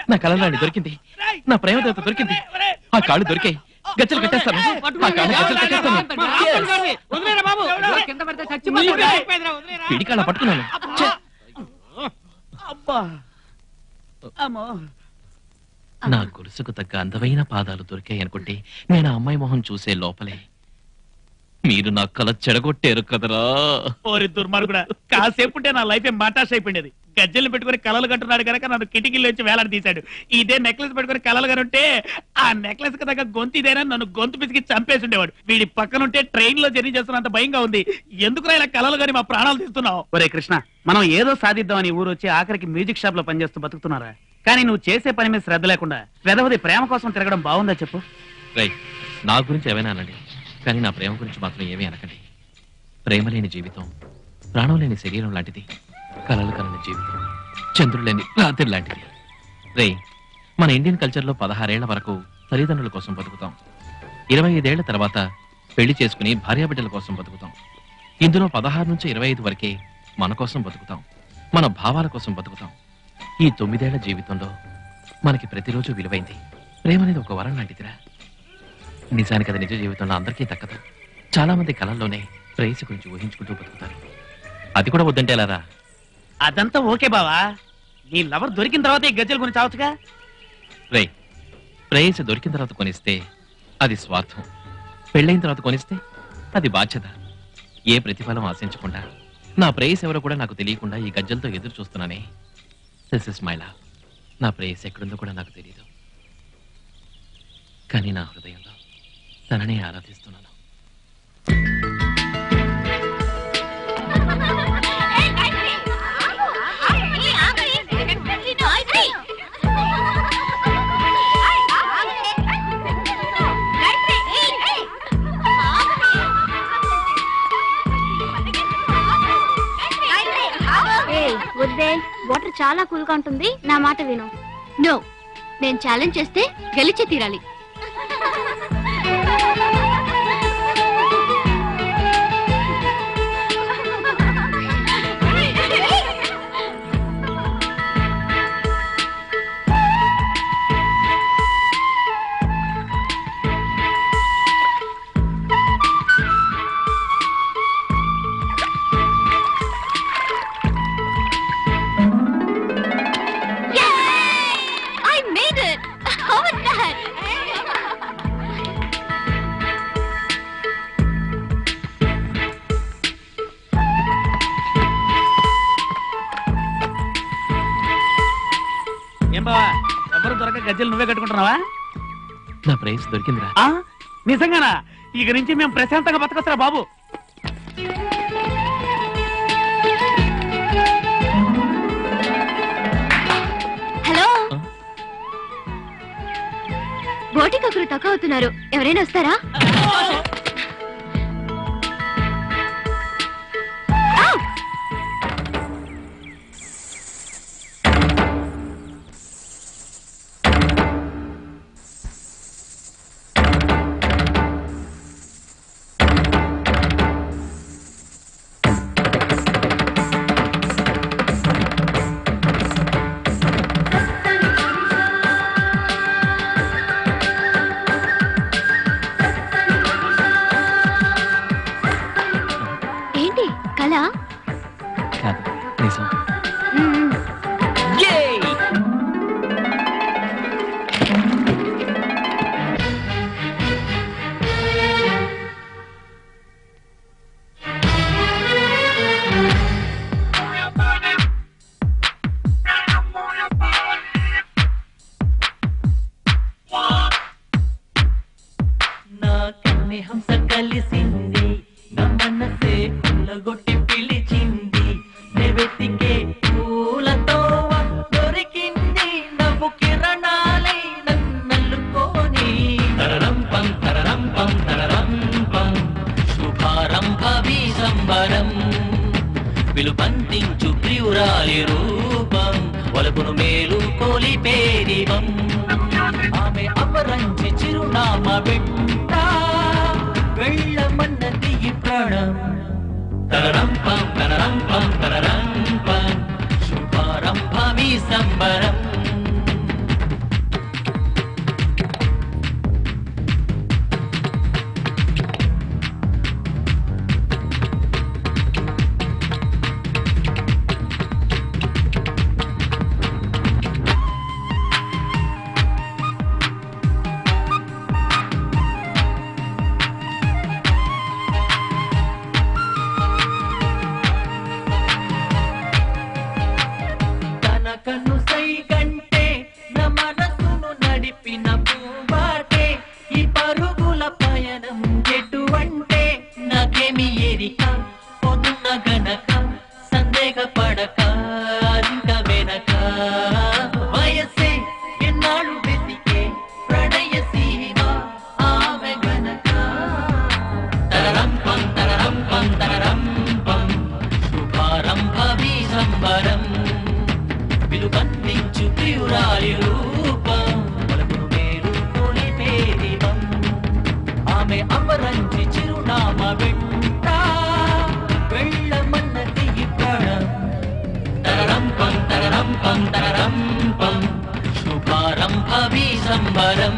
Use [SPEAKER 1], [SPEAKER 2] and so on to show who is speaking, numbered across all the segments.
[SPEAKER 1] నా కళలాంటి దొరికింది నా ప్రేమ దేవత దొరికింది ఆ కాళ్ళు దొరికాయి గచ్చలు కట్టేస్తాను ఆ కాళ్ళు గచ్చలు కట్టేస్తాను
[SPEAKER 2] వదిలేరా బాబు కింద పడితే చచ్చిపోతాడు
[SPEAKER 1] పిడి కాళ్ళ పట్టుకున్నాను ఛే!
[SPEAKER 3] అబ్బా అమ్మో
[SPEAKER 1] నా గొలుసుకు తగ్గ అందమైన పాదాలు దొరికాయి అనుకుంటే నేను ఆ అమ్మాయి మొహం చూసే లోపలే మీరు నా కళ చెడగొట్టారు కదరా
[SPEAKER 3] ఓరి దుర్మార్గుడా కాసేపు ఉంటే నా లైఫ్ మటాష్ అయిపోయింది గజ్జలు పెట్టుకుని కలలు కట్టున్నాడు కనుక నన్ను కిటికీలో వచ్చి వేలాడి తీశాడు ఇదే నెక్లెస్ పెట్టుకుని కలలు కనుంటే ఆ నెక్లెస్ కి తగ్గ గొంతు ఇదేనా నన్ను గొంతు పిసికి చంపేసి ఉండేవాడు వీడి పక్కనుంటే ట్రైన్ లో జర్నీ చేస్తున్నంత భయంగా ఉంది ఎందుకు ఇలా కలలు కానీ మా ప్రాణాలు తీస్తున్నావు ఒరే కృష్ణ మనం ఏదో సాధిద్దామని ఊరు వచ్చి ఆఖరికి మ్యూజిక్ షాప్ లో పనిచేస్తూ బతుకుతున్నారా కానీ నువ్వు చేసే పని మీద శ్రద్ధ లేకుండా వెదవది ప్రేమ కోసం తిరగడం బాగుందా చెప్పు
[SPEAKER 1] రై నా గురించి ఏమైనా అనండి కానీ నా ప్రేమ గురించి మాత్రం ఏమీ అనకండి ప్రేమ లేని జీవితం ప్రాణం లేని శరీరం లాంటిది కలలు కలని జీవితం చంద్రుడు లేని రాత్రి లాంటిది రే మన ఇండియన్ కల్చర్లో పదహారేళ్ల వరకు తల్లిదండ్రుల కోసం బతుకుతాం ఇరవై ఐదేళ్ల తర్వాత పెళ్లి చేసుకుని భార్యాబిడ్డల కోసం బతుకుతాం ఇందులో పదహారు నుంచి ఇరవై ఐదు వరకే మన కోసం బతుకుతాం మన భావాల కోసం బతుకుతాం ఈ తొమ్మిదేళ్ల జీవితంలో మనకి ప్రతిరోజు విలువైంది ప్రేమ అనేది ఒక వరం లాంటిదిరా నిజానికి అది నిజ జీవితంలో అందరికీ దక్కదు చాలా మంది కళల్లోనే ప్రేయసి గురించి ఊహించుకుంటూ బతుకుతారు అది కూడా వద్దంటే ఎలారా
[SPEAKER 3] అదంతా ఓకే బావా నీ లవర్ దొరికిన తర్వాత ఈ గజ్జల గురించి అవచ్చుగా
[SPEAKER 1] రే ప్రేయసి దొరికిన తర్వాత కొనిస్తే అది స్వార్థం పెళ్ళైన తర్వాత కొనిస్తే అది బాధ్యత ఏ ప్రతిఫలం ఆశించకుండా నా ప్రేయస్ ఎవరో కూడా నాకు తెలియకుండా ఈ గజ్జలతో ఎదురు చూస్తున్నానే దిస్ ఇస్ మై లవ్ నా ప్రేయస్ ఎక్కడుందో కూడా నాకు తెలియదు కానీ నా హృదయంలో తననే ఆరాధిస్తున్నాను
[SPEAKER 4] ఏయ్, వద్దే వాటర్ చాలా కూల్ గా ఉంటుంది నా మాట విను నో నేను ఛాలెంజ్ చేస్తే గెలిచి తీరాలి I made it! How was that?
[SPEAKER 3] ఏం బావా ఎవరు దొరక గజ్జలు నువ్వే కట్టుకుంటున్నావా
[SPEAKER 1] నా ప్రేయస్ దొరికిందిరా
[SPEAKER 3] ఆ నిజంగానా ఇక నుంచి మేము ప్రశాంతంగా బతకొస్తారా బాబు
[SPEAKER 4] హలో బోటికి ఒకరు తక్కువ అవుతున్నారు ఎవరైనా వస్తారా ఆ! ఏంటి కళ
[SPEAKER 1] కాదు నిజం
[SPEAKER 4] మ్మ్.
[SPEAKER 5] నా కన్నె హంస కలిసింది నా మనసే కుల్లగొట్టి పిలిచింది నే వెతికే పూలతో దొరికింది నవ్వు కిరణాలై నన్నల్లుకోని తరరం పం తరరం పం తరరం పం శుభారంభవి సంబరం విలుపంతించు ప్రియురాలి రూపం వలపును మేలు కోలిపే దీపం ఆమె అపరంచి చిరునామా వెంట వెళ్ళమన్నది ఈ ప్రాణం తరరం పం తరరం పం తరరం పం శుభారంభమి సంబరం కనుసై కంటే నా మనసును నడిపిన పూబాటే ఈ పరుగుల పయనం ఎటువంటే నాకేమి ఎరిక పొద్దున్న గనక సందేహపడక అదింక వెనక వయసే ఎన్నాళ్ళు వెతికే ప్రణయ సీమ ఆమె గనక తరరం పం తరరం పం తరరం పం శుభారంభవి సంబరం విలుబంధించు ప్రియురాలి రూపం పలుకును మేలు కొలిపే దీపం ఆమె అమరంచి చిరునామ వెంట వెళ్ళమన్నది ఈ ప్రాణం తరరం పం తరరం పం తరరం పం శుభారంభవి సంబరం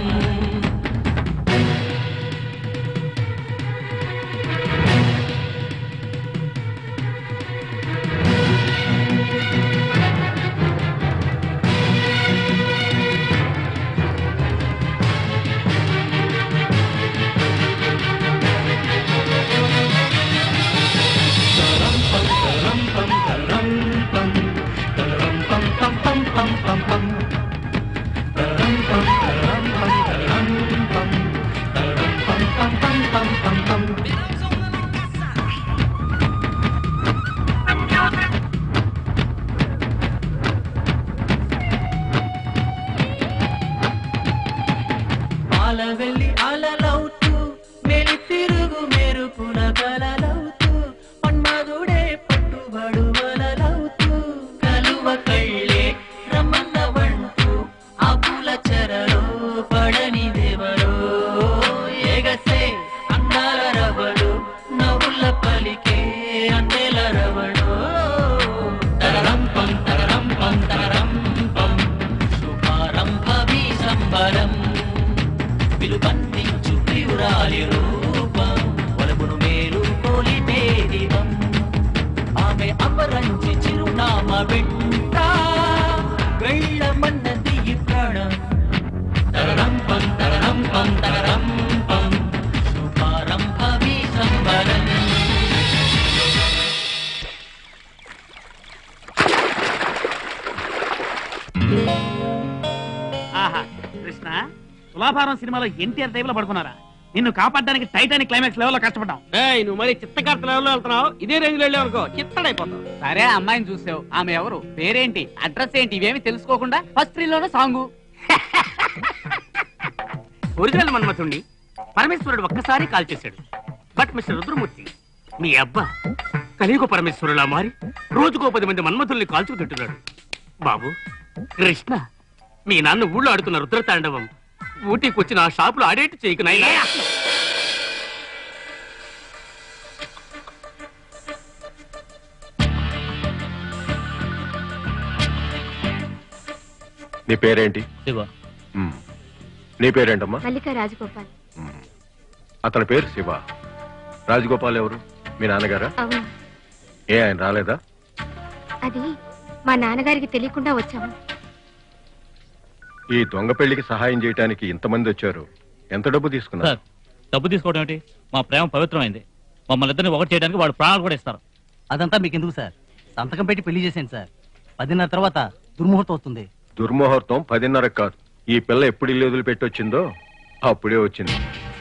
[SPEAKER 5] పాల వెళ్ళి అలలవుతూ మెలి తిరుగు మెరుపుల కలలవుతూ మన్మధుడే పట్టుబడు వలలవుతూ కలువ కళ్ళే రమన్నవంటూ అపుల చెరలో పడని దేవరో ఎగసే అందాల రవడు నవ్వుల పలికే అందెల రవడు తరరం పం తరరం పం తరరం పం శుభారంభవి సంబరం విలుబంధించు ప్రియురాలి రూపం వలపును మేలు కోలిపే దీపం ఆమె అపరంచి చిరునామ వెంట వెళ్ళమన్నది ఈ ప్రాణం తరరం పం తరరం పం తరరం పం శుభారంభవి సంబరం
[SPEAKER 3] ఆహా కృష్ణ తులాభారం సినిమాలో ఎన్టీఆర్ టైప్ లో పడుకున్నారా నిన్ను కాపాడడానికి టైటానిక్ క్లైమాక్స్ లెవెల్లో కష్టపడ్డాం
[SPEAKER 2] ఏయ్ నువ్వు మరి చిత్తకార్త లెవెల్లో వెళ్తున్నావు ఇదే రేంజ్ లో వెళ్ళావు అనుకో చిత్తడైపోతావు
[SPEAKER 6] సరే అమ్మాయిని చూసావు ఆమె ఎవరు పేరేంటి అడ్రస్ ఏంటి ఇవేమి తెలుసుకోకుండా ఫస్ట్ రీలోనే సాంగు
[SPEAKER 2] ఒరిజినల్ మన్మథుణ్ణి పరమేశ్వరుడు ఒక్కసారి కాల్ చేశాడు బట్ మిస్టర్ రుద్రమూర్తి మీ అబ్బా కలియుగ పరమేశ్వరులా మారి రోజుకో పది మంది మన్మథుల్ని కాల్చుకు తింటున్నాడు బాబు కృష్ణ మీ నాన్న ఊళ్ళో ఆడుతున్న రుద్రతాండవం ఊటీకి వచ్చిన ఆ షాపులో ఆడేట్టు చేయకు నాయనా
[SPEAKER 7] నీ పేరేంటి
[SPEAKER 1] శివ
[SPEAKER 7] మ్మ్. నీ పేరేంటమ్మా
[SPEAKER 4] మల్లిక రాజగోపాల్
[SPEAKER 7] మ్మ్. అతని పేరు శివ రాజగోపాల్ ఎవరు మీ నాన్నగారా
[SPEAKER 4] అవును
[SPEAKER 7] ఏ ఆయన రాలేదా
[SPEAKER 4] అది మా నాన్నగారికి తెలియకుండా వచ్చాము
[SPEAKER 7] ఈ దొంగ పెళ్లికి సహాయం చేయడానికి ఇంతమంది వచ్చారు ఎంత డబ్బు తీసుకున్నారు
[SPEAKER 8] సార్ డబ్బు తీసుకోవడం ఏంటి మా ప్రేమ పవిత్రమైంది మమ్మల్ని ఇద్దరిని ఒకటి చేయడానికి వాడు ప్రాణాలు కూడా ఇస్తారు
[SPEAKER 6] అదంతా మీకు ఎందుకు సార్ సంతకం పెట్టి పెళ్లి చేశాను సార్ పదిన్నర తర్వాత దుర్ముహూర్తం వస్తుంది
[SPEAKER 7] దుర్ముహూర్తం పదిన్నర కాదు ఈ పిల్ల ఎప్పుడు ఇల్లు వదిలిపెట్టి వచ్చిందో అప్పుడే వచ్చింది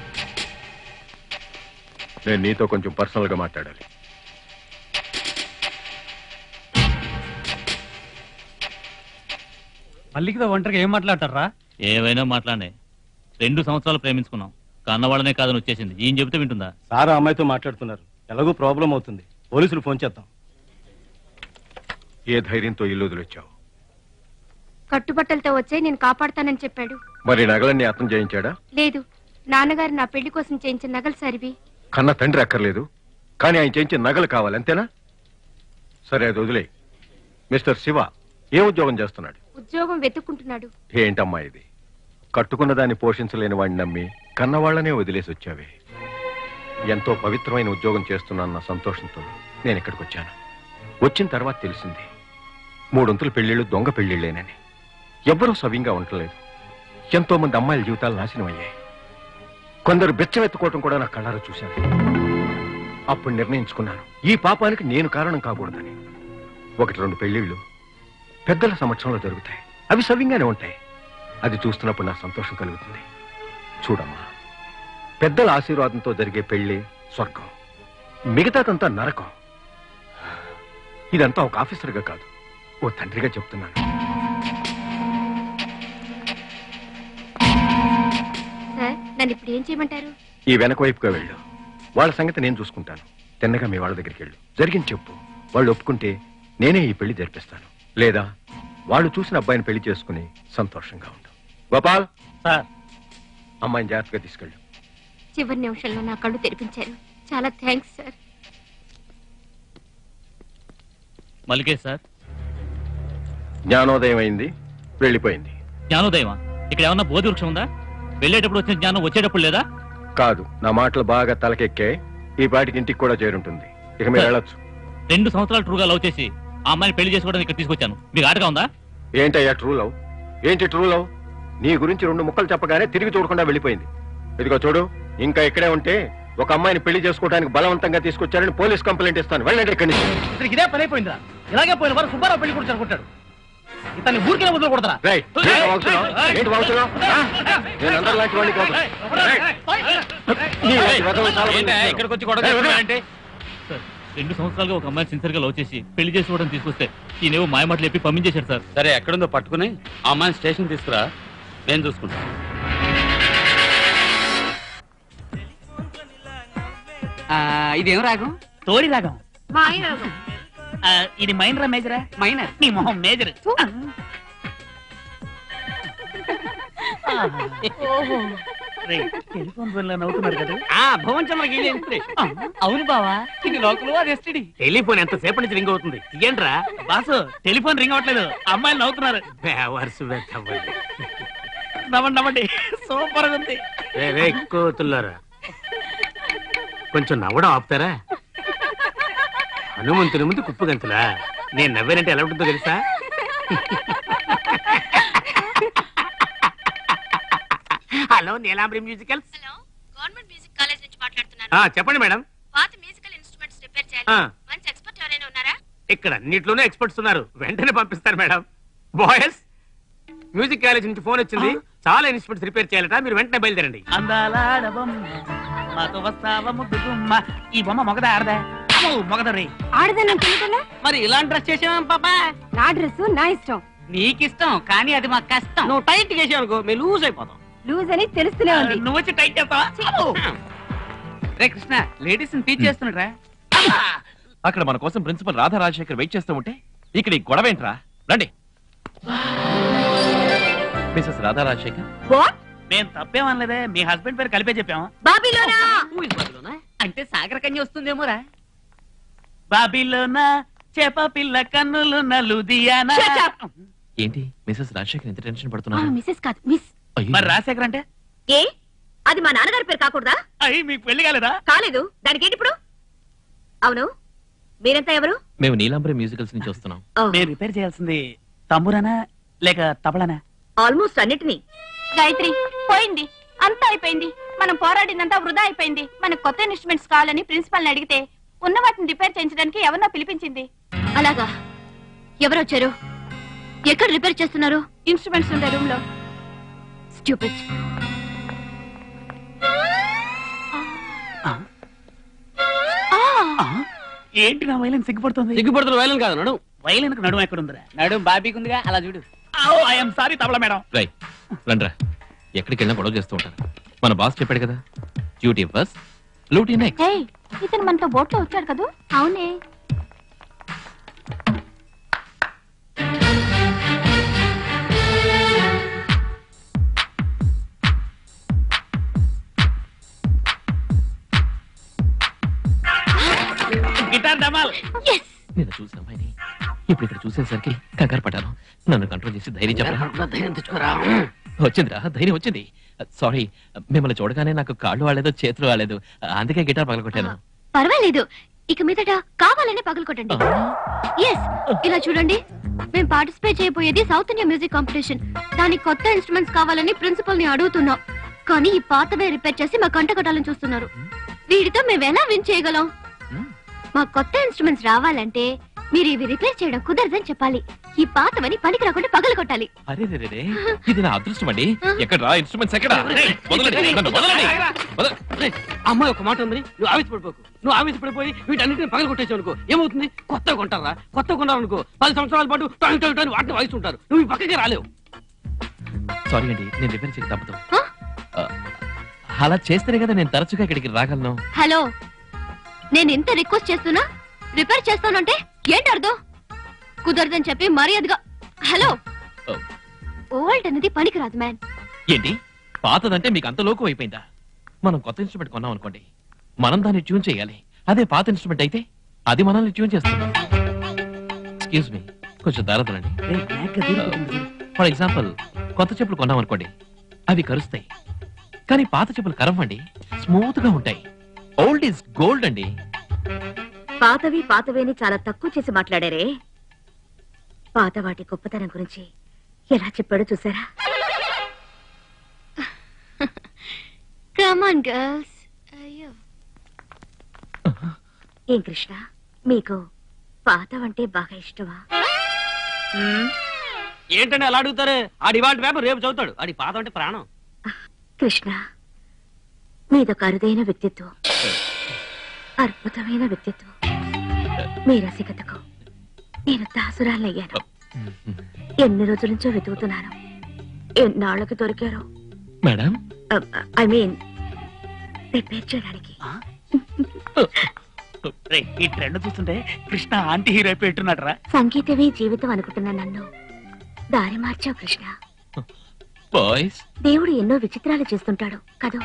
[SPEAKER 7] నేను నీతో కొంచెం పర్సనల్ గా మాట్లాడాలి
[SPEAKER 6] మల్లికితో ఒంటరిగా ఏం మాట్లాడతారా
[SPEAKER 8] ఏవైనా మాట్లాడే రెండు సంవత్సరాలు ప్రేమించుకున్నాం కన్నవాళ్ళనే కాదని వచ్చేసింది ఈయన చెబితే వింటుందా
[SPEAKER 9] సార్ ఆ అమ్మాయితో మాట్లాడుతున్నారు ఎలాగో ప్రాబ్లం అవుతుంది పోలీసులు ఫోన్ చేద్దాం
[SPEAKER 7] ఏ ధైర్యంతో ఇల్లు వదిలొచ్చావు
[SPEAKER 4] కట్టుబట్టలతో వచ్చే నేను కాపాడుతానని చెప్పాడు
[SPEAKER 7] మరి నగలన్నీ అర్థం చేయించాడా
[SPEAKER 4] లేదు నాన్నగారు నా పెళ్లి కోసం చేయించిన నగలు సరివి
[SPEAKER 7] కన్న తండ్రి అక్కర్లేదు కానీ ఆయన చేయించిన నగలు కావాలి అంతేనా సరే అది వదిలే మిస్టర్ శివ ఏ ఉద్యోగం చేస్తున్నాడు
[SPEAKER 4] ఉద్యోగం వెతుక్కుంటున్నాడు
[SPEAKER 7] ఏంటమ్మా ఇది కట్టుకున్న దాన్ని పోషించలేని వాడిని నమ్మి కన్నవాళ్లనే వదిలేసి వచ్చావే ఎంతో పవిత్రమైన ఉద్యోగం చేస్తున్నాన్న సంతోషంతో నేను ఇక్కడికి వచ్చాను వచ్చిన తర్వాత తెలిసింది మూడొంతుల పెళ్లిళ్ళు దొంగ పెళ్లిళ్ళేనని ఎవ్వరూ సవ్యంగా ఉండలేదు ఎంతో మంది అమ్మాయిల జీవితాలు నాశనం అయ్యాయి కొందరు బెచ్చమెత్తుకోవటం కూడా నా కళ్ళారా చూశాను అప్పుడు నిర్ణయించుకున్నాను ఈ పాపానికి నేను కారణం కాకూడదని ఒకటి రెండు పెళ్లిళ్ళు పెద్దల సమక్షంలో జరుగుతాయి అవి సవ్యంగానే ఉంటాయి అది చూస్తున్నప్పుడు నాకు సంతోషం కలుగుతుంది చూడమ్మా పెద్దల ఆశీర్వాదంతో జరిగే పెళ్లి స్వర్గం మిగతాదంతా నరకం ఇదంతా ఒక ఆఫీసర్గా కాదు ఓ తండ్రిగా చెప్తున్నాను
[SPEAKER 4] సార్ నన్ను ఇప్పుడు ఏం చేయమంటారు
[SPEAKER 7] ఈ వెనక వైపుగా వెళ్ళు వాళ్ళ సంగతి నేను చూసుకుంటాను తిన్నగా మీ వాళ్ళ దగ్గరికి వెళ్ళు జరిగింది చెప్పు వాళ్ళు ఒప్పుకుంటే నేనే ఈ పెళ్లి జరిపిస్తాను లేదా వాళ్ళు చూసిన అబ్బాయిని పెళ్లి చేసుకుని సంతోషంగా ఉండు గోపాల్
[SPEAKER 6] సార్
[SPEAKER 7] అమ్మాయిని జాగ్రత్తగా తీసుకెళ్ళు
[SPEAKER 4] చివరి నిమిషంలో నా కళ్ళు తెరిపించారు చాలా థ్యాంక్స్ సార్
[SPEAKER 8] మల్లికే సార్
[SPEAKER 7] జ్ఞానోదయం అయింది వెళ్ళిపోయింది
[SPEAKER 8] జ్ఞానోదయమా ఇక్కడ ఏమన్నా బోధి వృక్షం ఉందా వెళ్ళేటప్పుడు వచ్చిన జ్ఞానం వచ్చేటప్పుడు లేదా
[SPEAKER 7] కాదు నా మాటలు బాగా తలకెక్కే ఈ పాటికి ఇంటికి కూడా చేరుంటుంది ఇక మీరు వెళ్ళొచ్చు
[SPEAKER 8] రెండు సంవత్సరాలు ట్రూగా లవ్ చేసి ఆ అమ్మాయిని పెళ్లి చేసుకోవడానికి ఇక్కడ తీసుకొచ్చాను మీకు ఆటగా ఉందా
[SPEAKER 7] ఏంటయ్యా ట్రూ లవ్ ఏంటి ట్రూ లవ్ నీ గురించి రెండు ముక్కలు చెప్పగానే తిరిగి చూడకుండా వెళ్ళిపోయింది ఇదిగో చూడు ఇంకా ఇక్కడే ఉంటే ఒక అమ్మాయిని పెళ్లి చేసుకోవడానికి బలవంతంగా తీసుకొచ్చారని పోలీస్ కంప్లైంట్ ఇస్తాను వెళ్ళండి ఇక్కడి నుంచి
[SPEAKER 6] ఇతనికి ఇదే పని అయిపోయిందా ఇలాగే పోయిన వారు సుబ్బారావు పెళ్లి కూడా అనుకుంటాడు ఇతన్ని ఊరికే వదిలి కొడతారా
[SPEAKER 7] రేయ్, ఏంటి వాగుతున్నావ్? ఏంటి వాగుతున్నావ్? ఆ? నేను అందరి లాంటి వాడిని కాదు రేయ్, నీ లాంటి వెధవలు చాలా మంది ఉన్నారు.
[SPEAKER 1] ఇక్కడికి వచ్చి గొడవ
[SPEAKER 7] రేయ్,
[SPEAKER 1] చేస్తున్నావేంటి?
[SPEAKER 8] సార్ రెండు సంవత్సరాలుగా ఒక అమ్మాయిని సిన్సియర్ గా లవ్ చేసి పెళ్లి చేసుకోవడం తీసుకొస్తే ఈయనేవో మాయమాటలు చెప్పి పంపించేశారు సార్
[SPEAKER 2] సరే ఎక్కడుందో పట్టుకుని ఆ అమ్మాయిని స్టేషన్ తీసుకురా నేను చూసుకుంటాను
[SPEAKER 10] ఇదేం రాగం
[SPEAKER 3] తోడి రాగం
[SPEAKER 4] మాయరాగం
[SPEAKER 3] ఆ, ఇది మైనరా మేజరా
[SPEAKER 10] మైనర్
[SPEAKER 3] నీ మొహం మేజర్ రేయ్, టెలిఫోన్ బిల్ నవ్వుతున్నారు కదా
[SPEAKER 10] భువన్ చంద్రకి అవును బావా ఇది లోకలు అది ఎస్టిడి
[SPEAKER 2] టెలిఫోన్ ఎంత సేపటి నుంచి రింగ్ అవుతుంది ఇయ్యండ్రా
[SPEAKER 3] బాసు టెలిఫోన్ రింగ్ అవ్వట్లేదు అమ్మాయిలు నవ్వుతున్నారు
[SPEAKER 2] బేవర్సు వెతవ్వండి.
[SPEAKER 3] నవ్వండి నవ్వండి సూపర్ గా ఉంది
[SPEAKER 2] రే రే కోతుల్లారా కొంచెం నవ్వడం ఆపుతారా హనుమంతుని ముందు కుప్పు గంతులా నేను నవ్వానంటే ఎలా ఉంటుందో తెలుసా hello Neelambari musicals
[SPEAKER 4] hello government music college నుంచి మాట్లాడుతున్నాను
[SPEAKER 2] ఆ, చెప్పండి మేడం
[SPEAKER 4] పాత మ్యూజికల్ ఇన్స్ట్రుమెంట్స్ రిపేర్ చేయాలి
[SPEAKER 2] ఆ.
[SPEAKER 4] మంచి ఎక్స్పర్ట్ ఎవరైనా ఉన్నారా
[SPEAKER 2] ఇక్కడ అన్నిట్లోనే ఎక్స్పర్ట్స్ ఉన్నారు వెంటనే పంపిస్తారు మేడం బాయ్స్ మ్యూజిక్ కాలేజ్ నుంచి ఫోన్ వచ్చింది చాలా ఇన్స్ట్రుమెంట్స్ రిపేర్ చేయాలట మీరు వెంటనే బయలుదేరండి
[SPEAKER 3] అందాలాడ బొమ్మ మాతో వస్తావా ముద్దు గుమ్మ ఈ బొమ్మ మొగదా ఆడదా అమ్మో, మొగదా రే
[SPEAKER 4] ఆడదాన్ని తెలుగులా
[SPEAKER 10] మరి ఇలాంటి డ్రెస్ చేసాం పాపా
[SPEAKER 4] నా డ్రెస్ నా ఇష్టం
[SPEAKER 10] నీకిష్టం కానీ అది మాకు కష్టం నువ్వు టైట్ చేసావు అనుకో మేము లూజ్ అయిపోతాం
[SPEAKER 4] లూజ్ అని తెలుస్తూనే ఉంది
[SPEAKER 3] నువ్వు వచ్చి టైట్ చేస్తావా అమ్మో.
[SPEAKER 10] రే కృష్ణ లేడీస్ టీచ్ చేస్తున్నాడు
[SPEAKER 1] అక్కడ మన కోసం ప్రిన్సిపల్ రాధా రాజశేఖర్ వెయిట్ చేస్తూ ఉంటే ఇక్కడ ఈ గొడవ ఏంట్రా రండి మిసెస్ రాధా రాజశేఖర్
[SPEAKER 4] వాట్
[SPEAKER 3] మేము తప్పేమనలేదే మీ హస్బెండ్ పేరు కలిపే చెప్పాము
[SPEAKER 4] బాబీలోనా
[SPEAKER 10] అంటే సాగర కన్య వస్తుందేమోరా
[SPEAKER 3] బాబిలోన చేప పిల్ల కన్నులు నలుదియానా
[SPEAKER 4] Shut up.
[SPEAKER 1] ఏంటి మిసెస్ రాజశేఖర్ ఎంత టెన్షన్ పడుతున్నారు
[SPEAKER 4] మిస్సెస్ కాదు మిస్
[SPEAKER 1] అయ్యో.
[SPEAKER 3] మరి రాజశేఖర్ అంటే
[SPEAKER 4] ఏ అది మా నాన్నగారి పేరు కాకూడదా
[SPEAKER 3] అయ్యి మీకు పెళ్లి కాలేదా
[SPEAKER 4] కాలేదు దానికి ఏంటి ఇప్పుడు అవును మీరంతా ఎవరు
[SPEAKER 1] మేము నీలాంబరి మ్యూజికల్స్ నుంచి వస్తున్నాం
[SPEAKER 3] మీరు రిపేర్ చేయాల్సింది తంబురానా లేక తబలనా
[SPEAKER 4] ఆల్మోస్ట్ అన్నిటినీ గాయత్రి పోయింది అంతా అయిపోయింది మనం పోరాడిందంతా వృధా అయిపోయింది మనకు కొత్త ఇన్స్ట్రుమెంట్స్ కావాలని ప్రిన్సిపల్ అడిగితే ఉన్న వాటిని రిపేర్ చేయించడానికి ఎవరినో పిలిపించింది అలాగా ఎవరు వచ్చారు ఎక్కడ రిపేర్ చేస్తున్నారు ఇన్స్ట్రుమెంట్స్ ఉండే రూమ్ లో స్టూపిడ్
[SPEAKER 3] ఏంటి నా వైలెన్ సిగ్గుపడుతుంది
[SPEAKER 10] సిగ్గుపడుతున్న వేలం కాదు నడు
[SPEAKER 3] వైలెన్ నడుము ఎక్కడ ఉందిరా
[SPEAKER 10] నడు బాబీకి ఉందిగా అలా చూడు
[SPEAKER 3] ఐఎమ్ సారీ తబల మేడం
[SPEAKER 1] రై రండ్రా ఎక్కడికి వెళ్ళినా గొడవ చేస్తూ ఉంటారు మన బాస్ చెప్పాడు కదా డ్యూటీ ఫస్ట్ లూటీ నెక్స్ట్
[SPEAKER 4] ఇతను మనతో బోట్లో వచ్చాడు కదా అవునే
[SPEAKER 3] గిటార్ డమాల్
[SPEAKER 4] ఎస్
[SPEAKER 1] నేను చూసిన అమ్మాయిని ఇప్పుడు ఇక్కడ చూసేసరికి కంగారు పడ్డాను నన్ను కంట్రోల్ చేసి ధైర్యం చెప్పరా
[SPEAKER 10] ధైర్యం తెచ్చుకోరా
[SPEAKER 1] వచ్చిందిరా ధైర్యం వచ్చింది సారీ మిమ్మల్ని చూడగానే నాకు కాళ్ళు వాలేదు చేతులు వాలేదు అందుకే గిటార్ పగలగొట్టాను
[SPEAKER 4] పర్వాలేదు ఇక మీదట కావాలని పగలకొట్టండి ఎస్ ఇలా చూడండి మేము పార్టిసిపేట్ చేయబోయేది సౌత్ ఇండియా మ్యూజిక్ కాంపిటీషన్ దానికి కొత్త ఇన్స్ట్రుమెంట్స్ కావాలని ప్రిన్సిపల్ ని అడుగుతున్నాం కానీ ఈ పాతవే రిపేర్ చేసి మా కంట కట్టాలని చూస్తున్నారు వీటితో మేము ఎలా విన్ చేయగలం మా కొత్త ఇన్స్ట్రుమెంట్స్ రావాలంటే మీరు ఇవి రిపేర్ చేయడం కుదరదని చెప్పాలి ఈ పాతవని పనికి రాకుండా పగలు కొట్టాలి
[SPEAKER 1] అరే రే, రే, రే. ఇది నా అదృష్టం అండి ఎక్కడ రా ఇన్స్ట్రుమెంట్స్ ఎక్కడ వదలండి, నన్ను వదలండి. వద-
[SPEAKER 2] అమ్మాయి ఒక మాట ఉంది నువ్వు ఆవేశపడిపోకు నువ్వు ఆవేశపడిపోయి వీటన్నిటిని పగల కొట్టేసావు అనుకో ఏమవుతుంది కొత్త కొంటారా కొత్త కొన్నారనుకో పది సంవత్సరాల పాటు టాంగ్ టాంగ్ టాంగ్ వాటిని వాయిస్తుంటారు నువ్వు ఈ పక్కకి రాలేవు
[SPEAKER 1] సారీ అండి నేను రిపేర్ చేయక తప్పదు ఆ, అలా చేస్తేనే కదా నేను తరచుగా ఇక్కడికి రాగలను
[SPEAKER 4] హలో నేను ఎంత రిక్వెస్ట్ చేస్తున్నా రిపేర్ చేస్తానంటే ఏంటి అర్థం కుదరదని చెప్పి మర్యాదగా హలో
[SPEAKER 1] ఓ.
[SPEAKER 4] ఓల్డ్ అనేది పనికిరాదు మ్యాన్
[SPEAKER 1] ఏంటి పాతదంటే మీకు అంత లోకం అయిపోయిందా మనం కొత్త ఇన్స్ట్రుమెంట్ కొన్నాం అనుకోండి మనం దాన్ని ట్యూన్ చేయాలి అదే పాత ఇన్స్ట్రుమెంట్ అయితే అది మనల్ని ట్యూన్ చేస్తుంది ఎక్స్క్యూజ్ మీ కొంచెం దారదలండి ఫర్ ఎగ్జాంపుల్ కొత్త చెప్పులు కొన్నాం అనుకోండి అవి కరుస్తాయి కానీ పాత చెప్పులు కరవండి స్మూత్ గా ఉంటాయి ఓల్డ్ ఈజ్ గోల్డ్ అండి
[SPEAKER 4] పాతవి పాతవేని చాలా తక్కువ చేసి మాట్లాడారే పాత వాటి గొప్పతనం గురించి ఎలా చెప్పాడో చూసారా కమాన్ గర్ల్స్ అయ్యో ఏం కృష్ణ మీకు పాతవంటే బాగా ఇష్టమా
[SPEAKER 2] ఏంటంటే అలా అడుగుతారే ఆడి ఇవాళ పేపర్ రేపు చదువుతాడు ఆడి పాత అంటే ప్రాణం
[SPEAKER 4] కృష్ణ మీదొక అరుదైన వ్యక్తిత్వం అద్భుతమైన వ్యక్తిత్వం మీ రసికతకు నేను దాసురాలయ్యాను ఎన్ని రోజుల నుంచో వెతుకుతున్నాను ఎన్నాళ్ళకి దొరికారు
[SPEAKER 1] మేడం
[SPEAKER 4] ఐ మీన్ రిపేర్ చేయడానికి
[SPEAKER 3] రేయ్, ఈ ట్రెండ్ చూస్తుంటే కృష్ణ ఆంటీ హీరో అయిపోయిట్టున్నాడు రా
[SPEAKER 4] సంగీతమే జీవితం అనుకుంటున్న నన్ను దారి మార్చావు కృష్ణ
[SPEAKER 1] బాయ్స్
[SPEAKER 4] దేవుడు ఎన్నో విచిత్రాలు చేస్తుంటాడు కదూ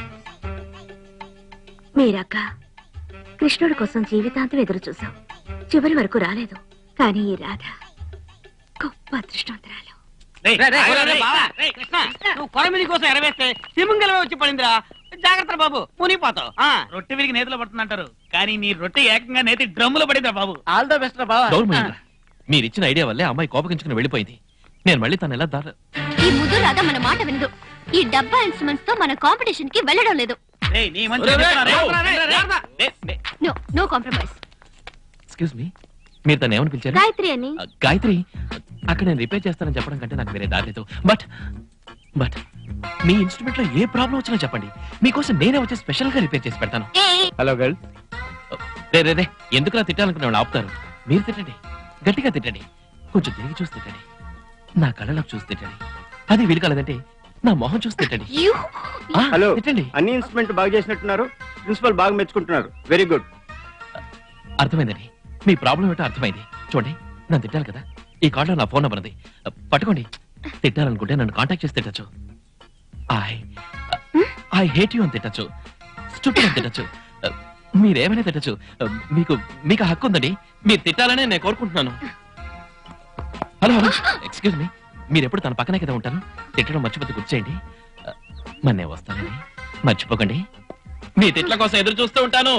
[SPEAKER 4] మీరక్క కృష్ణుడి కోసం జీవితాంతం ఎదురు చూసాం చివరి వరకు రాలేదు కానీ ఈ రాధ గొప్ప అదృష్టవంతరాలు
[SPEAKER 3] రేయ్,
[SPEAKER 2] రే, రే,
[SPEAKER 3] ఆగురా,
[SPEAKER 2] రే,
[SPEAKER 3] రేయ్.
[SPEAKER 2] బావా, రే, కృష్ణ నువ్వు కొరమిది కోసం ఎరవేస్తే సిమంగలమే వచ్చి పడిందిరా జాగ్రత్త బాబు మునిగిపోతావు ఆ.
[SPEAKER 3] రొట్టె విరిగి నేతిలో పడుతుందంటారు కానీ నీ రొట్టె ఏకంగా నేతి డ్రమ్ములో పడిందా బాబు
[SPEAKER 2] ఆల్ ద బెస్ట్ రా బావా
[SPEAKER 1] గౌరవ మీరు ఇచ్చిన ఐడియా వల్లే అమ్మాయి కోపగించుకుని వెళ్ళిపోయింది నేను మళ్ళీ తను ఎలా దారి
[SPEAKER 4] ఈ ముద్దు రాధ మన మాట వినదు ఈ డబ్బా ఇన్స్ట్రుమెంట్స్ తో మన కాంపిటీషన్ కి వెళ్ళడం లేదు
[SPEAKER 3] రేయ్, నీ మంచి
[SPEAKER 2] రే, రే,
[SPEAKER 3] చెప్తున్నా, రేయ్.
[SPEAKER 2] రే, రే, రే, రే.
[SPEAKER 3] రేయ్, రేయ్.
[SPEAKER 4] No no compromise
[SPEAKER 1] excuse me మీరు తను ఏమని పిలిచారు
[SPEAKER 4] గాయత్రి అని
[SPEAKER 1] ఆ, గాయత్రి అక్కడ నేను రిపేర్ చేస్తానని చెప్పడం కంటే నాకు వేరే దారి లేదు బట్ బట్ మీ ఇన్స్ట్రుమెంట్ లో ఏ ప్రాబ్లం వచ్చినా చెప్పండి మీకోసం నేనే వచ్చి స్పెషల్ గా రిపేర్ చేసి పెడతాను
[SPEAKER 7] హలో గర్ల్
[SPEAKER 1] రే రే రే ఎందుకులా తిట్టాలనుకునే వాళ్ళు ఆపుతారు మీరు తిట్టండి గట్టిగా తిట్టండి కొంచెం తిరిగి చూసి తిట్టండి నా కళ్ళలోకి చూసి తిట్టండి అది వీలు కాలేదంటే నా మొహం చూసి తిట్టండి
[SPEAKER 4] You-
[SPEAKER 1] ఆ,
[SPEAKER 9] హలో
[SPEAKER 1] తిట్టండి
[SPEAKER 9] అన్ని ఇన్స్ట్రుమెంట్ బాగా చేసినట్టున్నారు ప్రిన్సిపల్ బాగా మెచ్చుకుంటున్నారు వెరీ గుడ్
[SPEAKER 1] అర్థమైందండి మీ ప్రాబ్లం ఏంటో అర్థమైంది చూడండి నన్ను తిట్టాలి కదా ఈ కార్డులో నా ఫోన్ నెంబర్ ఉంది పట్టుకోండి తిట్టాలనుకుంటే నన్ను కాంటాక్ట్ చేసి తిట్టచ్చు ఐ ఐ హేట్ యూ అని తిట్టచ్చు స్టూపిడ్ అని తిట్టచ్చు మీరేమైనా తిట్టచ్చు మీకు మీకు హక్కు ఉందండి మీరు తిట్టాలనే నేను కోరుకుంటున్నాను హలో హలో ఎక్స్క్యూజ్ మీ మీరు ఎప్పుడు తన పక్కనే కదా ఉంటాను తిట్టడం మర్చిపోతే గుర్చేయండి మరి నేను వస్తానండి మర్చిపోకండి మీ తిట్ల కోసం ఎదురు చూస్తూ ఉంటాను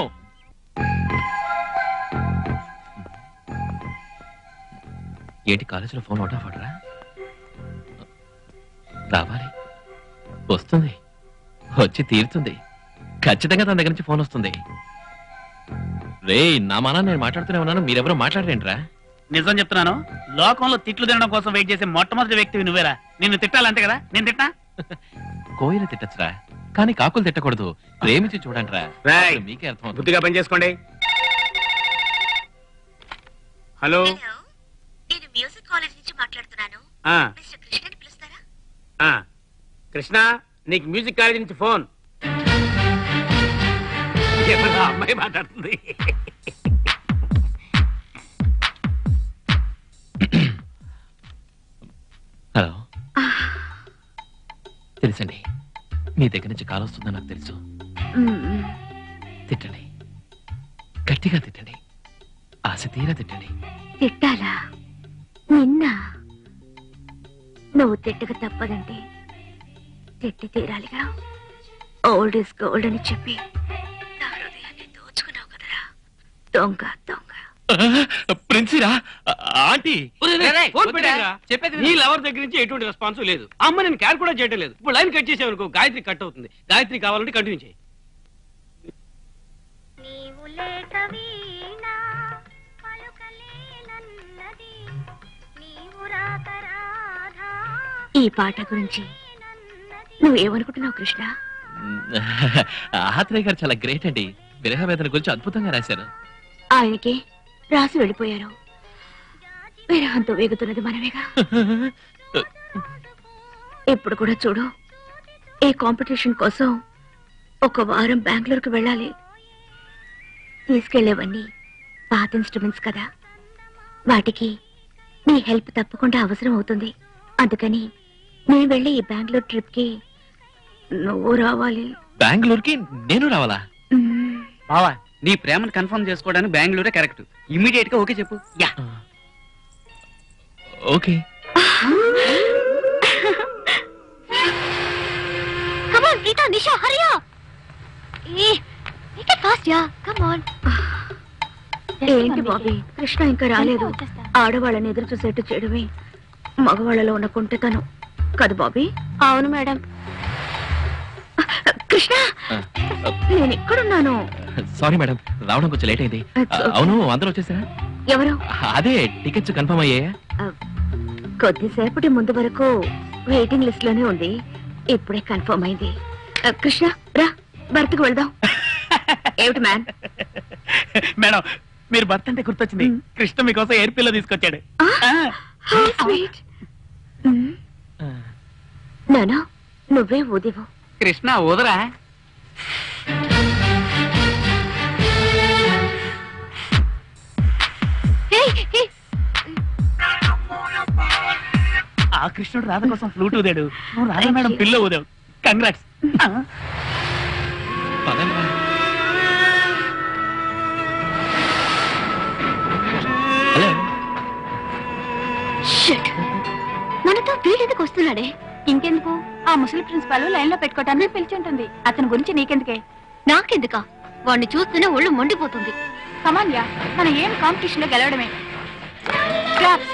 [SPEAKER 1] ఏంటి కాలేజీలో ఫోన్ అవుట్ ఆఫ్ ఆర్డరా రావాలి వస్తుంది వచ్చి తీరుతుంది ఖచ్చితంగా తన దగ్గర నుంచి ఫోన్ వస్తుంది రే నా మానా నేను మాట్లాడుతూనే ఉన్నాను మీరెవరో మాట్లాడరేంట్రా
[SPEAKER 3] నిజం చెప్తున్నాను లోకంలో తిట్లు తినడం కోసం వెయిట్ చేసే మొట్టమొదటి వ్యక్తివి నువ్వేరా నిన్ను తిట్టాలంతే కదా నేను తిట్టా
[SPEAKER 1] కోయిల తిట్టచ్చురా కానీ కాకులు తిట్టకూడదు ప్రేమించి చూడండి రా
[SPEAKER 2] రేయ్.
[SPEAKER 1] మీకే అర్థం
[SPEAKER 2] బుద్ధిగా పని చేసుకోండి హలో
[SPEAKER 4] నేను మ్యూజిక్ కాలేజ్ నుంచి మాట్లాడుతున్నాను
[SPEAKER 2] ఆ,
[SPEAKER 4] మిస్టర్ కృష్ణని పిలుస్తారా
[SPEAKER 2] ఆ. కృష్ణ నీకు మ్యూజిక్ కాలేజ్ నుంచి ఫోన్ ఎవరు ఆ అమ్మాయి మాట్లాడుతుంది
[SPEAKER 1] హలో తెలుసండి మీ దగ్గర నుంచి కాల్ వస్తుందని నాకు తెలుసు తిట్టండి గట్టిగా తిట్టండి ఆశ తీరా తిట్టండి
[SPEAKER 4] తిట్టాలా నిన్న నువ్వు తిట్టక తప్పదంటే తిట్టి తీరాలిగా ఓల్డ్ ఇస్ గోల్డ్ అని చెప్పి నా హృదయాన్ని దోచుకున్నావు కదరా దొంగ దొంగ
[SPEAKER 1] ప్రిన్సిరా ఆంటీ
[SPEAKER 2] ఫోన్ పెట్టారా చెప్పేది నీ లవర్ దగ్గర నుంచి ఎటువంటి రెస్పాన్స్ లేదు అమ్మ నేను క్యార్ కూడా చేయడం లేదు ఇప్పుడు లైన్ కట్ చేసావనుకో గాయత్రి కట్ అవుతుంది గాయత్రి కావాలంటే కంటిన్యూ చేయి
[SPEAKER 4] నీవు లేక వీణా పలుకలేనన్నా ఈ పాట గురించి నువ్వేమనుకుంటున్నావు కృష్ణ
[SPEAKER 1] ఆత్రేయ గారు చాలా గ్రేట్ అండి విరహ వేదన గురించి అద్భుతంగా రాశారు
[SPEAKER 4] ఆయనకి రాసి వెళ్ళిపోయారు విరహంతో వేగుతున్నది మనమేగా ఇప్పుడు కూడా చూడు ఈ కాంపిటీషన్ కోసం ఒక వారం బెంగళూరుకు వెళ్ళాలి తీసుకెళ్లేవన్నీ పాత ఇన్స్ట్రుమెంట్స్ కదా వాటికి నీ హెల్ప్ తప్పకుండా అవసరం అవుతుంది అందుకని నేను వెళ్ళి ఈ బెంగళూరు ట్రిప్ కి నువ్వు రావాలి
[SPEAKER 1] బెంగళూరుకి నేను రావాలా
[SPEAKER 10] బావా నీ ప్రేమను కన్ఫర్మ్ చేసుకోవడానికి బెంగళూరే కరెక్ట్ ఇమీడియట్ గా ఓకే చెప్పు yeah
[SPEAKER 1] okay
[SPEAKER 4] Come on, Rita, Nisha, hurry up! Eh, make it fast, yeah. Come on. ఏంటి బాబీ కృష్ణ ఇంకా రాలేదు ఆడవాళ్ళని ఎదురు చూసేట్టు చేయడమే మగవాళ్ళలో ఉన్న కుంటతనం కదా బాబీ అవును మేడం కృష్ణ నేను ఎక్కడున్నాను
[SPEAKER 1] సారీ మేడం రావడం కొంచెం లేట్ అయింది
[SPEAKER 4] It's okay.
[SPEAKER 1] అవును అందరూ వచ్చేసారా
[SPEAKER 4] ఎవరు
[SPEAKER 1] అదే టికెట్స్ కన్ఫర్మ్ అయ్యాయా
[SPEAKER 4] కొద్దిసేపటి ముందు వరకు వెయిటింగ్ లిస్ట్ లోనే ఉంది ఇప్పుడే కన్ఫర్మ్ అయింది ఆ, కృష్ణ రా భర్తకు వెళ్దాం ఏమిటి మ్యాన్
[SPEAKER 3] మేడం మీరు భర్త అంటే గుర్తొచ్చింది కృష్ణ మీకోసం ఎయిర్ పిల్ల తీసుకొచ్చాడు ఆ.
[SPEAKER 4] స్వీట్ నానా నువ్వే ఊదివు
[SPEAKER 10] కృష్ణ ఊదరా
[SPEAKER 3] ఆ కృష్ణుడు రాధ కోసం ఫ్లూట్ ఊదాడు నువ్వు రాధ మేడం పిల్ల ఊదావు కంగ్రాట్స్
[SPEAKER 1] హలో
[SPEAKER 4] షట్ మనతో వీడెందుకు వస్తున్నాడే ఇంకెందుకు ఆ ముసలి ప్రిన్సిపాల్ లైన్ లో పెట్టుకోవటానికి పిలిచి ఉంటుంది అతని గురించి నీకెందుకే నాకెందుకా వాడిని చూస్తేనే ఒళ్ళు మండిపోతుంది కమాన్యా మనం ఏం కాంపిటీషన్ లో గెలవడమే Claps.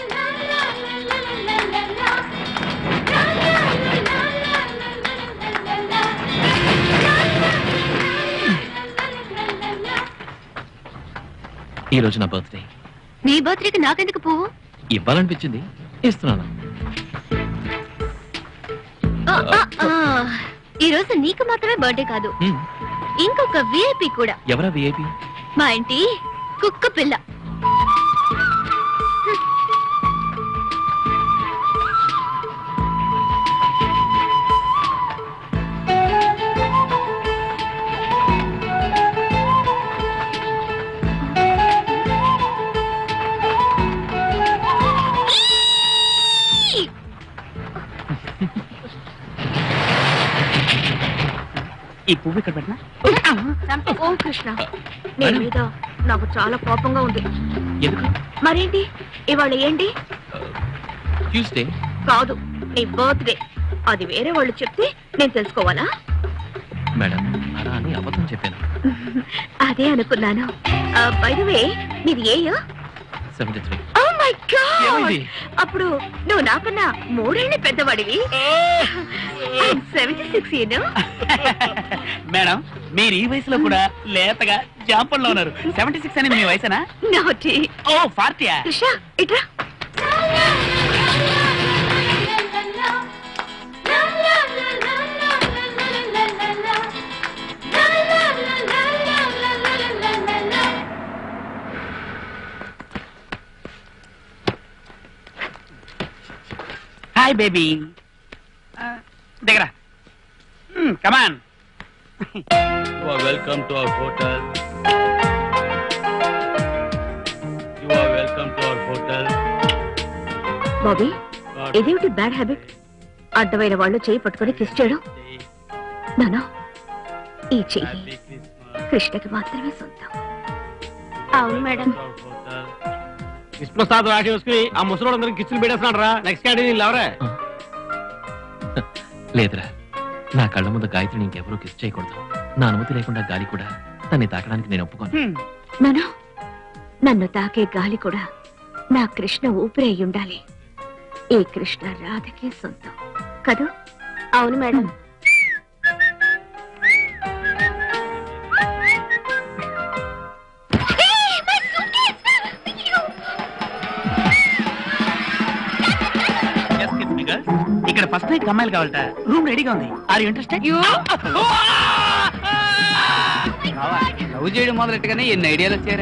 [SPEAKER 1] ఈ రోజు నా బర్త్డే
[SPEAKER 4] నీ బర్త్డేకి నాకెందుకు పువ్వు
[SPEAKER 1] ఇవ్వాలనిపించింది ఇస్తున్నాను
[SPEAKER 4] ఆ, ఆ, ఆ. ఈ రోజు నీకు మాత్రమే బర్త్డే కాదు
[SPEAKER 1] హ్మ్.
[SPEAKER 4] ఇంకొక విఐపి కూడా
[SPEAKER 1] ఎవరా విఐపి
[SPEAKER 4] మా ఇంటి కుక్క పిల్ల
[SPEAKER 3] ఈ పువ్వు ఇక్కడ పెట్టినా
[SPEAKER 4] ఓం కృష్ణ నీ మీద నాకు చాలా కోపంగా ఉంది
[SPEAKER 1] ఎందుకు
[SPEAKER 4] మరేంటి ఇవాళ ఏంటి
[SPEAKER 1] ట్యూస్డే
[SPEAKER 4] కాదు నీ బర్త్డే అది వేరే వాళ్ళు చెప్తే నేను తెలుసుకోవాలా
[SPEAKER 1] మేడం అలా అని అబద్ధం చెప్పాను
[SPEAKER 4] అదే అనుకున్నాను వే నీది A
[SPEAKER 1] seventy three
[SPEAKER 4] oh my God
[SPEAKER 1] ఏమైంది?
[SPEAKER 4] అప్పుడు నువ్వు నాకన్నా మూడేళ్ళు పెద్దవాడివి సెవెంటీ సిక్స్
[SPEAKER 3] మేడం మీరు ఈ వయసులో కూడా లేతగా జాంపల్లో ఉన్నారు సెవెంటీ సిక్స్ అనేది మీ వయసేనా
[SPEAKER 4] నాటి
[SPEAKER 3] ఓ ఫార్టీయా
[SPEAKER 4] కృష్ణ ఇట్రా
[SPEAKER 3] హాయ్ బేబీ దగ్గర కమాన్
[SPEAKER 11] You are welcome to our hotel. You are welcome to our hotel.
[SPEAKER 4] Bobby ఇదేమిటి బ్యాడ్ హ్యాబిట్ అడ్డమైన వాళ్ళు చేయి పట్టుకొని కిస్ చేయడం నానా ఈ చెయ్యి కృష్ణకి మాత్రమే సొంతం అవును మేడం
[SPEAKER 9] విష్ణుప్రసాద్ రాసి వేసుకుని ఆ ముసలోడందరికి కిచ్చులు పెట్టేస్తున్నాడు రా నెక్స్ట్ క్యాంటీన్ ఎవరే
[SPEAKER 1] లేదురా నా కళ్ళ ముందు గాయత్రిని ఇంకెవరూ కిస్ చేయకూడదు నా అనుమతి లేకుండా గాలి కూడా తన్ని తాకడానికి నేను ఒప్పుకోను
[SPEAKER 4] నానా నన్ను తాకే గాలి కూడా నా కృష్ణ ఊపిరి అయి ఉండాలి ఈ కృష్ణ రాధకే సొంతం కదూ అవును మేడం
[SPEAKER 3] ఇక్కడ ఫస్ట్ నైట్ అమ్మాయిలు కావాలట రూమ్ రెడీగా ఉంది ఆర్ ఇంట్రెస్టెడ్
[SPEAKER 10] లవ్ చేయడం మొదలెట్టుగానే ఎన్ని ఐడియాలు వచ్చారా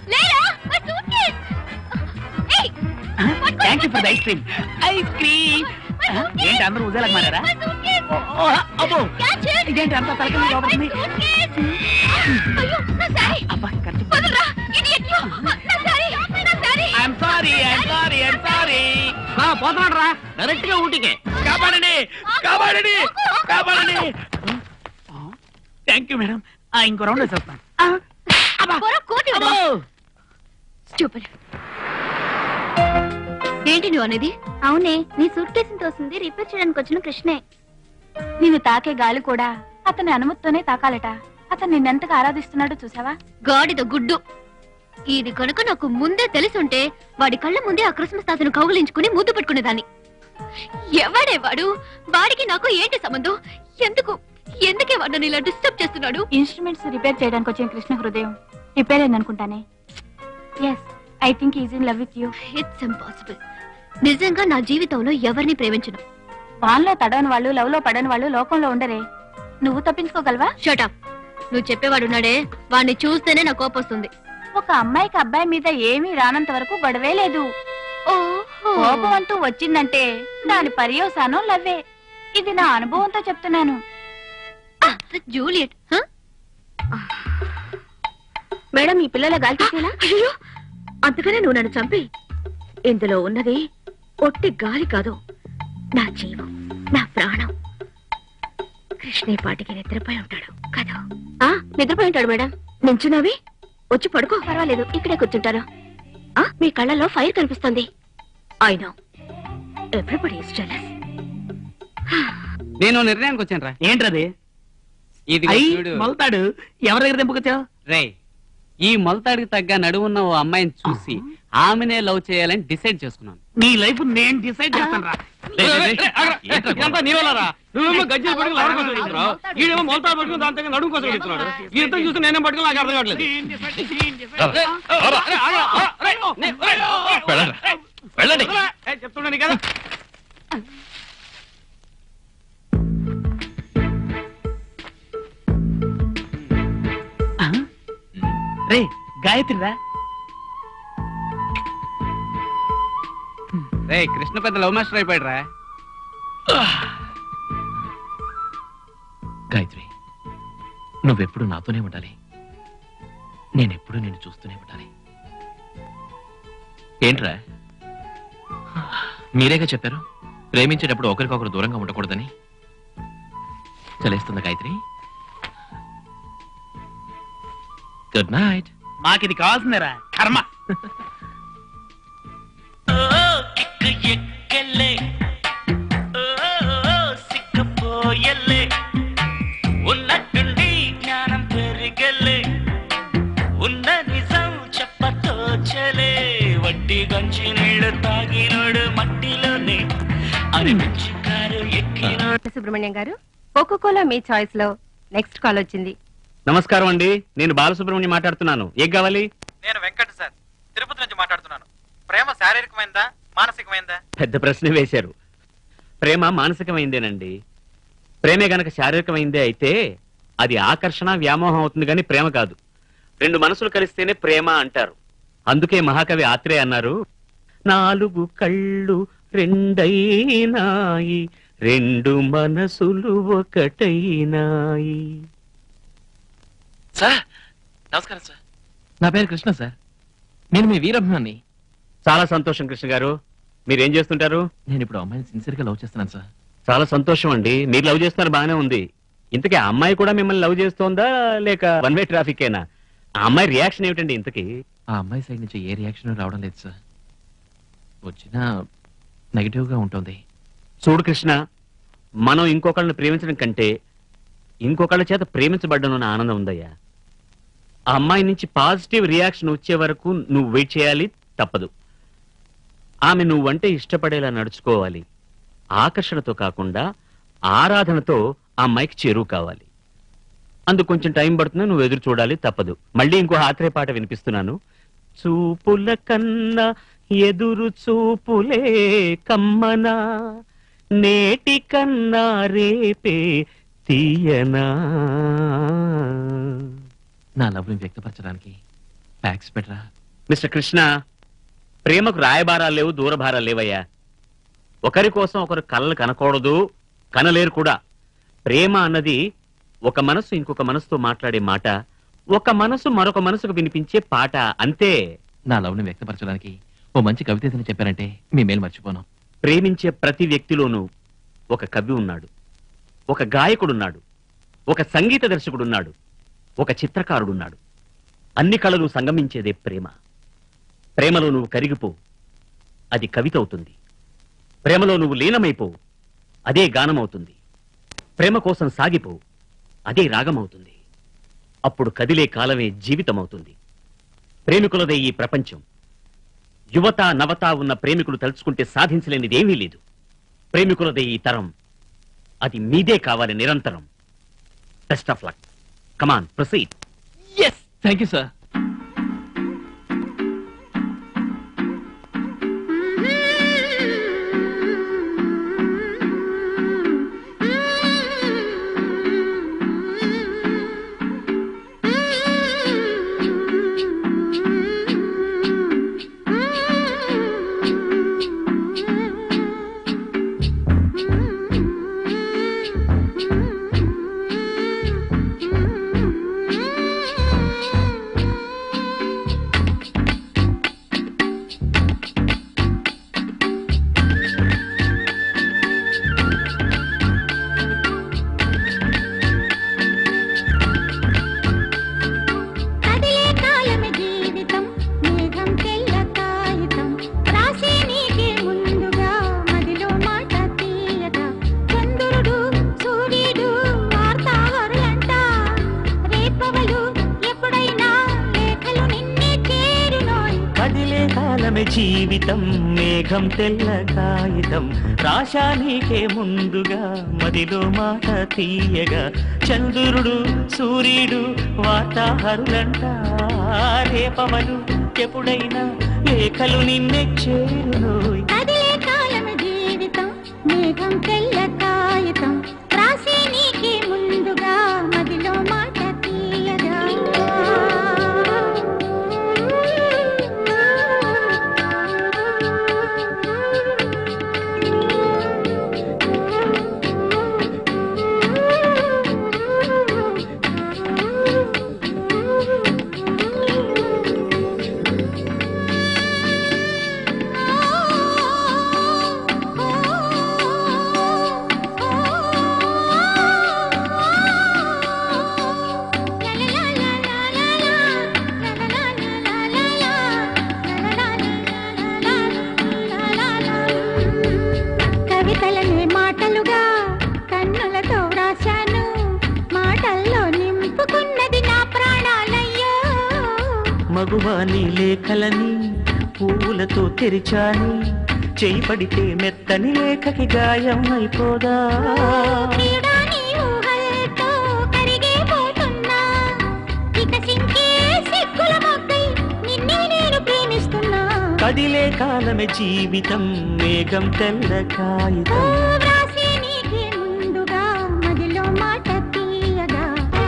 [SPEAKER 3] thank you for the ice cream ice cream ఏంటి అందరూ ఉదయాలకు మారారా ఓ, అబ్బో ఇదేంటి అంత తలకి లోపడుతుంది అబ్బా ఖర్చు I'm sorry I'm sorry I'm sorry
[SPEAKER 2] పోతున్నాడు రా డైరెక్ట్ గా ఊటికే
[SPEAKER 3] కాపాడండి కాపాడండి కాపాడండి థ్యాంక్ యూ మేడం ఇంకో రౌండ్ వేసేస్తాను
[SPEAKER 4] చూపలు ఏంటి నువ్వు అనేది అవునే నీ సూట్ కేసుని తోసింది రిపేర్ చేయడానికి వచ్చిన కృష్ణే నిన్ను తాకే గాలి కూడా అతని అనుమతితోనే తాకాలట అతను నిన్నెంతగా ఆరాధిస్తున్నాడో చూసావా
[SPEAKER 12] గాడిద గుడ్డు ఇది కనుక నాకు ముందే తెలిసుంటే వాడి కళ్ళ ముందే ఆ క్రిస్మస్ తాతను కౌగులించుకుని ముద్దు పెట్టుకునేదాన్ని ఎవడే వాడు వాడికి నాకు ఏంటి సంబంధం ఎందుకు ఎందుకే వాడు నన్ను ఇలా డిస్టర్బ్ చేస్తున్నాడు
[SPEAKER 4] ఇన్స్ట్రుమెంట్స్ రిపేర్ చేయడానికి వచ్చిన కృష్ణ హృదయం రిపేర్ అయిందనుకుంటానే yes I think is in love with you
[SPEAKER 12] it's impossible నిజంగా నా జీవితంలో ఎవరిని ప్రేమించను
[SPEAKER 4] వాన్లో తడవని వాళ్ళు లవ్ లో పడని వాళ్ళు లోకంలో ఉండరే నువ్వు తప్పించుకోగలవా
[SPEAKER 12] షటప్ నువ్వు చెప్పేవాడున్నాడే వాడిని చూస్తేనే నా కోపం వస్తుంది
[SPEAKER 4] ఒక అమ్మాయికి అబ్బాయి మీద ఏమీ రానంత వరకు గొడవే లేదు కోపం అంటూ వచ్చిందంటే దాని పర్యవసానం లవ్వే ఇది నా అనుభవంతో చెప్తున్నాను
[SPEAKER 12] జూలియట్
[SPEAKER 4] మేడం ఈ పిల్లల గాలి తీసేలా
[SPEAKER 12] అయ్యో అంతగానే నువ్వు నన్ను చంపి ఇందులో ఉన్నది ఒట్టి గాలి కాదు నా జీవం నా ప్రాణం కృష్ణే పాటికి నిద్రపోయి ఉంటాడు కదా ఆ నిద్రపోయి ఉంటాడు మేడం నించున్నావి వచ్చి పడుకో పర్వాలేదు ఇక్కడే కూర్చుంటాను ఆ మీ కళ్ళల్లో ఫైర్ కనిపిస్తుంది అయినా ఎవ్రీబడి ఇస్ జెలస్
[SPEAKER 10] నేను నిర్ణయానికి వచ్చాను రా
[SPEAKER 3] ఏంటది
[SPEAKER 10] ఇది
[SPEAKER 3] అయ్యి మొలతాడు ఎవరి దగ్గర దింపుకొచ్చావు
[SPEAKER 10] రే ఈ మొలతాడికి తగ్గ నడువున్న ఓ అమ్మాయిని చూసి ఆమెనే లవ్ చేయాలని డిసైడ్ చేసుకున్నాను
[SPEAKER 3] నీ లైఫ్ నేను డిసైడ్ చేస్తాను రా
[SPEAKER 2] ఇదంతా నీ వల్లరా నువ్వేమో గజ్జలు పట్టుకుని లవడ కోసం చెప్తున్నావు ఈడేమో మొలతాడు పట్టుకుని దాని దగ్గర నడుము కోసం చెప్తున్నాడు ఈ ఇద్దరు చూస్తే నేనేం పట్టుకుని నాకు అర్థం కావట్లేదు
[SPEAKER 1] వెళ్ళండి
[SPEAKER 2] చెప్తున్నాను కదా
[SPEAKER 3] రే గాయత్రి రా
[SPEAKER 10] రే కృష్ణ పెద్ద లవ్ మాస్టర్ అయిపోయాడు రా
[SPEAKER 1] గాయత్రి నువ్వెప్పుడు నాతోనే ఉండాలి నేనెప్పుడు నిన్ను చూస్తూనే ఉండాలి ఏంట్రా మీరేగా చెప్పారు ప్రేమించేటప్పుడు ఒకరికొకరు దూరంగా ఉండకూడదని చలేస్తుందా గాయత్రి గుడ్ నైట్
[SPEAKER 3] మాకు ఇది కావాల్సిందేరా కర్మ
[SPEAKER 5] ఎక్కెళ్ళే ఓ సిక్కపోయల్లే ఉన్నట్టుండి జ్ఞానం పెరిగల్లే ఉన్న నిజం చెప్పతోచలే వడ్డీ గంచి నీళ్లు తాగినోడు మట్టిలోనే అనిపించి కారు ఎక్కినోడు
[SPEAKER 13] సుబ్రహ్మణ్యం గారు కోకో కోలా మీ చాయిస్ లో నెక్స్ట్ కాల్ వచ్చింది
[SPEAKER 9] నమస్కారం అండి నేను బాలసుబ్రహ్మణ్యం మాట్లాడుతున్నాను ఏం కావాలి
[SPEAKER 14] నేను వెంకట్ సార్ తిరుపతి నుంచి మాట్లాడుతున్నాను ప్రేమ శారీరకమైందా మానసికమైందా
[SPEAKER 9] పెద్ద ప్రశ్న వేశారు ప్రేమ మానసికమైందేనండి ప్రేమే గనక శారీరకమైందే అయితే అది ఆకర్షణ వ్యామోహం అవుతుంది కానీ ప్రేమ కాదు రెండు మనసులు కలిస్తేనే ప్రేమ అంటారు అందుకే మహాకవి ఆత్రేయ అన్నారు నాలుగు కళ్ళు రెండైనాయి రెండు మనసులు ఒకటైనాయి
[SPEAKER 1] సార్ నమస్కారం సార్ నా పేరు కృష్ణ సార్ నేను మీ వీరభిమాన్ని
[SPEAKER 9] చాలా సంతోషం కృష్ణ గారు మీరేం చేస్తుంటారు
[SPEAKER 1] నేను ఇప్పుడు అమ్మాయిని సిన్సియర్గా లవ్ చేస్తున్నాను సార్
[SPEAKER 9] చాలా సంతోషం అండి మీరు లవ్ చేస్తున్నారు బాగానే ఉంది ఇంతకీ ఆ అమ్మాయి కూడా మిమ్మల్ని లవ్ చేస్తోందా లేక వన్ వే ట్రాఫిక్ ఏనా ఆ అమ్మాయి రియాక్షన్ ఏమిటండి ఇంతకీ
[SPEAKER 1] ఆ అమ్మాయి సైడ్ నుంచి ఏ రియాక్షన్ రావడం లేదు సార్ వచ్చినా నెగిటివ్గా ఉంటుంది
[SPEAKER 9] చూడు కృష్ణ మనం ఇంకొకళ్ళని ప్రేమించడం కంటే ఇంకొకళ్ళ చేత ప్రేమించబడ్డం అన్న ఆనందం ఉందయ్యా ఆ అమ్మాయి నుంచి పాజిటివ్ రియాక్షన్ వచ్చే వరకు నువ్వు వెయిట్ చేయాలి తప్పదు ఆమె నువ్వంటే ఇష్టపడేలా నడుచుకోవాలి ఆకర్షణతో కాకుండా ఆరాధనతో ఆ అమ్మాయికి చేరువు కావాలి అందుకు కొంచెం టైం పడుతుంది నువ్వు ఎదురు చూడాలి తప్పదు మళ్ళీ ఇంకో ఆత్రే పాట వినిపిస్తున్నాను చూపుల కన్నా ఎదురు చూపులే కమ్మనా నేటి కన్నా రేపే తీయనా
[SPEAKER 1] నా లవ్ని వ్యక్తపరచడానికి ఫ్యాక్స్ బెటరా
[SPEAKER 9] మిస్టర్ కృష్ణ ప్రేమకు రాయబారాలు లేవు దూరభారాలు లేవయ్యా ఒకరి కోసం ఒకరు కలలు కనకూడదు కనలేరు కూడా ప్రేమ అన్నది ఒక మనసు ఇంకొక మనసుతో మాట్లాడే మాట ఒక మనసు మరొక మనసుకు వినిపించే పాట అంతే
[SPEAKER 1] నా లవ్ని వ్యక్తపరచడానికి ఓ మంచి కవిత ఏదైనా చెప్పారంటే మీ మేలు మర్చిపోను
[SPEAKER 9] ప్రేమించే ప్రతి వ్యక్తిలోనూ ఒక కవి ఉన్నాడు ఒక గాయకుడున్నాడు ఒక సంగీత దర్శకుడున్నాడు ఒక చిత్రకారుడున్నాడు అన్ని కళలు సంగమించేదే ప్రేమ ప్రేమలో నువ్వు కరిగిపో అది కవిత అవుతుంది ప్రేమలో నువ్వు లీనమైపో అదే గానమవుతుంది ప్రేమ కోసం సాగిపో అదే రాగమవుతుంది అప్పుడు కదిలే కాలమే జీవితమవుతుంది ప్రేమికులదే ఈ ప్రపంచం యువత నవత ఉన్న ప్రేమికులు తలుచుకుంటే సాధించలేనిదేమీ లేదు ప్రేమికులదే ఈ తరం అది మీదే కావాలి నిరంతరం best of luck come on proceed
[SPEAKER 1] yes thank you sir
[SPEAKER 15] కదిలే కాలమే జీవితం మేఘం తెల్ల కాగితం రాసే నీకే ముందుగా మదిలో మాట తీయగా చంద్రుడు సూర్యుడు వార్తాహరులంట రేపవలు ఎప్పుడైనా లేఖలు నిన్నే చేరునోయ్
[SPEAKER 9] కదిలే కాలమే జీవితం మేఘం తెల్ల కాగితం రాశా నీకే ముందుగా మదిలో మాట తీయగా చంద్రుడు సూర్యుడు వార్తాహరులంట రేపవలు ఎప్పుడైనా లేఖలు నిన్నే చేరునోయ్
[SPEAKER 15] కదిలే కాలమే జీవితం మేఘం తెల్ల కాగితం రాసే నీకే ముందుగా మదిలో మాట తీయగా కవితలనే మాటలుగా కన్నులతో వ్రాశాను మాటల్లో నింపుకున్నది నా ప్రాణాలయ్యో
[SPEAKER 9] మగువాని లేఖలని పువ్వులతో తెరిచాని చేయి పడితే మెత్తని లేఖకి గాయం అయిపోదా
[SPEAKER 15] క్రీడా నీ ఊహలతో కరిగిపోతున్నా వికసించే సిగ్గుల మొగ్గై నిన్నే నేను ప్రేమిస్తున్నా
[SPEAKER 9] కదిలే కాలమే జీవితం మేఘం తెల్ల కాగితం
[SPEAKER 15] వ్రాసే నీకే ముందుగా మదిలో మాట తీయగా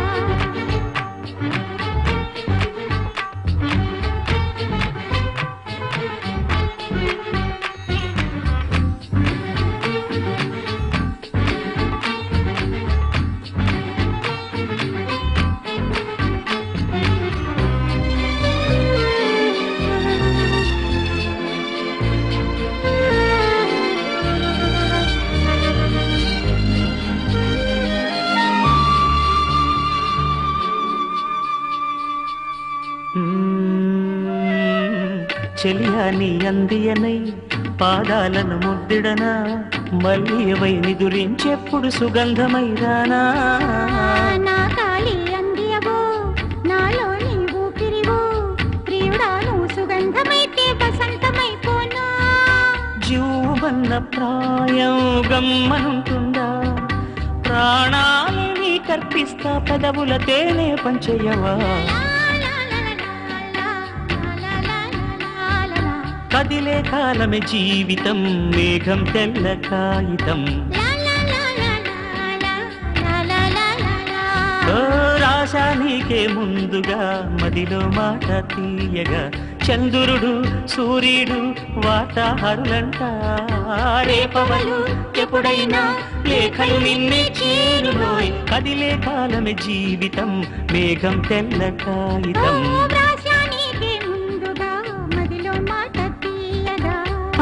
[SPEAKER 9] చెలియాని అందియనై పాదాలను ముద్దిడనా మల్లియవై నిదురించెప్పుడు సుగంధమై రానా
[SPEAKER 15] నా కాలి అందియవో నాలో నీ ఊపిరివో ప్రియుడాను సుగంధమైతే వసంతమైపోనా
[SPEAKER 9] జీవన్న ప్రాయం గమ్మనుంటుందా ప్రాణాలని కర్పిస్తా పెదవుల తేనె పంచయవా
[SPEAKER 16] కదిలే కాలమే జీవితం మేఘం తెల్ల కాగితం ఓ రాశా నీకే ముందుగా మదిలో మాట తీయగా చంద్రుడు సూర్యుడు వాతాహరులంట రేపవలు ఎప్పుడైనా లేఖలు నిన్నే చేరులోయ్ కదిలే కాలమే జీవితం మేఘం తెల్ల కాగితం
[SPEAKER 15] వ్రాశానికే ముందుగా మదిలో మాట తీయగా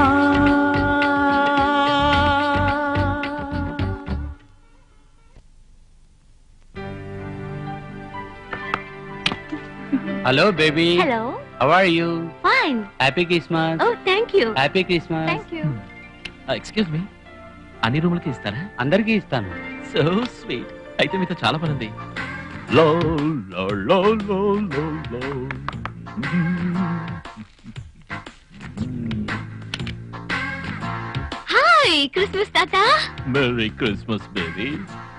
[SPEAKER 10] hello baby
[SPEAKER 4] hello
[SPEAKER 10] how are you
[SPEAKER 4] fine
[SPEAKER 10] happy Christmas
[SPEAKER 4] oh thank you
[SPEAKER 10] happy Christmas
[SPEAKER 4] thank you
[SPEAKER 1] excuse me అన్ని రూములకి ఇస్తారా
[SPEAKER 10] అందరికీ ఇస్తాను
[SPEAKER 1] సో స్వీట్ అయితే మీతో చాలా పని ఉంది లో లో లో లో లో లో
[SPEAKER 4] హాయ్ క్రిస్మస్ తాత
[SPEAKER 1] మెరీ క్రిస్మస్ బేబీ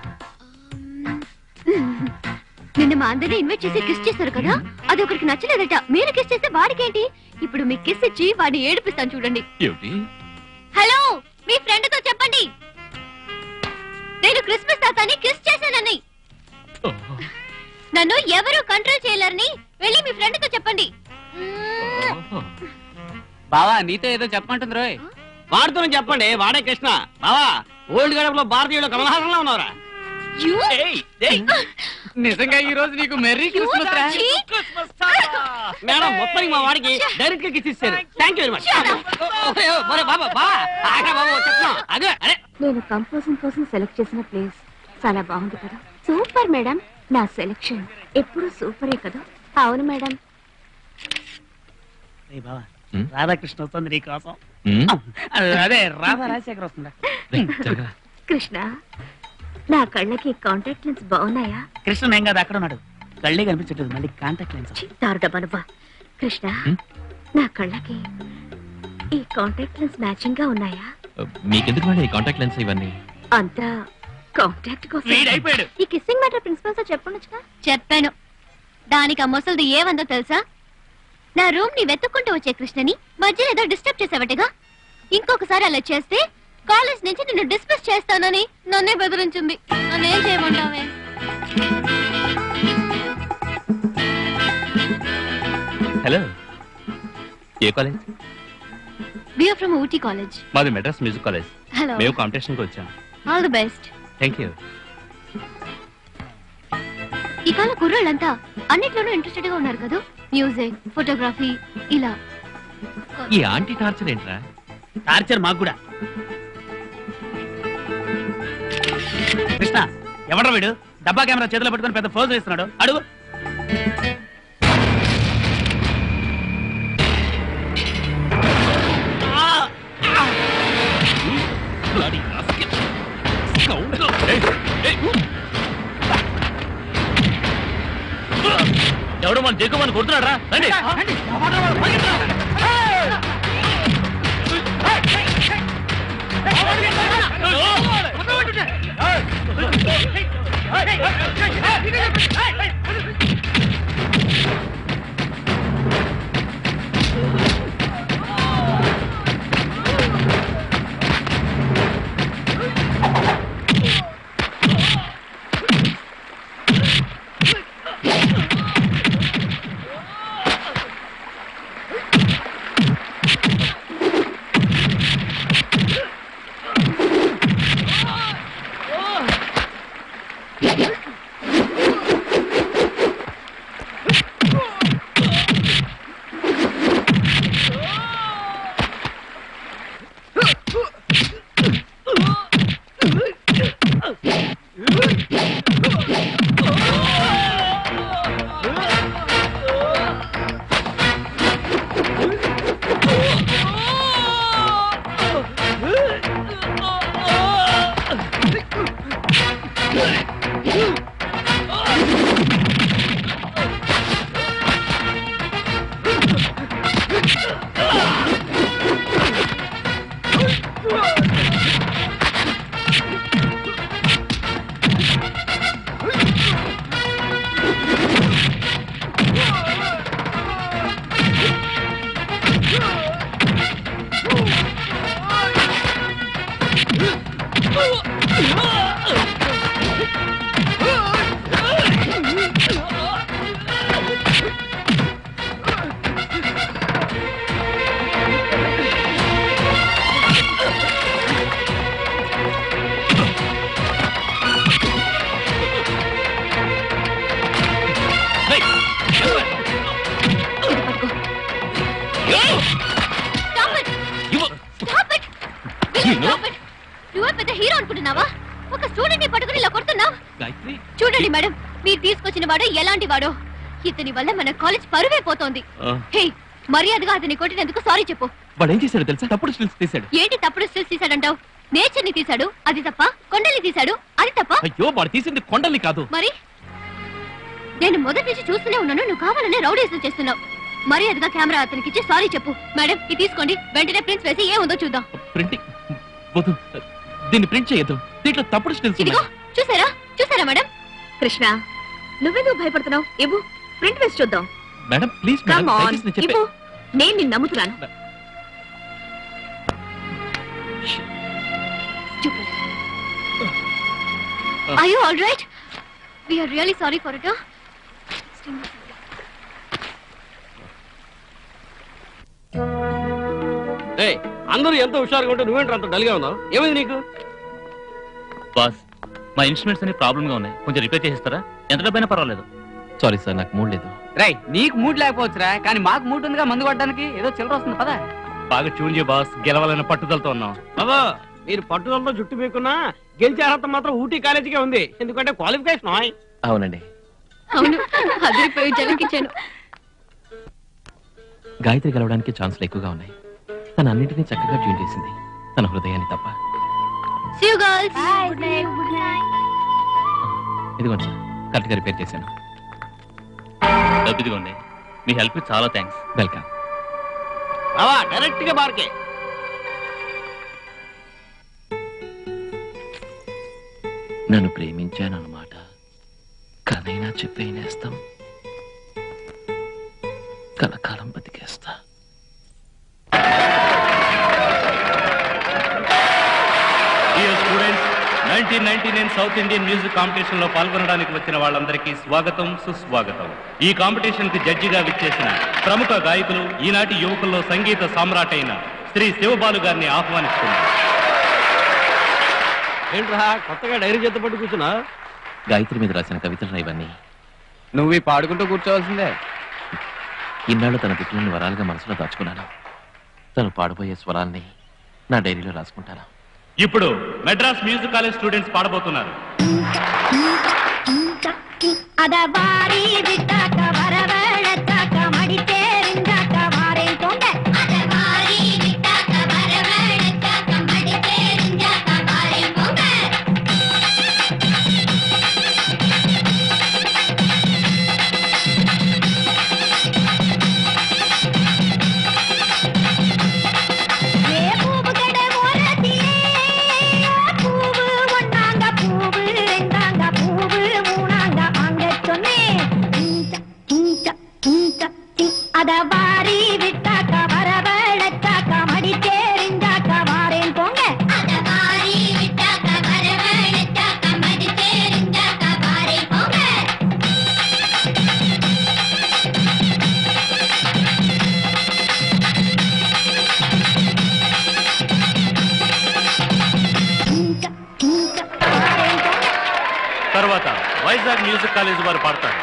[SPEAKER 4] నిన్న మా అందరినీ ఇన్వైట్ చేసి కిస్ చేశారు కదా అది ఒకరికి నచ్చలేదట మీరు కిస్ చేస్తే వాడికేంటి ఇప్పుడు మీకు కిస్ ఇచ్చి వాడిని ఏడిపిస్తాను చూడండి
[SPEAKER 1] ఏమిటి
[SPEAKER 4] హలో మీ ఫ్రెండ్ తో చెప్పండి నేను క్రిస్మస్ తాతని కిస్ చేశానని నన్ను ఎవరు కంట్రోల్ చేయలేరని వెళ్ళి మీ ఫ్రెండ్ తో చెప్పండి
[SPEAKER 10] బావా నీతో ఏదో చెప్పమంటుంది రోయ్
[SPEAKER 9] వాడితో చెప్పండి వాడే కృష్ణ బావా ఓల్డ్ గడపలో భారతీయుడు కమలహాసంలో ఉన్నారా
[SPEAKER 10] నిజంగా ఈ రోజు నీకు మెర్రీ క్రిస్మస్ రా
[SPEAKER 9] మేడం మొత్తం మా వాడికి డైరెక్ట్ గా కిస్ ఇచ్చారు థ్యాంక్ యూ వెరీ మచ్ బాబా బా ఆగా బాబు చెప్తున్నా అదే అరే
[SPEAKER 12] నేను కంపోజింగ్ కోసం సెలెక్ట్ చేసిన ప్లేస్ చాలా బాగుంది కదా సూపర్ మేడం నా సెలెక్షన్ ఎప్పుడు సూపరే కదా అవును మేడం
[SPEAKER 3] రే బావా రాధాకృష్ణ వస్తుంది నీ కోసం
[SPEAKER 1] హ్మ్?
[SPEAKER 3] అదే రాధా రాజశేఖర్ వస్తుందా
[SPEAKER 12] కృష్ణ నా కళ్ళకి కాంటాక్ట్ లెన్స్ బాగున్నాయా
[SPEAKER 3] కృష్ణ ఏం కాదు అక్కడ ఉన్నాడు కళ్ళే కనిపించట్లేదు మళ్ళీ కాంటాక్ట్ లెన్స్
[SPEAKER 12] దారుడబనువా కృష్ణ నా కళ్ళకి ఈ కాంటాక్ట్ లెన్స్ మ్యాచింగ్ గా ఉన్నాయా
[SPEAKER 1] మీకెందుకు మేడం ఈ కాంటాక్ట్ లెన్స్ ఇవన్నీ
[SPEAKER 12] అంతా కాంటాక్ట్ కోసం
[SPEAKER 3] వీడైపోయాడు.
[SPEAKER 12] ఈ కిస్సింగ్ మ్యాటర్ ప్రిన్సిపల్ తో చెప్పండుగా
[SPEAKER 4] చెప్పాను దానికి ఆ ముసలిది ఏమందో తెలుసా నా రూమ్ ని వెతుక్కుంటూ వచ్చే కృష్ణని మధ్యలో ఏదో డిస్టర్బ్ చేసావటగా ఇంకొకసారి అలా చేస్తే కాలేజ్ నుంచి నిన్ను డిస్మిస్ చేస్తానని నన్నే బెదిరించింది నన్నేం చేయమంటావే
[SPEAKER 8] hello A college
[SPEAKER 4] BR from Ooty college
[SPEAKER 8] మాది మెడ్రాస్ మ్యూజిక్ కాలేజ్
[SPEAKER 4] హలో
[SPEAKER 8] మేము కాంపిటీషన్కి వచ్చాం
[SPEAKER 4] all the best
[SPEAKER 8] thank you
[SPEAKER 4] ఈ కాల కుర్రాళ్ళంతా అన్నిట్లోనూ ఇంట్రెస్టెడ్ గా ఉన్నారు కదా మ్యూజిక్ ఫోటోగ్రఫీ ఇలా
[SPEAKER 1] ఈ ఆంటీ టార్చర్ ఏంట్రా
[SPEAKER 3] టార్చర్ మాకు కూడా కృష్ణ ఎవడ్రా వీడు డబ్బా కెమెరా చేతిలో పట్టుకొని పెద్ద ఫోజ్ ఇస్తున్నాడు అడుగు
[SPEAKER 8] ఎవడో మన దిక్కుమని కొడుతున్నాడు రా రండి
[SPEAKER 17] పట్టుకుని ఇలా కొడుతున్నావు
[SPEAKER 1] గాయత్రి
[SPEAKER 17] చూడండి మేడం మీరు తీసుకొచ్చిన వాడు ఎలాంటి వాడో ఇతని వల్ల మన కాలేజ్ పరువే పోతోంది హే మర్యాదగా అతని కొట్టినందుకు సారీ చెప్పు
[SPEAKER 1] వాడు ఏం చేశాడు తెలుసా తప్పుడు స్టిల్స్ తీశాడు
[SPEAKER 17] ఏంటి తప్పుడు స్టిల్స్ తీసాడంటావు నేచర్ ని తీశాడు అది తప్ప కొండల్ని తీశాడు అది తప్ప
[SPEAKER 1] అయ్యో వాడు తీసింది కొండల్ని కాదు
[SPEAKER 17] మరి నేను మొదటి నుంచి చూస్తూనే ఉన్నాను నువ్వు కావాలనే రౌడీసం చేస్తున్నావు మర్యాదగా కెమెరా అతనికి ఇచ్చి సారీ చెప్పు మేడం ఇది తీసుకోండి వెంటనే ప్రింట్స్ వేసి ఏముందో చూద్దాం
[SPEAKER 1] ప్రింటింగ్ వద్దు దీన్ని ప్రింట్ చేయొద్దు దీంట్లో తప్పుడు స్టిల్స్
[SPEAKER 17] ఇదిగో చూసారా చూసారా మేడం
[SPEAKER 12] కృష్ణ నువ్వెందుకు భయపడుతున్నావు ఇవ్వు ప్రింట్ వేసి చూద్దాం
[SPEAKER 1] madam please madam
[SPEAKER 12] Come on,
[SPEAKER 1] దయచేసి నేను చెప్పే
[SPEAKER 12] ఇవ్వు నేను నిన్ను నమ్ముతున్నాను
[SPEAKER 17] Are you all right? We are really sorry for it, huh?
[SPEAKER 18] ఏయ్, అందరూ ఎంతో హుషారుగా ఉంటే నువ్వేంటి అంత డల్గా ఉన్నావు ఏమైంది నీకు
[SPEAKER 8] బాస్ మా ఇన్స్ట్రుమెంట్స్ అన్ని ప్రాబ్లమ్ గా ఉన్నాయి కొంచెం రిపేర్ చేసిస్తారా ఎంత డబ్బైనా పర్వాలేదు
[SPEAKER 1] సారీ సార్ నాకు మూడ్ లేదు
[SPEAKER 10] రై నీకు మూడ్ లేకపోవచ్చురా కానీ మాకు మూడ్ ఉందిగా మందు కొట్టడానికి ఏదో చిల్లర వస్తుంది పదా
[SPEAKER 8] బాగా ట్యూన్ చేయ బాస్ గెలవాలన్న పట్టుదలతో ఉన్నాం
[SPEAKER 18] బాబా మీరు పట్టుదలతో జుట్టు మీకున్నా గెలిచే అర్హత మాత్రం ఊటీ కాలేజీకే ఉంది ఎందుకంటే క్వాలిఫికేషన్ ఆయ్.
[SPEAKER 1] అవునండి
[SPEAKER 17] అవును అదిరిపోయి జలకిచ్చాను
[SPEAKER 1] గాయత్రి గెలవడానికి ఛాన్సులు ఎక్కువగా ఉన్నాయి తన అన్నింటినీ చక్కగా ట్యూన్ చేసింది తన హృదయాన్ని తప్ప
[SPEAKER 17] See you girls.
[SPEAKER 1] ఇదిగోండి సార్ కరెక్ట్గా రిపేర్ చేశాను
[SPEAKER 8] డబ్బు ఇదిగోండి మీ హెల్ప్ చాలా థ్యాంక్స్
[SPEAKER 1] వెల్కమ్
[SPEAKER 18] బావా డైరెక్ట్ గా బార్కే
[SPEAKER 1] నన్ను ప్రేమించాను అన్నమాట కనైనా చెప్పేనేస్తాం కలకాలం బతికేస్తా
[SPEAKER 8] students nineteen ninety nine south Indian music competition లో పాల్గొనడానికి వచ్చిన వాళ్ళందరికీ స్వాగతం సుస్వాగతం ఈ కాంపిటీషన్ కి జడ్జిగా విచ్చేసిన ప్రముఖ గాయకులు ఈనాటి యువకుల్లో సంగీత సామ్రాట్ అయిన శ్రీ శివబాలు గారిని ఆహ్వానిస్తున్నారు
[SPEAKER 18] ఏంట్రా కొత్తగా డైరీ చేత పట్టు కూర్చున్నా
[SPEAKER 1] గాయత్రి మీద రాసిన కవితలు ఇవన్నీ
[SPEAKER 10] నువ్వు ఈ పాడుకుంటూ కూర్చోవాల్సిందే
[SPEAKER 1] ఇన్నాళ్ళు తన తిట్లని వరాలుగా మనసులో దాచుకున్నాను తను పాడబోయే స్వరాల్ని నా డైరీలో రాసుకుంటాను
[SPEAKER 8] ఇప్పుడు మెడ్రాస్ మ్యూజిక్ కాలేజ్ స్టూడెంట్స్ పాడబోతున్నారు
[SPEAKER 15] அத வாரி விட்டாக்க வரவழைத்தாக்க மடித்தேறிந்தாக்க வாரேன் தொங்க அத வாரி விட்டாக்க வரவழைத்தாக்க மடித்தேறிந்தாக்க வாரேன் தொங்க ஏ பூவு கடை ஓரத்திலே பூவு ஒண்ணாங்க பூவு ரெண்டாங்க பூவு மூணாங்க வாங்க சொன்னேன் இந்த, இந்த, இந்த, இந்த. அத வாரி விட்டாக்க வரவழைத்தாக்க மடி தேறிந்தாக்க வாரேன் போங்க அத வாரி விட்டாக்க வரவழைத்தாக்க மடி தேறிந்தாக்க வாரேன் போங்க
[SPEAKER 8] తర్వాత వైజాగ్ మ్యూజిక్ కాలేజ్ వారు పాడతారు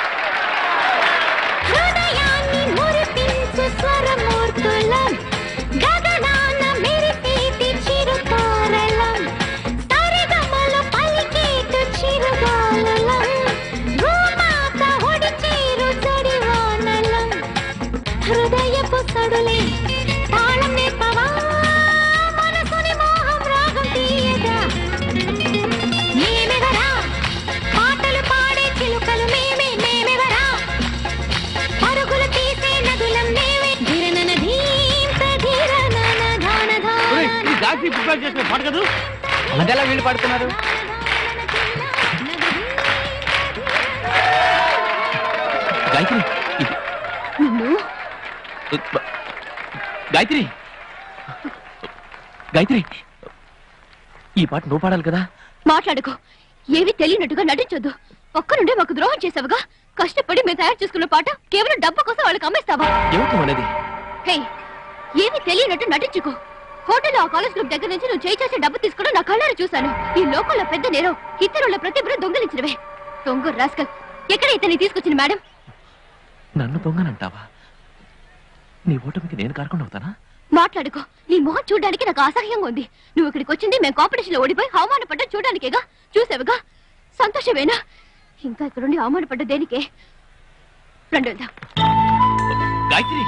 [SPEAKER 15] హృదయాన్ని మురిపించు స్వరమూర్తులం గగనాన మెరిపేటి చిరుతారలం సరిగమలు పలికేటు చిరుగాలులం భూమాత ఒడి చేరు జడివానలం హృదయపు సడులే తాళం నేర్పవా మనసుని మోహం రాగం తీయగా మేమెవరా పాటలు పాడే చిలుకలు మేమే మేమెవరా పరుగులు తీసే నదులం మేమే ధిరనన ధీంత ధిరనన ఘన
[SPEAKER 18] ఒరేయ్, ఈ గాయత్రి ప్రిపేర్ చేసిన పాట కదా
[SPEAKER 10] అదెలా వీళ్ళు పాడుతున్నారు
[SPEAKER 1] గాయత్రి ఇది
[SPEAKER 17] నువ్వు
[SPEAKER 1] గాయత్రి గాయత్రి ఈ పాట నువ్వు పాడాలి కదా
[SPEAKER 17] మాట్లాడుకో ఏవి తెలియనట్టుగా నటించొద్దు ఒక్కనుండే మాకు ద్రోహం చేసావుగా కష్టపడి మేము తయారు చేసుకున్న పాట కేవలం డబ్బు కోసం వాళ్ళకి అమ్మేస్తావా
[SPEAKER 1] ఏమిటి అనేది
[SPEAKER 17] హే ఏమి తెలియనట్టు నటించుకో హోటల్ ఆ కాలేజ్ గ్రూప్ దగ్గర నుంచి నువ్వు చేయి చేసి డబ్బు తీసుకోవడం నా కళ్ళారు చూశాను ఈ లోకంలో పెద్ద నేరం ఇతరుల ప్రతిభను దొంగలించినవే దొంగ రాస్కల్ ఎక్కడ ఇతన్ని తీసుకొచ్చిన మేడం
[SPEAKER 1] నన్ను దొంగనంటావా నీ ఓటమికి నేను కారకుండా అవుతానా
[SPEAKER 17] మాట్లాడుకో నీ మొహం చూడడానికి నాకు అసహ్యంగా ఉంది నువ్వు ఇక్కడికి వచ్చింది మేము కాంపిటీషన్ లో ఓడిపోయి అవమానపడ్డా చూడడానికేగా చూసావుగా సంతోషమేనా ఇంకా ఇక్కడుండి అవమానపడ్డ దేనికే రండి వెళ్దాం
[SPEAKER 1] గాయత్రి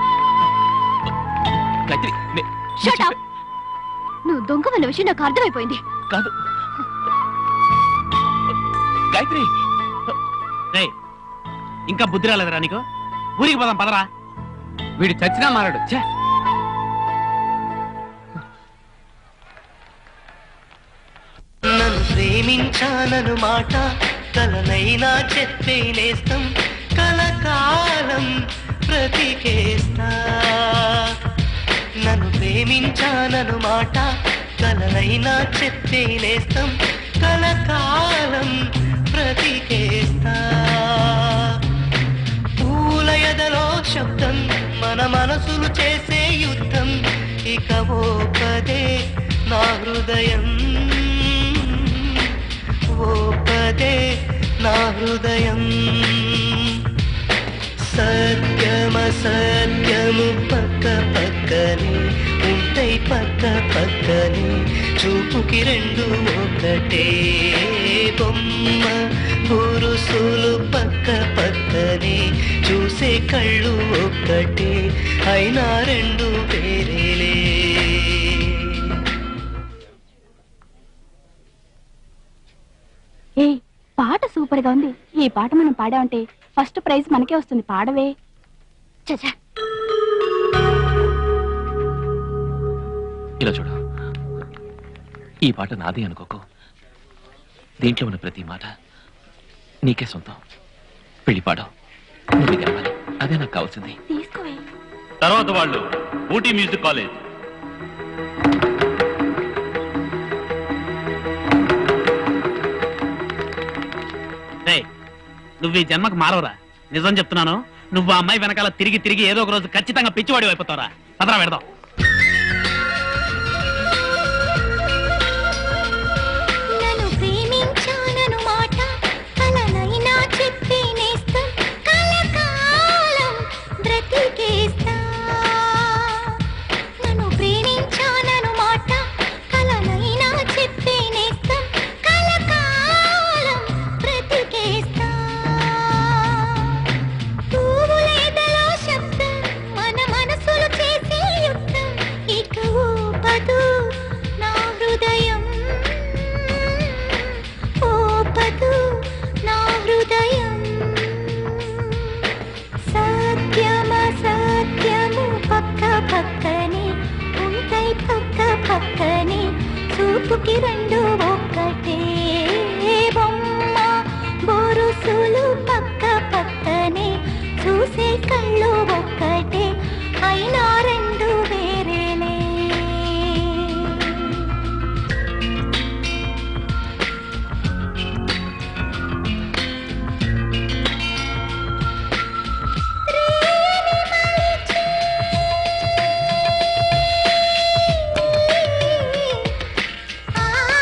[SPEAKER 1] గాయత్రి నే-
[SPEAKER 17] Shut up. నువ్వు దొంగవన్న విషయం నాకు అర్థమైపోయింది
[SPEAKER 1] కాదు గాయత్రి
[SPEAKER 3] రేయ్ ఇంకా బుద్ధి రాలేదురా నీకు ఊరికి పోదాం పదరా
[SPEAKER 10] వీడు చచ్చినా మారాడు ఛే
[SPEAKER 16] నన్ను ప్రేమించానను మాట కలనైనా చెప్పే నేస్తం కలకాలం ప్రతికేస్తా నన్ను ప్రేమించానను మాట కలనైనా చెప్పే నేస్తం కలకాలం ప్రతికేస్తా పూల ఎదలో శబ్దం మన మనసులు చేసే యుద్ధం ఇక ఓ పదే నా హృదయం ఓ పదే నా హృదయం సత్యమ సత్యము పక్క పక్కనే ఉంటాయి పక్క పక్కనే చూపుకి రెండు ఒకటే బొమ్మ పురుషులు పక్క పక్కనే చూసే కళ్ళు ఒక్కటే అయినా రెండు వేరేలే
[SPEAKER 4] ఏ పాట సూపర్ గా ఉంది ఈ పాట మనం పాడామంటే ఫస్ట్ ప్రైజ్ మనకే వస్తుంది పాడవే
[SPEAKER 17] చచ్చా
[SPEAKER 1] ఇలా చూడు ఈ పాట నాది అనుకోకు దీంట్లో ఉన్న ప్రతి మాట నీకే సొంతం పెళ్లి పాడు నువ్వు గెలవాలి అదే నాకు కావాల్సింది
[SPEAKER 4] తీసుకోవే
[SPEAKER 8] తర్వాత వాళ్ళు ఊటీ మ్యూజిక్ కాలేజ్
[SPEAKER 3] రేయ్ నువ్వు ఈ జన్మకు మారవరా నిజం చెప్తున్నాను నువ్వు ఆ అమ్మాయి వెనకాల తిరిగి తిరిగి ఏదో ఒక రోజు ఖచ్చితంగా పిచ్చివాడి అయిపోతావురా పదరా పెడదాం
[SPEAKER 15] నన్ను ప్రేమించానను మాట కలనైనా చెప్పి నేస్తం కలకాలం బ్రతికేస్తా నన్ను ప్రేమించానను మాట కలనైనా చెప్పి నేస్తం కలకాలం బ్రతికేస్తా పువ్వులేదలో శబ్దం మన మనసులు చేసే యుద్ధం ఇక ఊపదు నా హృదయం ఊపదు నా హృదయం సత్యమ సత్యము పక్క పక్కనే ఉంటాయి పక్క పక్కనే చూపుకి రెండు ఒక్కటే బొమ్మ బొరుసులు పక్క పక్కనే చూసే కళ్ళు ఒక్కటే అయినా రెండు వేరేలే ఆ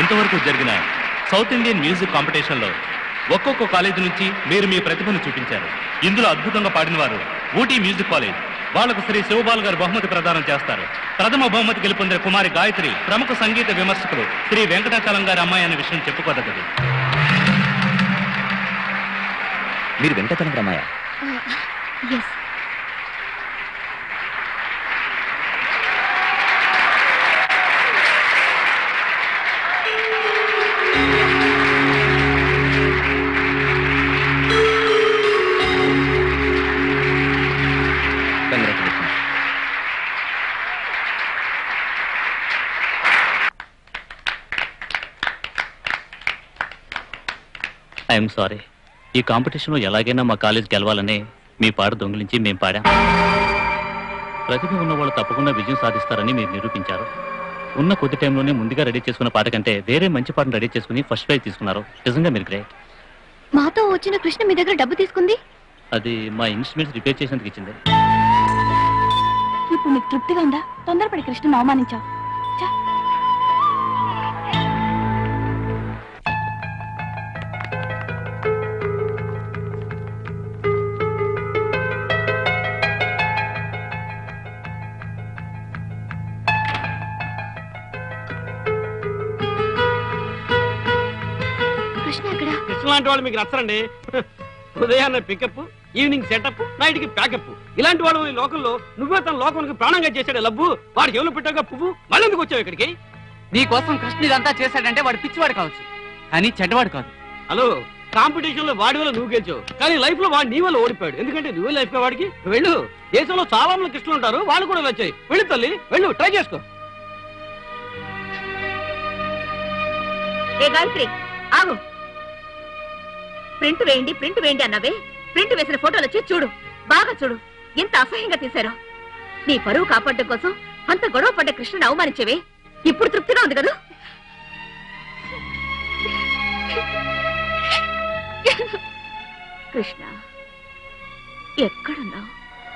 [SPEAKER 8] ఇంతవరకు జరిగిన సౌత్ ఇండియన్ మ్యూజిక్ కాంపిటీషన్లో ఒక్కొక్క కాలేజీ నుంచి మీరు మీ ప్రతిభను చూపించారు ఇందులో అద్భుతంగా పాడిన వారు ఊటీ మ్యూజిక్ కాలేజ్ వాళ్లకు శ్రీ శివబాల్ గారు బహుమతి ప్రదానం చేస్తారు ప్రథమ బహుమతి గెలుపొందిన కుమారి గాయత్రి ప్రముఖ సంగీత విమర్శకులు శ్రీ వెంకటాచలం గారి అమ్మాయి అనే విషయం చెప్పుకోదగ్గది
[SPEAKER 19] మీరు Venkatachalam Ramaiah
[SPEAKER 17] yes
[SPEAKER 19] congratulation
[SPEAKER 9] I'm sorry ఈ కాంపిటీషన్లో ఎలాగైనా మా కాలేజ్ గెలవాలని మీ పాట దొంగిలించి మేం పాడాం ప్రతిభ ఉన్న వాళ్ళు తప్పకుండా విజయం సాధిస్తారని మీరు నిరూపించారు ఉన్న కొద్ది టైంలోనే ముందుగా రెడీ చేసుకున్న పాట కంటే వేరే మంచి పాటను రెడీ చేసుకుని ఫస్ట్ ప్రైజ్ తీసుకున్నారు నిజంగా మీరు గ్రేట్
[SPEAKER 17] మాతో వచ్చిన కృష్ణ మీ దగ్గర డబ్బు తీసుకుంది
[SPEAKER 9] అది మా ఇన్స్ట్రుమెంట్స్ రిపేర్ చేసేందుకు ఇచ్చింది
[SPEAKER 4] ఇప్పుడు నీకు తృప్తిగా ఉందా తొందరపడి కృష్ణను అవమానించావు ఛ!
[SPEAKER 17] కృష్ణ ఎక్కడ
[SPEAKER 18] కృష్ణ లాంటి వాళ్ళు మీకు నచ్చరండి ఉదయాన్నే పికప్ ఈవినింగ్ సెటప్ నైట్ కి ప్యాకప్ ఇలాంటి వాడు ఈ లోకంలో నువ్వే తన లోకానికి ప్రాణంగా చేశాడు లబ్బు వాడు ఎవరు పెట్టాక పువ్వు మళ్ళీ ఎందుకు వచ్చావు ఇక్కడికి
[SPEAKER 10] నీకోసం కృష్ణ ఇదంతా చేశాడంటే వాడు పిచ్చివాడు కావచ్చు కానీ చెడ్డవాడు కాదు
[SPEAKER 18] హలో కాంపిటీషన్ లో వాడి వల్ల నువ్వు గెలిచావు కానీ లైఫ్ లో వాడు నీ వల్ల ఓడిపోయాడు ఎందుకంటే నువ్వే లైఫ్ వాడికి వెళ్ళు దేశంలో చాలా మంది కృష్ణులు ఉంటారు వాళ్ళు కూడా వచ్చాయి వెళ్ళు తల్లి వెళ్ళు ట్రై చేసుకో
[SPEAKER 12] ఏ గాయత్రి ఆగు ప్రింట్ వేయండి ప్రింట్ వేయండి అన్నవే ప్రింట్ వేసిన ఫోటోలు వచ్చి చూడు బాగా చూడు ఎంత అసహ్యంగా తీశారో నీ పరువు కాపాడడం కోసం అంత గొడవ పడ్డ కృష్ణుని అవమానించేవే ఇప్పుడు తృప్తిగా ఉంది కదా కృష్ణ ఎక్కడున్నావు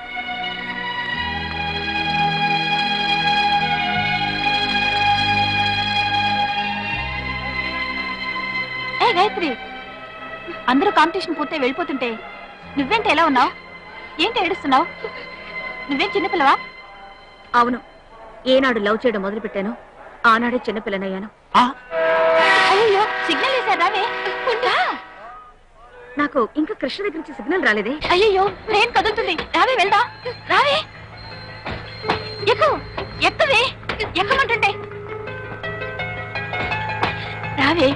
[SPEAKER 4] ఏ గాయత్రి అందరూ కాంపిటీషన్ పూర్తయి వెళ్ళిపోతుంటే నువ్వేంటి ఎలా ఉన్నావు ఏంటి ఏడుస్తున్నావు నువ్వేం చిన్నపిల్లవా
[SPEAKER 12] అవును ఏనాడు లవ్ చేయడం మొదలు పెట్టాను ఆనాడే చిన్నపిల్లనయ్యాను
[SPEAKER 4] అయ్యో సిగ్నల్ వేశారు రావే ఉంటా
[SPEAKER 12] నాకు ఇంకా కృష్ణ దగ్గర నుంచి సిగ్నల్ రాలేదే
[SPEAKER 4] అయ్యో ట్రైన్ కదులుతుంది రావే వెళ్దాం రావే ఎక్కు ఎక్కవే ఎక్కమంటుంటే రావే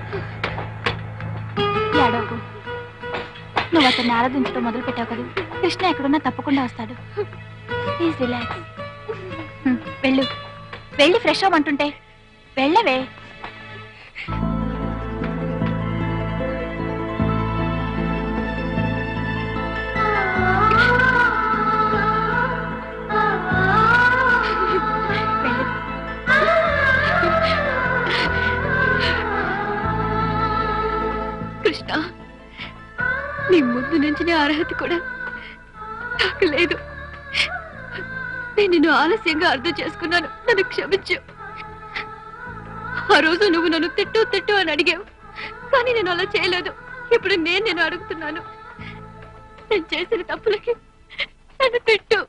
[SPEAKER 4] ఏడవకు నువ్వు అతన్ని ఆరాధించడం మొదలు పెట్టావు కదా కృష్ణ ఎక్కడున్నా తప్పకుండా వస్తాడు ప్లీజ్ రిలాక్స్ వెళ్ళు వెళ్ళి ఫ్రెష్ అవ్వమంటుంటే వెళ్ళవే
[SPEAKER 17] కృష్ణ నీ ముందు నుంచి నీ అర్హత కూడా నాకు లేదు నేను నిన్ను ఆలస్యంగా అర్థం చేసుకున్నాను నన్ను క్షమించు ఆ రోజు నువ్వు నన్ను తిట్టు తిట్టు అని అడిగావు కానీ నేను అలా చేయలేదు ఇప్పుడు నేను నేను అడుగుతున్నాను నేను చేసిన తప్పులకి నన్ను తిట్టు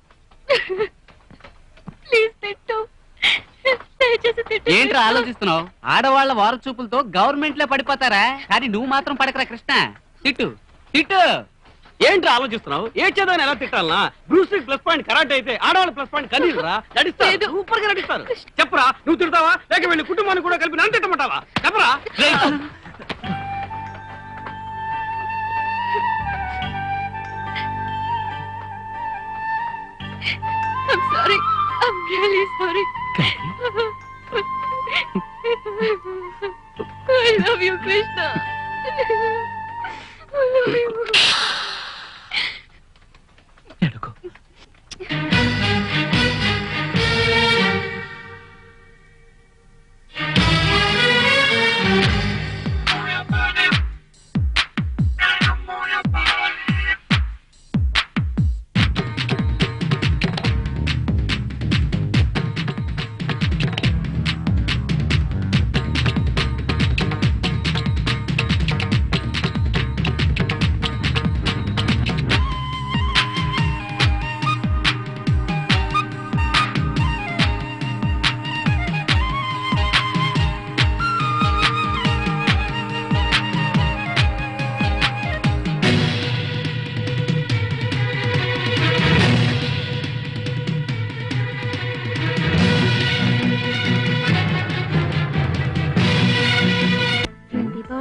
[SPEAKER 17] ప్లీజ్ తిట్టు దయచేసి తిట్టు
[SPEAKER 10] ఏంట్రా ఆలోచిస్తున్నావు ఆడవాళ్ళ వార చూపులతో గవర్నమెంట్ లో పడిపోతారా కానీ నువ్వు మాత్రం పడకరా కృష్ణ తిట్టు తిట్టు
[SPEAKER 18] ఏంట్రా ఆలోచిస్తున్నావు ఏ చేద్దామని ఎలా తిట్టాలనా బ్రూస్ ప్లస్ పాయింట్ కరాటే అయితే ఆడవాళ్ళ ప్లస్ పాయింట్ కనీరా నడిస్తారు సూపర్ గా నడిస్తారు చెప్పరా నువ్వు తిడతావా లేక వెళ్ళి కుటుంబాన్ని కూడా కలిపి నన్ను తిట్టమంటావా చెప్పరా
[SPEAKER 17] I'm sorry. I'm really sorry. I love you, Krishna. I love you.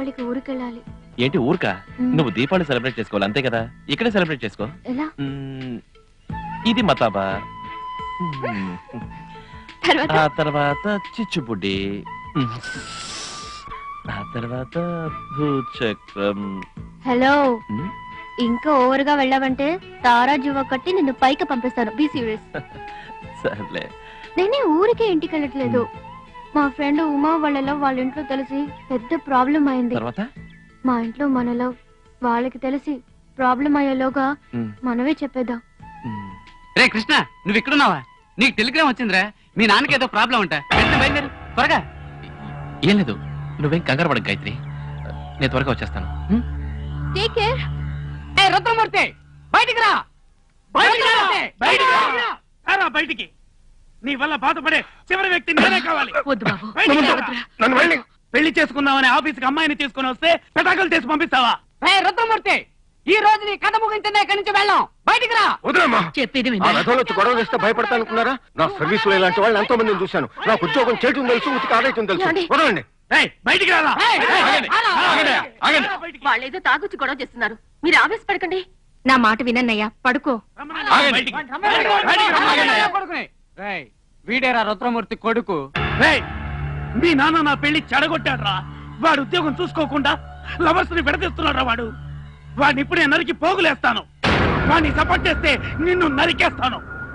[SPEAKER 17] దీపావళికి ఊరికెళ్ళాలి
[SPEAKER 1] ఏంటి ఊరుకా
[SPEAKER 17] మ్.
[SPEAKER 1] నువ్వు దీపావళి సెలబ్రేట్ చేసుకోవాలి అంతే కదా ఇక్కడే సెలబ్రేట్ చేసుకో
[SPEAKER 17] ఎలా
[SPEAKER 1] మ్, ఇది మతాబా మ్,
[SPEAKER 17] తర్వాత
[SPEAKER 1] ఆ తర్వాత చిచ్చుబుడ్డి మ్, ఆ తర్వాత భూచక్రం
[SPEAKER 17] హలో
[SPEAKER 1] మ్,
[SPEAKER 17] ఇంకా ఓవర్ గా వెళ్ళావంటే తారా జువ కట్టి నిన్ను పైకి పంపిస్తాను బీ సీరియస్
[SPEAKER 1] సర్లే
[SPEAKER 17] నేనే ఊరికే ఇంటికి వెళ్ళట్లేదు మా ఫ్రెండ్ ఉమా వాళ్ళలో వాళ్ళ ఇంట్లో తెలిసి పెద్ద ప్రాబ్లం అయింది
[SPEAKER 1] తర్వాత
[SPEAKER 17] మా ఇంట్లో మనలో వాళ్ళకి తెలిసి ప్రాబ్లం అయ్యేలోగా
[SPEAKER 1] మ్,
[SPEAKER 17] మనమే చెప్పేద్దాం
[SPEAKER 10] రే కృష్ణ నువ్వు ఇక్కడున్నావా నీకు టెలిగ్రామ్ వచ్చిందిరా మీ నాన్నకి ఏదో ప్రాబ్లం ఉంటా వెంటనే బయలుదేరు త్వరగా
[SPEAKER 1] ఏం లేదు నువ్వేం కంగారు పడకు గాయత్రి నేను త్వరగా వచ్చేస్తాను మ్?
[SPEAKER 17] టేక్ కేర్
[SPEAKER 10] ఏ రుద్రమూర్తి బయటికి రా
[SPEAKER 3] బయటికి రా! బయటికి రా!
[SPEAKER 10] రా!
[SPEAKER 3] రారా బయటికి నీ వల్ల బాధపడే చివరి వ్యక్తి నేనే కావాలి
[SPEAKER 12] వద్దు బాబు
[SPEAKER 3] బయటికి రా.
[SPEAKER 7] నన్ను వెళ్ళి
[SPEAKER 3] పెళ్లి చేసుకుందామని ఆఫీస్కి అమ్మాయిని తీసుకుని వస్తే పెటాకులు చేసి పంపిస్తావా
[SPEAKER 10] ఏ రుద్రమూర్తి ఈ రోజు నీ కథ ముగించిందే ఇక్కడి నుంచి వెళ్ళాం బయటికి రా
[SPEAKER 7] వదిలేమ్మా
[SPEAKER 12] చెప్పేది
[SPEAKER 7] ఆ
[SPEAKER 12] విన్నా
[SPEAKER 7] రథంలో వచ్చి గొడవ చేస్తే భయపడతానుకున్నారా నా సర్వీస్ లో ఇలాంటి వాళ్ళని ఎంతో మందిని చూశాను నాకు ఉద్యోగం చేయటం తెలుసు ఉతికి ఆడటం తెలుసు
[SPEAKER 17] ఏమండి?
[SPEAKER 7] వదలండి
[SPEAKER 3] ఏయ్, బయటికి రారా
[SPEAKER 10] ఏయ్, ఏయ్,
[SPEAKER 3] ఆగండి,
[SPEAKER 10] రారా.
[SPEAKER 3] ఆగండి, ఆగండి.
[SPEAKER 12] వాళ్ళేదో తాగొచ్చి గొడవ చేస్తున్నారు మీరు ఆవేశపడకండి
[SPEAKER 13] నా మాట వినన్నయ్యా పడుకో
[SPEAKER 3] ఆగండి. బయటికి. బయటికి రా, ఆగండి.
[SPEAKER 10] కొడుకుని రేయ్, వీడేరా రుద్రమూర్తి కొడుకు
[SPEAKER 3] రేయ్, మీ నాన్న నా పెళ్లి చెడగొట్టాడ్రా వాడు ఉద్యోగం చూసుకోకుండా లవర్స్ ని విడదీస్తున్నాడ్రా వాడు వాడిని ఇప్పుడే నరికి పోగులేస్తాను వాడిని సపోర్ట్ చేస్తే నిన్ను నరికేస్తాను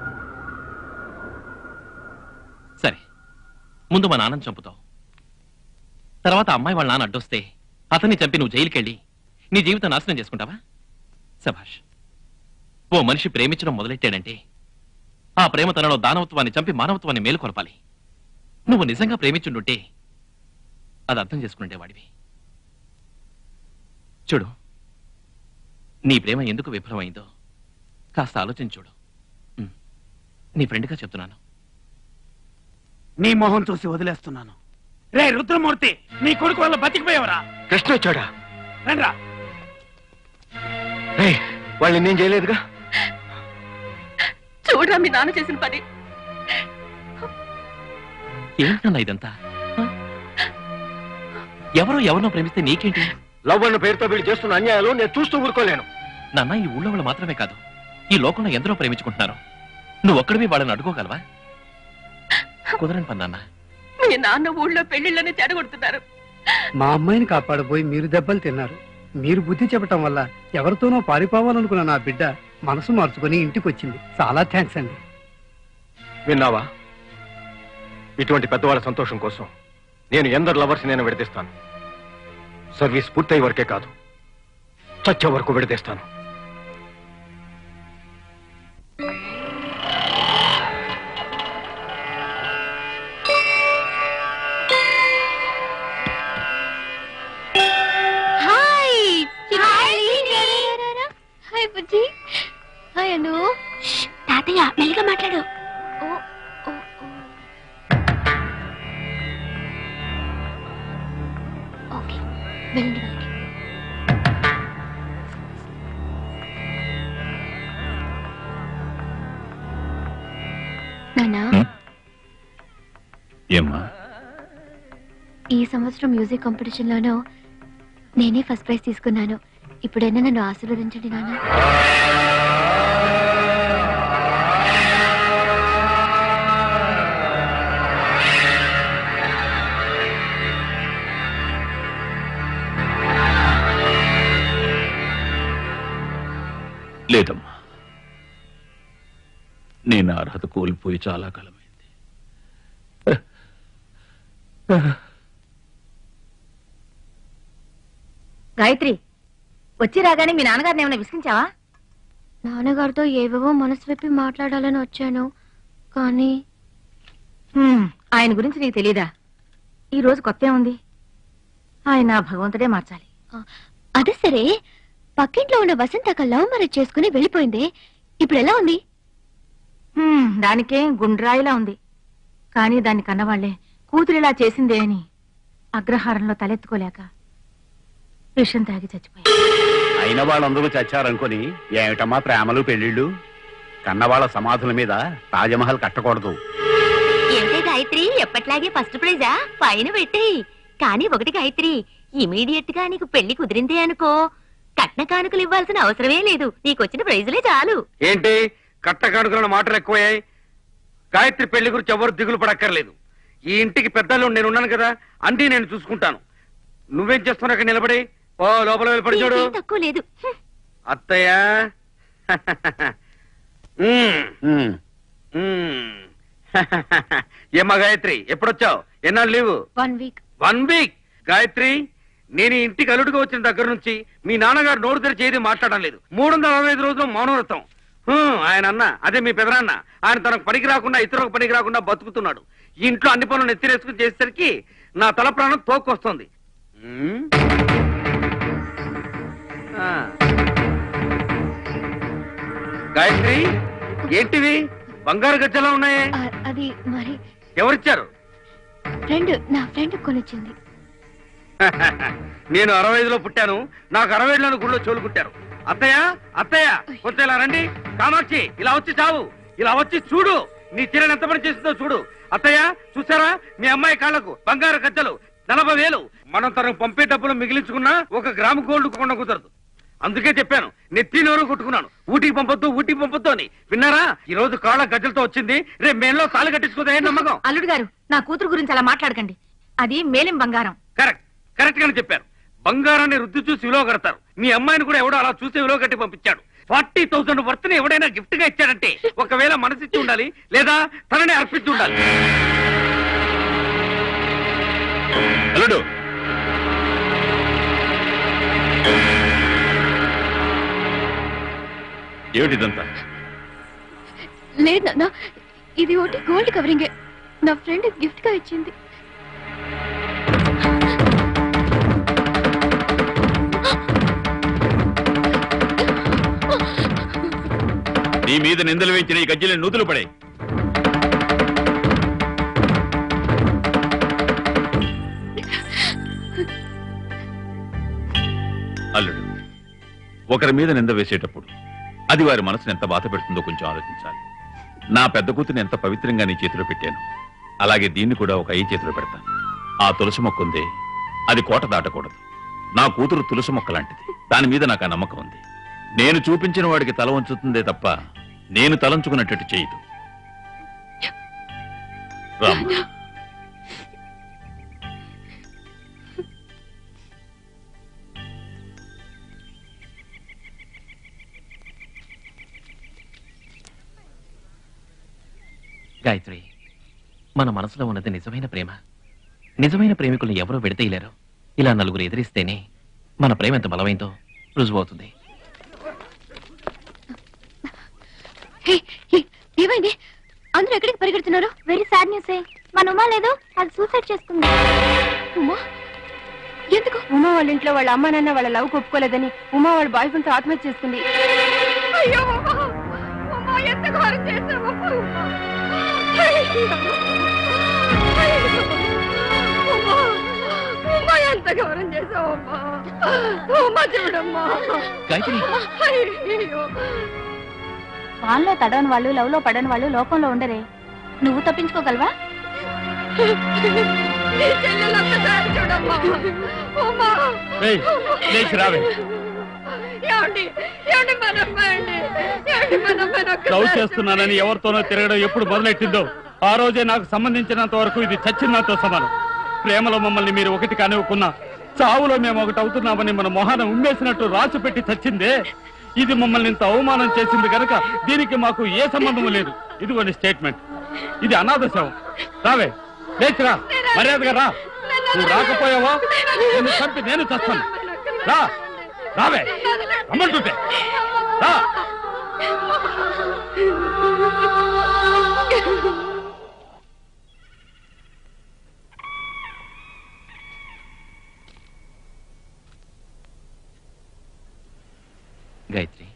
[SPEAKER 1] సరే ముందు మా నాన్నని చంపుతావు తర్వాత అమ్మాయి వాళ్ళ నాన్న అడ్డొస్తే అతన్ని చంపి నువ్వు జైలుకెళ్ళి నీ జీవితం నాశనం చేసుకుంటావా సభాష్ ఓ మనిషి ప్రేమించడం మొదలెట్టాడంటే ఆ ప్రేమ తనలో దానవత్వాన్ని చంపి మానవత్వాన్ని మేలుకొలపాలి నువ్వు నిజంగా ప్రేమించుండుంటే అది అర్థం చేసుకుంటే వాడివి చూడు నీ ప్రేమ ఎందుకు విఫలమైందో కాస్త ఆలోచించి చూడు ఉమ్. నీ ఫ్రెండ్గా చెప్తున్నాను
[SPEAKER 3] నీ మొహం చూసి వదిలేస్తున్నాను రే రుద్రమూర్తి నీ కొడుకు వల్ల బతికిపోయావరా
[SPEAKER 7] కృష్ణ వచ్చాడా
[SPEAKER 3] రండ్రా
[SPEAKER 7] రే వాళ్ళని నేను చేయలేదుగా
[SPEAKER 12] చూడరా మీ నాన్న చేసిన పని
[SPEAKER 1] ఏంటన్నా ఇదంతా ఆ? ఎవరో ఎవరినో ప్రేమిస్తే నీకేంటి
[SPEAKER 7] లవ్ అన్న పేరుతో వీళ్ళు చేస్తున్న అన్యాయాలు నేను చూస్తూ ఊరుకోలేను
[SPEAKER 1] నాన్న ఈ ఊళ్ళో వాళ్ళు మాత్రమే కాదు ఈ లోకంలో ఎందరో ప్రేమించుకుంటున్నారు నువ్వు ఒక్కడివి వాళ్ళని అడుకోగలవా కుదరని పని నాన్న
[SPEAKER 12] మీ నాన్న ఊళ్ళో పెళ్లిళ్ళని చెడగొడుతున్నారు
[SPEAKER 20] మా అమ్మాయిని కాపాడబోయి మీరు దెబ్బలు తిన్నారు మీరు బుద్ధి చెప్పటం వల్ల ఎవరితోనో పారిపోవాలనుకున్న నా బిడ్డ మనసు మార్చుకుని ఇంటికి వచ్చింది చాలా థ్యాంక్స్ అండి
[SPEAKER 7] విన్నావా ఇటువంటి పెద్దవాళ్ళ సంతోషం కోసం నేను ఎందరు లవర్స్ నేను విడదీస్తాను సర్వీస్ పూర్తయ్యే వరకే కాదు చచ్చే వరకు విడదీస్తాను
[SPEAKER 17] హాయ్ హాయ్ బుజ్జి హాయ్ అను
[SPEAKER 4] తాతయ్య మెల్లిగా మాట్లాడు
[SPEAKER 17] ఓ ఓ ఓ. ఓకే వెళ్ళండి వెళ్ళండి నానా
[SPEAKER 8] ఏమ్మా
[SPEAKER 17] ఈ సంవత్సరం మ్యూజిక్ కాంపిటీషన్ లోనూ నేనే ఫస్ట్ ప్రైజ్ తీసుకున్నాను ఇప్పుడైనా నన్ను ఆశీర్వదించండి నాన్న
[SPEAKER 8] లేదమ్మా నేను ఆ అర్హత కోల్పోయి చాలా కాలమైంది
[SPEAKER 12] గాయత్రి వచ్చి రాగానే మీ నాన్నగారిని ఏమైనా విసిగించావా
[SPEAKER 17] నాన్నగారితో ఏవేవో మనసు విప్పి మాట్లాడాలని వచ్చాను కానీ
[SPEAKER 12] హ్మ్, ఆయన గురించి నీకు తెలీదా ఈ రోజు కొత్త ఉంది ఆయన భగవంతుడే మార్చాలి
[SPEAKER 17] అదే సరే పక్కింట్లో ఉన్న వసంత అక్క లవ్ మ్యారేజ్ చేసుకుని వెళ్ళిపోయింది ఇప్పుడు ఎలా ఉంది
[SPEAKER 12] హ్మ్, దానికేం గుండ్రాయిలా ఉంది కానీ దాన్ని కన్నవాళ్లే కూతురు ఇలా చేసిందే అని అగ్రహారంలో తలెత్తుకోలేక విషం తాగి చచ్చిపోయి
[SPEAKER 9] అయిన వాళ్ళందరూ చచ్చారనుకొని ఏమిటమ్మా ప్రేమలు పెళ్లిళ్ళు కన్నవాళ్ళ సమాధుల మీద తాజ్మహల్ కట్టకూడదు
[SPEAKER 4] ఏంటే గాయత్రి ఎప్పట్లాగే ఫస్ట్ ప్రైజా పైన పెట్టేయి కానీ ఒకటి గాయత్రి
[SPEAKER 12] ఇమీడియట్ గా నీకు పెళ్లి కుదిరిందే అనుకో కట్న కానుకలు ఇవ్వాల్సిన అవసరమే లేదు నీకొచ్చిన ప్రైజులే చాలు
[SPEAKER 18] ఏంటి కట్ట కానుకలను మాటలు ఎక్కువయ్యాయి గాయత్రి పెళ్లి గురించి ఎవరు దిగులు పడక్కర్లేదు ఈ ఇంటికి పెద్దలు నేను ఉన్నాను కదా అన్నీ నేను చూసుకుంటాను నువ్వేం చేస్తున్నావు అక్కడ నిలబడి ఓ లోపల వెళ్ళి చూడు
[SPEAKER 12] నీకేం తక్కువ లేదు
[SPEAKER 18] అత్తయ్య మ్మ్. మ్మ్. ఏమ్మా గాయత్రి ఎప్పుడొచ్చావు ఎన్నాళ్ళు leave
[SPEAKER 17] one week
[SPEAKER 18] one week Gayatri నేను ఈ ఇంటికి అల్లుడిగా వచ్చిన దగ్గర నుంచి మీ నాన్నగారు నోరు తెరిచి ఏది మాట్లాడడం లేదు మూడు వందల అరవై ఐదు రోజులు మౌనవ్రతం హ్మ్, ఆయన అన్న అదే మీ పెదనాన్న ఆయన తనకు పనికి రాకుండా ఇతరులకు పనికి రాకుండా బతుకుతున్నాడు ఈ ఇంట్లో అన్ని పనులు నెత్తిరేసుకుని చేసేసరికి నా తల ప్రాణం తోకొస్తుంది హ్మ్? ఆ. గాయత్రి ఏంటివి బంగారు గజ్జలా ఉన్నాయే
[SPEAKER 17] ఆ, అది మరి
[SPEAKER 18] ఎవరిచ్చారు
[SPEAKER 17] ఫ్రెండ్ నా ఫ్రెండ్ కొనిచ్చింది
[SPEAKER 18] నేను అరవై ఐదులో పుట్టాను నాకు అరవై ఏళ్ళను గుళ్ళో చోలుకుంటారు అత్తయ్య అత్తయ్య కొంచెం ఇలా రండి కామాక్షి ఇలా వచ్చి చావు ఇలా వచ్చి చూడు నీ చీరను ఎంత పని చేసిందో చూడు అత్తయ్య చూసారా మీ అమ్మాయి కాళ్ళకు బంగారు గజ్జలు నలభై వేలు మనం తనకు పంపే డబ్బులు మిగిలించుకున్నా ఒక గ్రాము గోల్డ్ కొండ కుదరదు అందుకే చెప్పాను నెత్తి నోరు కొట్టుకున్నాను ఊటికి పంపొద్దు ఊటికి పంపొద్దు అని విన్నారా ఈ రోజు కాళ్ళ గజ్జలతో వచ్చింది రేపు మేలో తాళి కట్టించుకోదే నమ్మకం
[SPEAKER 4] అల్లుడు గారు నా కూతురు గురించి అలా మాట్లాడకండి అది మేలిం బంగారం
[SPEAKER 18] కరెక్ట్ కరెక్ట్ గానే చెప్పారు బంగారాన్ని రుద్ది చూసి విలువ కడతారు మీ అమ్మాయిని కూడా ఎవడో అలా చూసి విలువ కట్టి పంపించాడు ఫార్టీ థౌసండ్ వర్త్ ని ఎవడైనా గిఫ్ట్ గా ఇచ్చాడంటే ఒకవేళ మనసిచ్చి ఉండాలి లేదా తనని అర్పించి ఉండాలి
[SPEAKER 19] అల్లుడు ఏమిటిదంతా
[SPEAKER 17] లేదు నాన్న ఇది ఒకటి గోల్డ్ కవరింగే నా ఫ్రెండ్ గిఫ్ట్ గా ఇచ్చింది
[SPEAKER 19] నీ మీద నిందలు వేయించిన ఈ గజ్జలని నూతులు పడాయి అల్లుడు ఒకరి మీద నింద వేసేటప్పుడు అది వారి మనసుని ఎంత బాధ పెడుతుందో కొంచెం ఆలోచించాలి నా పెద్ద కూతురిని ఎంత పవిత్రంగా నీ చేతిలో పెట్టాను అలాగే దీన్ని కూడా ఒక అయ్యి చేతిలో పెడతాను ఆ తులసి మొక్క ఉందే అది కోట దాటకూడదు నా కూతురు తులసి మొక్క లాంటిది దాని మీద నాకు ఆ నమ్మకం ఉంది నేను చూపించిన వాడికి తల వంచుతుందే తప్ప నేను తలంచుకున్నట్టు చేయదు రామ్
[SPEAKER 1] గాయత్రి మన మనసులో ఉన్నది నిజమైన ప్రేమ నిజమైన ప్రేమికులను ఎవరూ విడతీయలేరు ఇలా నలుగురు ఎదిరిస్తేనే మన ప్రేమ ఎంత బలమైందో రుజువవుతుంది
[SPEAKER 17] హే, హే, ఏమైంది అందరూ ఎక్కడికి పరిగెడుతున్నారు
[SPEAKER 4] వెరీ సాడ్ న్యూస్ మన ఉమా లేదు అది సూసైడ్ చేసుకుంది
[SPEAKER 17] ఉమా ఎందుకు
[SPEAKER 13] ఉమా వాళ్ళ ఇంట్లో వాళ్ళ అమ్మ నాన్న వాళ్ళ లవ్ ఒప్పుకోలేదని ఉమా వాళ్ళ బాయ్ ఫ్రెండ్ తో ఆత్మహత్య చేసుకుంది
[SPEAKER 17] అయ్యో ఉమా ఉమా ఎంత ఘోరం చేసావు ఉమా ఎంత ఘోరం చేసావు అమ్మా ఉమా చూడమ్మా
[SPEAKER 1] గాయత్రి
[SPEAKER 17] అయ్యో
[SPEAKER 4] వాన్లో తడవని వాళ్ళు లవ్ లో పడని వాళ్ళు లోకంలో ఉండరే నువ్వు తప్పించుకోగలవా
[SPEAKER 17] నీ చెల్లెలు ఒక్కసారి చూడమ్మా ఉమా
[SPEAKER 3] ఏయ్, లేచి రావే.
[SPEAKER 17] ఏమండి ఏమండి మన అమ్మాయండి ఏమండి మన అమ్మాయిని
[SPEAKER 3] లవ్
[SPEAKER 17] ఒక్కసారి
[SPEAKER 3] చేస్తున్నానని ఎవరితోనో తిరగడం ఎప్పుడు మొదలెట్టిందో ఆ రోజే నాకు సంబంధించినంత వరకు ఇది చచ్చిందంతో సమానం ప్రేమలో మమ్మల్ని మీరు ఒకటి కానివ్వకున్నా చావులో మేము ఒకటి అవుతున్నామని మన మొహాన ఉమ్మేసినట్టు రాసి పెట్టి చచ్చిందే ఇది మమ్మల్ని ఇంత అవమానం చేసింది కనుక దీనికి మాకు ఏ సంబంధం లేదు ఇదిగోని స్టేట్మెంట్ ఇది అనాథ శవం రావే లేచిరా మర్యాదగా రా నువ్వు రాకపోయావా నేను చంపి నేను చస్తాను రా రావే రమ్మంటుంటే రా
[SPEAKER 1] గాయత్రి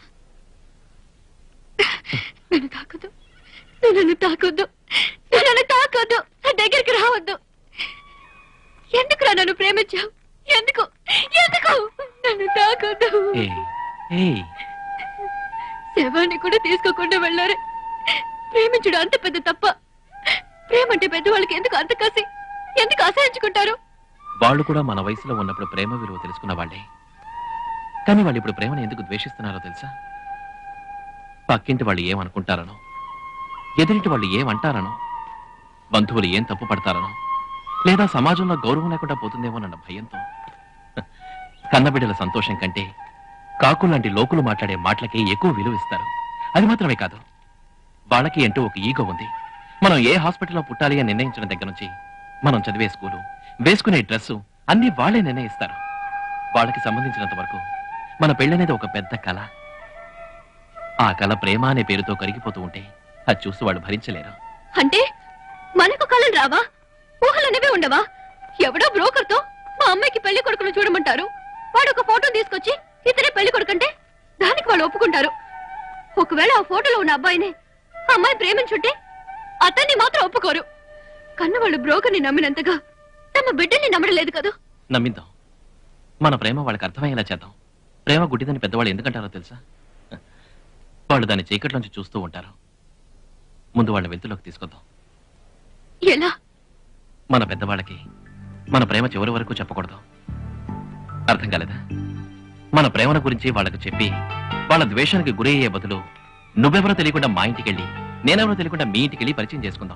[SPEAKER 17] నన్ను తాకొద్దు నువ్వు నన్ను తాకొద్దు నువ్వు నన్ను తాకొద్దు నా దగ్గరికి రావద్దు ఎందుకు నన్ను ప్రేమించావు ఎందుకు ఎందుకు నన్ను తాకొద్దు
[SPEAKER 1] ఏ ఏయ్
[SPEAKER 17] శవాన్ని కూడా తీసుకోకుండా వెళ్ళారే ప్రేమించడం అంత పెద్ద తప్ప ప్రేమ అంటే పెద్దవాళ్ళకి ఎందుకు అంత కసి ఎందుకు అసహించుకుంటారు
[SPEAKER 1] వాళ్ళు కూడా మన వయసులో ఉన్నప్పుడు ప్రేమ విలువ తెలుసుకున్న వాళ్ళే కానీ వాళ్ళు ఇప్పుడు ప్రేమను ఎందుకు ద్వేషిస్తున్నారో తెలుసా పక్కింటి వాళ్ళు ఏమనుకుంటారనో ఎదురింటి వాళ్ళు ఏమంటారనో బంధువులు ఏం తప్పు పడతారనో లేదా సమాజంలో గౌరవం లేకుండా పోతుందేమోనన్న భయంతో హ, కన్నబిడ్డల సంతోషం కంటే కాకుల్లాంటి లోకులు మాట్లాడే మాటలకే ఎక్కువ విలువ ఇస్తారు అది మాత్రమే కాదు వాళ్ళకి అంటూ ఒక ఈగో ఉంది మనం ఏ హాస్పిటల్లో పుట్టాలి అని నిర్ణయించిన దగ్గర నుంచి మనం చదివే స్కూలు వేసుకునే డ్రెస్సు అన్ని వాళ్ళే నిర్ణయిస్తారు వాళ్ళకి సంబంధించినంత వరకు మన పెళ్ళనేది ఒక పెద్ద కళ ఆ కళ ప్రేమ అనే పేరుతో కరిగిపోతూ ఉంటే అది చూసి వాళ్ళు భరించలేరు
[SPEAKER 17] అంటే మనకు కళలు రావా ఊహలనేవే ఉండవా ఎవడో బ్రోకర్ తో మా అమ్మాయికి పెళ్లి కొడుకును చూడమంటారు వాడు ఒక ఫోటో తీసుకొచ్చి ఇతనే పెళ్లి కొడుకంటే దానికి వాళ్ళు ఒప్పుకుంటారు ఒకవేళ ఆ ఫోటోలో ఉన్న అబ్బాయిని ఆ అమ్మాయి ప్రేమించుంటే అతన్ని మాత్రం ఒప్పుకోరు కన్న వాళ్ళు బ్రోకర్ని నమ్మినంతగా తమ బిడ్డల్ని నమ్మడలేదు కదా
[SPEAKER 1] నమ్మిద్దాం మన ప్రేమ వాళ్ళకి అర్థమయ్యేలా చేద్దాం ప్రేమ గుడ్డిదని పెద్దవాళ్ళు ఎందుకంటారో తెలుసా వాళ్ళు దాన్ని చీకట్లోంచి చూస్తూ ఉంటారు ముందు వాళ్ళ వెళ్తులోకి తీసుకొద్దాం
[SPEAKER 17] ఎలా
[SPEAKER 1] మన పెద్దవాళ్ళకి మన ప్రేమ చివరి వరకు చెప్పకూడదు అర్థం కాలేదా మన ప్రేమల గురించి వాళ్ళకు చెప్పి వాళ్ళ ద్వేషానికి గురి అయ్యే బదులు నువ్వెవరో తెలియకుండా మా ఇంటికి వెళ్ళి నేనెవరో తెలియకుండా మీ ఇంటికి వెళ్ళి పరిచయం చేసుకుందాం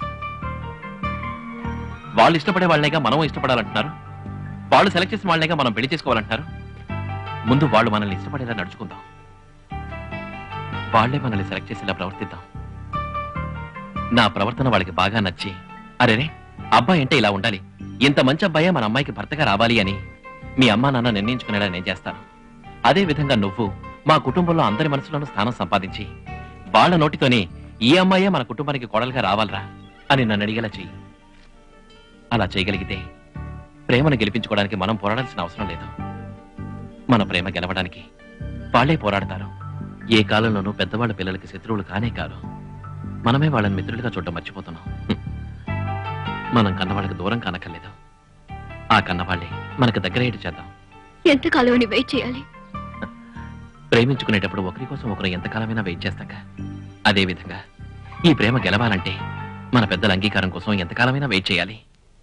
[SPEAKER 1] వాళ్ళు ఇష్టపడే వాళ్ళేగా మనం ఇష్టపడాలంటున్నారు వాళ్ళు సెలెక్ట్ చేసిన వాళ్ళేగా మనం పెళ్లి చేసుకోవాలంటున్నారు ముందు వాళ్ళు మనల్ని ఇష్టపడేలా నడుచుకుందాం వాళ్ళే మనల్ని సెలెక్ట్ చేసేలా ప్రవర్తిద్దాం నా ప్రవర్తన వాళ్ళకి బాగా నచ్చి అరేరే అబ్బాయి అంటే ఇలా ఉండాలి ఇంత మంచి అబ్బాయే మన అమ్మాయికి భర్తగా రావాలి అని మీ అమ్మా నాన్న నిర్ణయించుకునేలా నేను చేస్తాను అదే విధంగా నువ్వు మా కుటుంబంలో అందరి మనసులోనూ స్థానం సంపాదించి వాళ్ళ నోటితోనే ఈ అమ్మాయే మన కుటుంబానికి కోడలుగా రావాలరా అని నన్ను అడిగేలా చెయ్యి అలా చేయగలిగితే ప్రేమను గెలిపించుకోవడానికి మనం పోరాడాల్సిన అవసరం లేదు మన ప్రేమ గెలవడానికి వాళ్ళే పోరాడతారు ఏ కాలంలోనూ పెద్దవాళ్ళ పిల్లలకి శత్రువులు కానే కారు మనమే వాళ్ళని మిత్రులుగా చూడటం మర్చిపోతున్నాం హ్మ్. మనం కన్నవాళ్ళకి దూరం కానక్కర్లేదు ఆ కన్నవాళ్ళే మనకు దగ్గరయ్యేటి చేద్దాం
[SPEAKER 17] ఎంతకాలం అని వెయిట్ చేయాలి
[SPEAKER 1] ప్రేమించుకునేటప్పుడు ఒకరి కోసం ఒకరు ఎంతకాలమైనా వెయిట్ చేస్తాక అదే విధంగా ఈ ప్రేమ గెలవాలంటే మన పెద్దల అంగీకారం కోసం ఎంతకాలమైనా వెయిట్ చేయాలి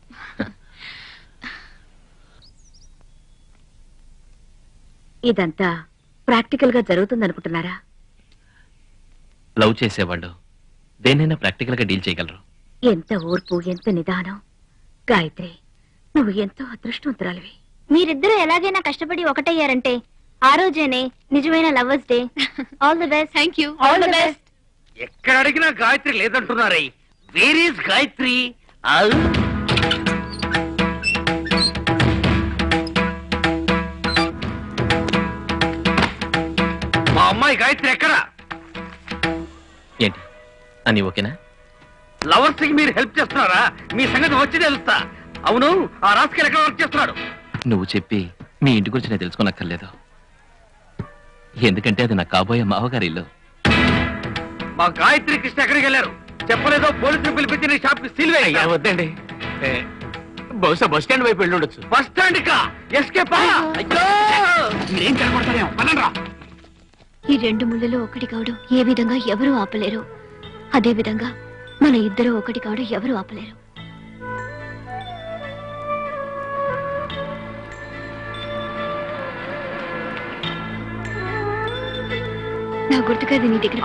[SPEAKER 12] ఇదంతా ప్రాక్టికల్ గా జరుగుతుందనుకుంటున్నారా
[SPEAKER 1] లవ్ చేసేవాళ్ళు దేన్నైనా ప్రాక్టికల్ గా డీల్ చేయగలరు
[SPEAKER 12] ఎంత ఓర్పు ఎంత నిదానం గాయత్రి నువ్వు ఎంతో అదృష్టవంతురాలివి
[SPEAKER 4] మీరిద్దరూ ఎలాగైనా కష్టపడి ఒకటయ్యారంటే ఆ రోజేనే నిజమైన lovers day all the best thank you all the best
[SPEAKER 18] ఎక్కడ అడిగినా గాయత్రి లేదంటున్నారే వేర్ ఈస్ గాయత్రి ఆవ్. మా అమ్మాయి గాయత్రి ఎక్కడ
[SPEAKER 1] ఏంటి అని ఓకేనా
[SPEAKER 18] లవర్స్ కి మీరు హెల్ప్ చేస్తున్నారా మీ సంగతి వచ్చి తెలుస్తా అవును ఆ రాస్కల్ ఎక్కడ వర్క్ చేస్తున్నాడు
[SPEAKER 1] నువ్వు చెప్పి మీ ఇంటి గురించి నేను తెలుసుకోనక్కర్లేదు ఎందుకంటే అది నా కాబోయే మావగారి ఇల్లు
[SPEAKER 18] మా గాయత్రి కృష్ణ ఎక్కడికి వెళ్ళారు చెప్పలేదో పోలీసులు పిలిపించి నీ షాప్ కి సీల్ వేయ
[SPEAKER 2] వద్దండి బహుశా బస్ స్టాండ్ వైపు వెళ్ళి ఉండొచ్చు
[SPEAKER 18] బస్ స్టాండ్ కా ఎస్కేప్ అయ్యో
[SPEAKER 2] నేను కనపడతానేమో పదండ్రా
[SPEAKER 17] ఈ రెండు ముళ్ళలో ఒకటి కావడం ఏ విధంగా ఎవరూ ఆపలేరు అదే విధంగా మన ఇద్దరు ఒకటి కావడం ఎవరూ ఆపలేరు నా గుర్తుగా అది నీ దగ్గర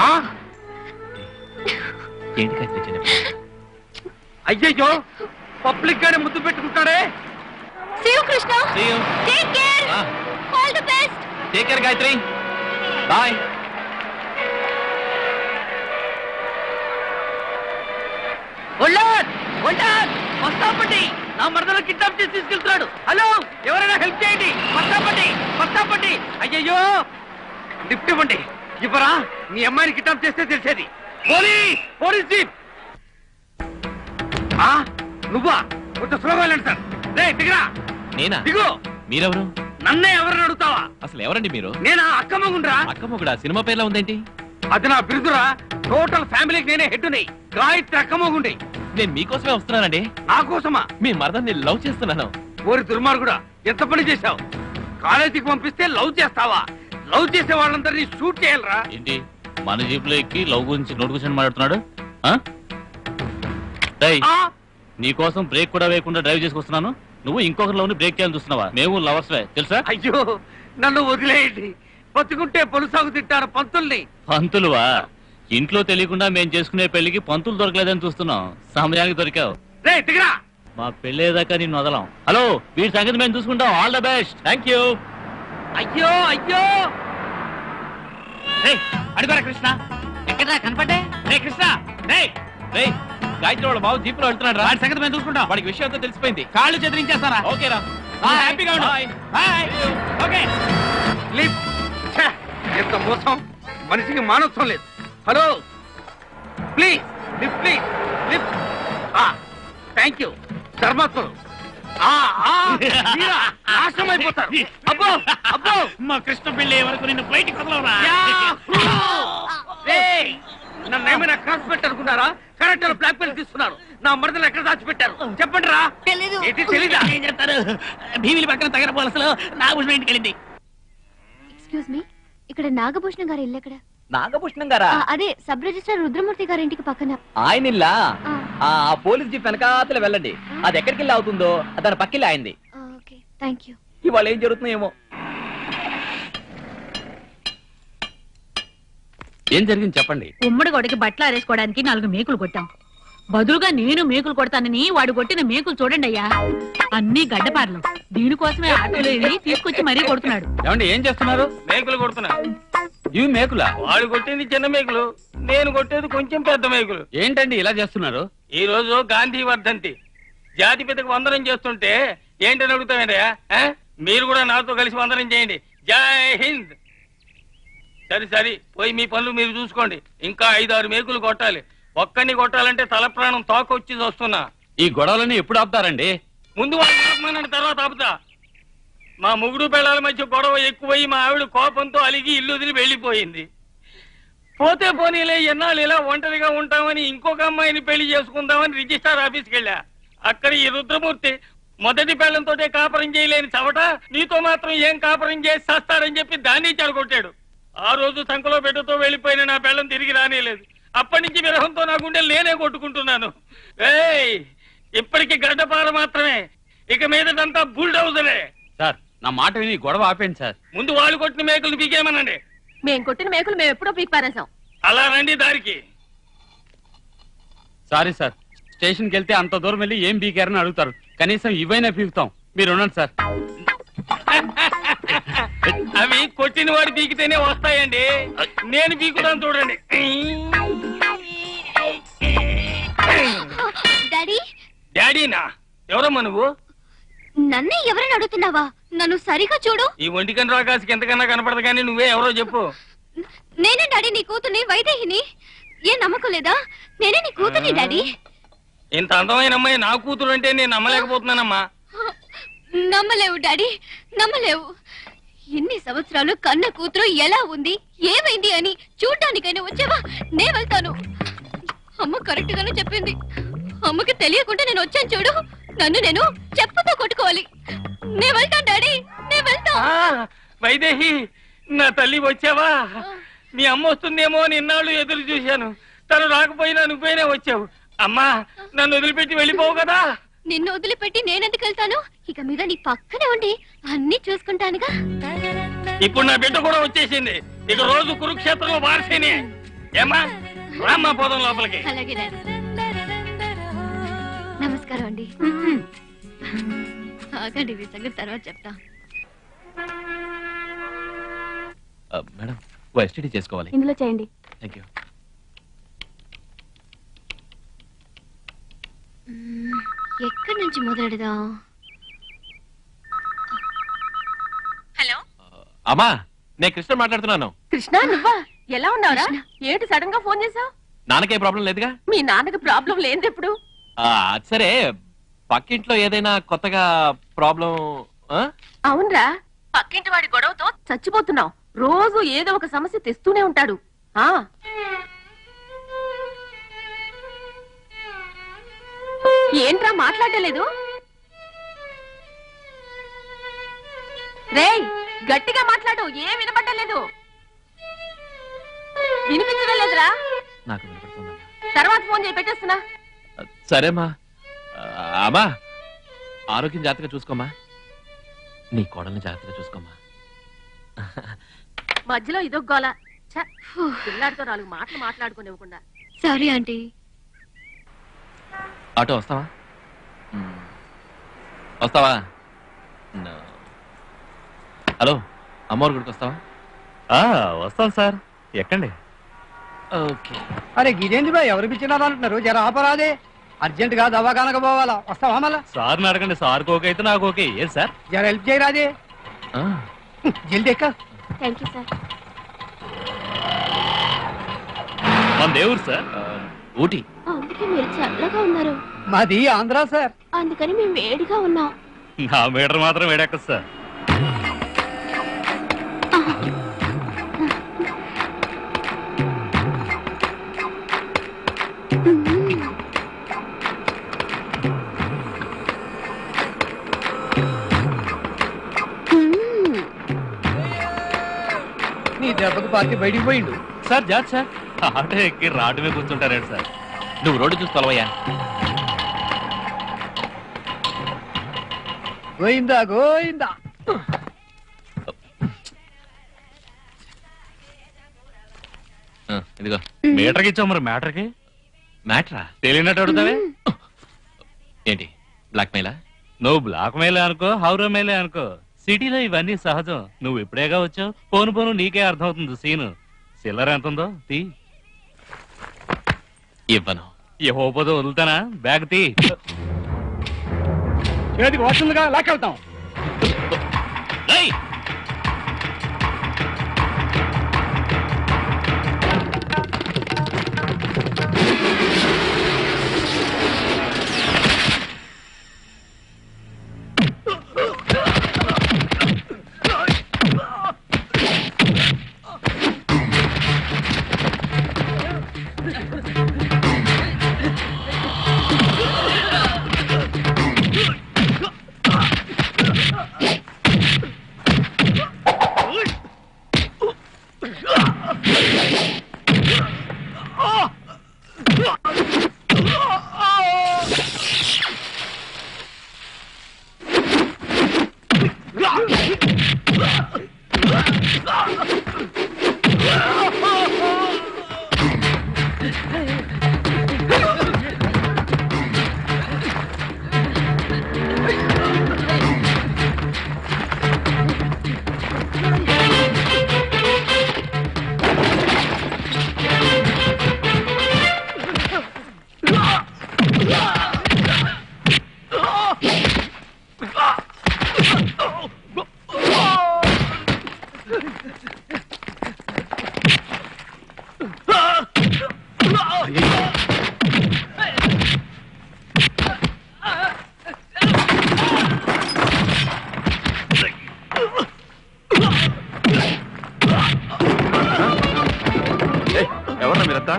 [SPEAKER 1] ఏంటి గాయత్రి చిన్న
[SPEAKER 18] అయ్యయ్యో పబ్లిక్ గానే ముద్దు పెట్టుకుంటాడే
[SPEAKER 17] Shiva Krishna
[SPEAKER 1] See you.
[SPEAKER 17] Take care
[SPEAKER 1] Ah.
[SPEAKER 17] All the best
[SPEAKER 1] take care Gayatri bye
[SPEAKER 18] ఒళ్ళాన్ ఒళ్ళాన్ మస్తాపట్టి నా మరదలో కిడ్నాప్ చేసి తీసుకెళ్తున్నాడు హలో ఎవరైనా హెల్ప్ చేయండి మస్తాపట్టి మస్తాపట్టి అయ్యయ్యో లిఫ్ట్ ఇవ్వండి ఇవ్వరా మీ అమ్మాయిని కిడ్నాప్ చేస్తే తెలిసేది పోలీస్ పోలీస్ జీప్ ఆ నువ్వా కొంచెం స్లోగా వెళ్ళండి సార్ రే దిగరా
[SPEAKER 1] నేనా
[SPEAKER 18] దిగు
[SPEAKER 1] మీరెవరు
[SPEAKER 18] నన్నే ఎవరిని అడుగుతావా
[SPEAKER 1] అసలు ఎవరండి మీరు
[SPEAKER 18] నేనా అక్కమ్మగుండ్రా
[SPEAKER 1] అక్కమ్మగుడా సినిమా పేర్లో ఉందేంటి
[SPEAKER 18] అది నా బిరుదురా టోటల్ ఫ్యామిలీకి నేనే హెడ్డుని గాయత్రి అక్కమ్మగుండి
[SPEAKER 1] నేను మీకోసమే వస్తున్నానండి
[SPEAKER 18] నా కోసమా
[SPEAKER 1] మీ మరదల్ని లవ్ చేస్తున్నాను
[SPEAKER 18] ఓరి దుర్మార్గుడా ఎంత పని చేశావు కాలేజీకి పంపిస్తే లవ్ చేస్తావా లవ్ చేసే వాళ్ళందరినీ షూట్ చేయాలరా
[SPEAKER 9] ఏంటి మన జీప్ లో ఎక్కి లవ్ గురించి నోటిఫికేషన్ మాట్లాడుతున్నాడు ఆ? డేయ్, నీ కోసం బ్రేక్ కూడా వేయకుండా డ్రైవ్ చేసుకొస్తున్నాను
[SPEAKER 8] నువ్వు ఇంకొకరిలోని బ్రేక్ చేయాలని చూస్తున్నావా మేము లవర్స్ తెలుసా
[SPEAKER 18] అయ్యో నన్ను వదిలేయండి బతుకుంటే పొలుసాగు తిట్టారు పంతుల్ని
[SPEAKER 8] పంతులువా ఇంట్లో తెలియకుండా మేము చేసుకునే పెళ్లికి పంతులు దొరకలేదని చూస్తున్నాం సమయానికి దొరికావు
[SPEAKER 18] రే దిగరా
[SPEAKER 8] మా పెళ్ళేదాకా నిన్ను వదలం హలో వీడి సంగతి మేము చూసుకుంటాం all the best thank you
[SPEAKER 18] అయ్యో అయ్యో
[SPEAKER 3] అడుగురా కృష్ణ
[SPEAKER 10] ఎక్కడా కనపడ్డే
[SPEAKER 3] రే కృష్ణ రే
[SPEAKER 1] రే గాయత్రి వాళ్ళ బాబు జీపులో వెళ్తున్నాడు రా
[SPEAKER 3] వాడి సంగతి మేము చూసుకుంటాం
[SPEAKER 1] వాడికి విషయం అంతా తెలిసిపోయింది
[SPEAKER 3] కాళ్ళు చెదిరించేస్తారా
[SPEAKER 1] ఓకేరా
[SPEAKER 3] హ్యాపీగా ఉండు బాయ్ ఓకే
[SPEAKER 18] లిఫ్ట్ ఛే, ఎంత మోసం మనిషికి మానవత్వం లేదు hello please lift please lift thank you ధర్మాత్ములు ఆ, ఆ, మీరా? నాశనం అయిపోతారు అబ్బో అబ్బో
[SPEAKER 3] మా కృష్ణ పెళ్లి వరకు నిన్ను బయటికి వదలవరా
[SPEAKER 18] రేయ్, నన్ను ఏమైనా క్రాస్ పెట్టి అనుకున్నారా కరెక్ట్ బ్లాక్ బెల్ట్ తీసుకున్నారు నా మరదలు ఎక్కడ దాచిపెట్టారు చెప్పండి రా ఏంటి తెలీదా
[SPEAKER 3] ఏం చెప్తారు భీమిలి పక్కన తగిన పోలసలో నాగభూషణ ఇంటికి వెళ్ళింది
[SPEAKER 17] ఎక్స్క్యూజ్ మీ ఇక్కడ నాగభూషణం గారి ఇల్లు ఎక్కడ
[SPEAKER 21] నాగభూషణం గారా
[SPEAKER 17] ఆ, అదే సబ్ రిజిస్టర్ రుద్రమూర్తి గారి ఇంటికి పక్కన
[SPEAKER 21] ఆయన ఇల్లా ఆ ఆ పోలీస్ జీప్ వెనకాతల వెళ్ళండి అది ఎక్కడికి వెళ్ళి అవుతుందో దాని పక్కిల్లి ఆయనది
[SPEAKER 17] ఓకే థ్యాంక్ యూ
[SPEAKER 21] ఇవాళ ఏం జరుగుతుందో ఏమో
[SPEAKER 9] ఏం జరిగింది చెప్పండి
[SPEAKER 22] ఉమ్మడి గొడకి బట్టలు ఆరేసుకోవడానికి నాలుగు మేకులు కొట్టాం బదులుగా నేను మేకులు కొడతానని వాడు కొట్టిన మేకులు చూడండి అయ్యా అన్ని గడ్డపారలు దీనికోసమే ఆటోలో వెళ్ళి తీసుకొచ్చి మరీ కొడుతున్నాడు
[SPEAKER 9] ఏమండి ఏం చేస్తున్నారు
[SPEAKER 18] మేకులు కొడుతున్నా
[SPEAKER 9] ఇవి మేకులా
[SPEAKER 18] వాడు కొట్టింది చిన్న మేకులు నేను కొట్టేది కొంచెం పెద్ద మేకులు
[SPEAKER 9] ఏంటండి ఇలా చేస్తున్నారు
[SPEAKER 18] ఈ రోజు గాంధీ వర్ధంతి జాతి పితకు వందనం చేస్తుంటే ఏంటని అడుగుతామేంటయ్యా ఆ? మీరు కూడా నాతో కలిసి వందనం చేయండి జై హింద్ సరే సరే పోయి మీ పనులు మీరు చూసుకోండి ఇంకా ఐదు ఆరు మేకులు కొట్టాలి ఒక్కడిని కొట్టాలంటే తల ప్రాణం తోకొచ్చి వస్తున్నా
[SPEAKER 9] ఈ గొడవలని ఎప్పుడు ఆపుతారండి
[SPEAKER 18] ముందు వాళ్ళు ఆపమనండి తర్వాత ఆపుతా మా ముగుడు పిల్లల మధ్య గొడవ ఎక్కువై మా ఆవిడ కోపంతో అలిగి ఇల్లు వదిలి వెళ్ళిపోయింది పోతే పోనీలే ఎన్నాళ్ళు ఇలా ఒంటరిగా ఉంటామని ఇంకొక అమ్మాయిని పెళ్లి చేసుకుందామని రిజిస్టార్ ఆఫీస్కి వెళ్ళా అక్కడ ఈ రుద్రమూర్తి మొదటి పెళ్లంతోటే కాపురం చేయలేని చవట నీతో మాత్రం ఏం కాపురం చేసి చేస్తాడని చెప్పి దాన్ని చెడగొట్టాడు ఆ రోజు సంకలో బిడ్డతో వెళ్ళిపోయిన నా పెళ్ళం తిరిగి రానేలేదు అప్పటి నుంచి విరహంతో నా గుండెలు నేనే కొట్టుకుంటున్నాను ఏయ్ ఇప్పటికి గడ్డపార మాత్రమే ఇక మీదటంతా బుల్డౌజరే
[SPEAKER 9] సార్ నా మాట విని ఈ గొడవ ఆపేయండి సార్
[SPEAKER 18] ముందు వాళ్ళు కొట్టిన మేకలు పీకేమనండి
[SPEAKER 13] మేం కొట్టిన మేకులు మేము ఎప్పుడో పీక్ పారేసాం
[SPEAKER 18] అలా రండి దారికి
[SPEAKER 9] సారీ సార్ స్టేషన్కి వెళ్తే అంత దూరం వెళ్ళి ఏం బీకారని అడుగుతారు కనీసం ఇవైనా పీకుతాం మీరు ఉండండి సార్
[SPEAKER 18] అవి కొట్టిన వాడు పీకితేనే వస్తాయండి నేను పీకుతాను చూడండి
[SPEAKER 17] డాడీ
[SPEAKER 18] డాడీనా ఎవరమ్మా నువ్వు
[SPEAKER 17] నన్నే ఎవరైనా అడుగుతున్నావా నన్ను సరిగా చూడు
[SPEAKER 18] ఈ ఒంటికన్ రాకాసికి ఎంతకన్నా కనపడదు కానీ నువ్వే ఎవరో చెప్పు
[SPEAKER 17] నేనే డాడీ నీ కూతుర్ని వైదేహిని ఏ నమ్మకం లేదా నేనే నీ కూతుర్ని డాడీ
[SPEAKER 18] ఇంత అందమైన అమ్మాయి నా కూతురు అంటే నేను నమ్మలేకపోతున్నానమ్మా
[SPEAKER 17] నమ్మలేవు డాడీ నమ్మలేవు ఎన్ని సంవత్సరాలు కన్న కూతురు ఎలా ఉంది ఏమైంది అని చూడ్డానికైనా వచ్చావా నే వెళ్తాను అమ్మ కరెక్ట్ గానే చెప్పింది అమ్మకి తెలియకుండా నేను వచ్చాను చూడు నన్ను నేను చెప్పుతో కొట్టుకోవాలి నే వెళ్తాను డాడీ నే వెళ్తా
[SPEAKER 18] వైదేహి నా తల్లి వచ్చావా మీ అమ్మ వస్తుందేమో అని ఇన్నాళ్ళు ఎదురు చూశాను తను రాకపోయినా నువ్వేనే వచ్చావు అమ్మా నన్ను వదిలిపెట్టి వెళ్ళిపోవు కదా
[SPEAKER 17] నిన్ను వదిలిపెట్టి నేనెందుకు వెళ్తాను ఇక మీద నీ పక్కనే ఉండి అన్ని చూసుకుంటానుగా
[SPEAKER 18] ఇప్పుడు నా బిడ్డ కూడా వచ్చేసింది ఇక రోజు కురుక్షేత్రంలో వారసేనే ఏమా రామ్మా పోదాం లోపలికి
[SPEAKER 17] అలాగే డాడీ నమస్కారం అండి ఆగండి ఈ సంగతి తర్వాత చెప్తా
[SPEAKER 1] ఆ, మేడం ఓ ఎస్టీడీ చేసుకోవాలి
[SPEAKER 4] ఇందులో చేయండి
[SPEAKER 1] థ్యాంక్ యూ
[SPEAKER 17] మ్మ్, ఎక్కడి నుంచి మొదలెడదాం
[SPEAKER 1] అమ్మా నేను కృష్ణ మాట్లాడుతున్నాను
[SPEAKER 13] కృష్ణ నువ్వా ఎలా ఉన్నావురా ఏంటి సడన్ గా ఫోన్ చేసావు
[SPEAKER 1] నాన్నకే ప్రాబ్లం లేదుగా
[SPEAKER 13] మీ నాన్నకి ప్రాబ్లం లేనిది ఎప్పుడు
[SPEAKER 1] ఆ, అది సరే పక్కింట్లో ఏదైనా కొత్తగా ప్రాబ్లం
[SPEAKER 13] అవునరా పక్కింటి వాడి గొడవతో చచ్చిపోతున్నావు రోజు ఏదో ఒక సమస్య తెస్తూనే ఉంటాడు ఆ ఏంట్రా మాట్లాడలేదు రేయ్ గట్టిగా మాట్లాడు ఏం వినపడలేదు వినిపించడం లేదురా
[SPEAKER 1] నాకు వినపడుతుందమ్మా
[SPEAKER 13] తర్వాత ఫోన్ చేయి పెట్టేస్తున్నా
[SPEAKER 1] సరేమ్మా ఆ, అమ్మా ఆరోగ్యం జాగ్రత్తగా చూసుకోమ్మా నీ కోడల్ని జాగ్రత్తగా చూసుకోమ్మా
[SPEAKER 13] మధ్యలో ఇదొక గోల ఛ, పిల్లాడితో నాలుగు మాటలు మాట్లాడుకునివ్వకుండా
[SPEAKER 17] సారీ ఆంటీ
[SPEAKER 1] ఆటో వస్తావా మ్మ్. వస్తావా No. హలో అమ్మవారి గుడికి వస్తావా
[SPEAKER 9] వస్తాను సార్ ఎక్కండి
[SPEAKER 1] ఓకే
[SPEAKER 20] అరే గిదేంది బా ఎవరు పిచ్చినారు అంటున్నారు జర ఆపరాదే అర్జెంట్ గా దవాఖానకు పోవాలా వస్తావా మళ్ళా
[SPEAKER 9] సార్ని అడగండి సార్కి ఓకే అయితే నాకు ఓకే ఏం సార్
[SPEAKER 20] జర హెల్ప్ చేయరాదే జల్దీ ఎక్క
[SPEAKER 17] థ్యాంక్ యూ సార్
[SPEAKER 9] మన దేవుడు సార్
[SPEAKER 1] ఊటీ
[SPEAKER 17] అందుకే మీరు చల్లగా ఉన్నారు
[SPEAKER 20] మాది ఆంధ్ర సార్
[SPEAKER 17] అందుకని మేము వేడిగా ఉన్నాం
[SPEAKER 9] నా మీటర్ మాత్రం వేడెక్కదు సార్
[SPEAKER 20] నీ దెబ్బకు పార్టీ బయటికి పోయిండు
[SPEAKER 9] సార్ జాత్ సార్ ఆటో ఎక్కి రాటు మీద కూర్చుంటారేంటి సార్
[SPEAKER 1] నువ్వు రోడ్డు చూసి తొలవయ్యా
[SPEAKER 20] గోయిందా గోయిందా
[SPEAKER 1] ఆ, ఇదిగో
[SPEAKER 9] మీటర్కి ఇచ్చావు మరి మ్యాటర్కి
[SPEAKER 1] మ్యాటరా
[SPEAKER 9] తెలియనట్టు అడుగుతావే
[SPEAKER 1] ఏంటి బ్లాక్ మెయిలా
[SPEAKER 9] నువ్వు బ్లాక్ మెయిల్ అనుకో హౌరా మెయిలే అనుకో సిటీలో ఇవన్నీ సహజం నువ్వు ఇప్పుడేగా వచ్చావు పోను పోను నీకే అర్థమవుతుంది సీను చిల్లర ఎంత ఉందో తీ
[SPEAKER 1] ఇవ్వను
[SPEAKER 9] ఇవ్వకపోతే వదులుతానా బ్యాగ్ తీ
[SPEAKER 20] చేతికి వస్తుందిగా లాక్కెళ్తాం
[SPEAKER 19] ఎవరన్నా మీరంతా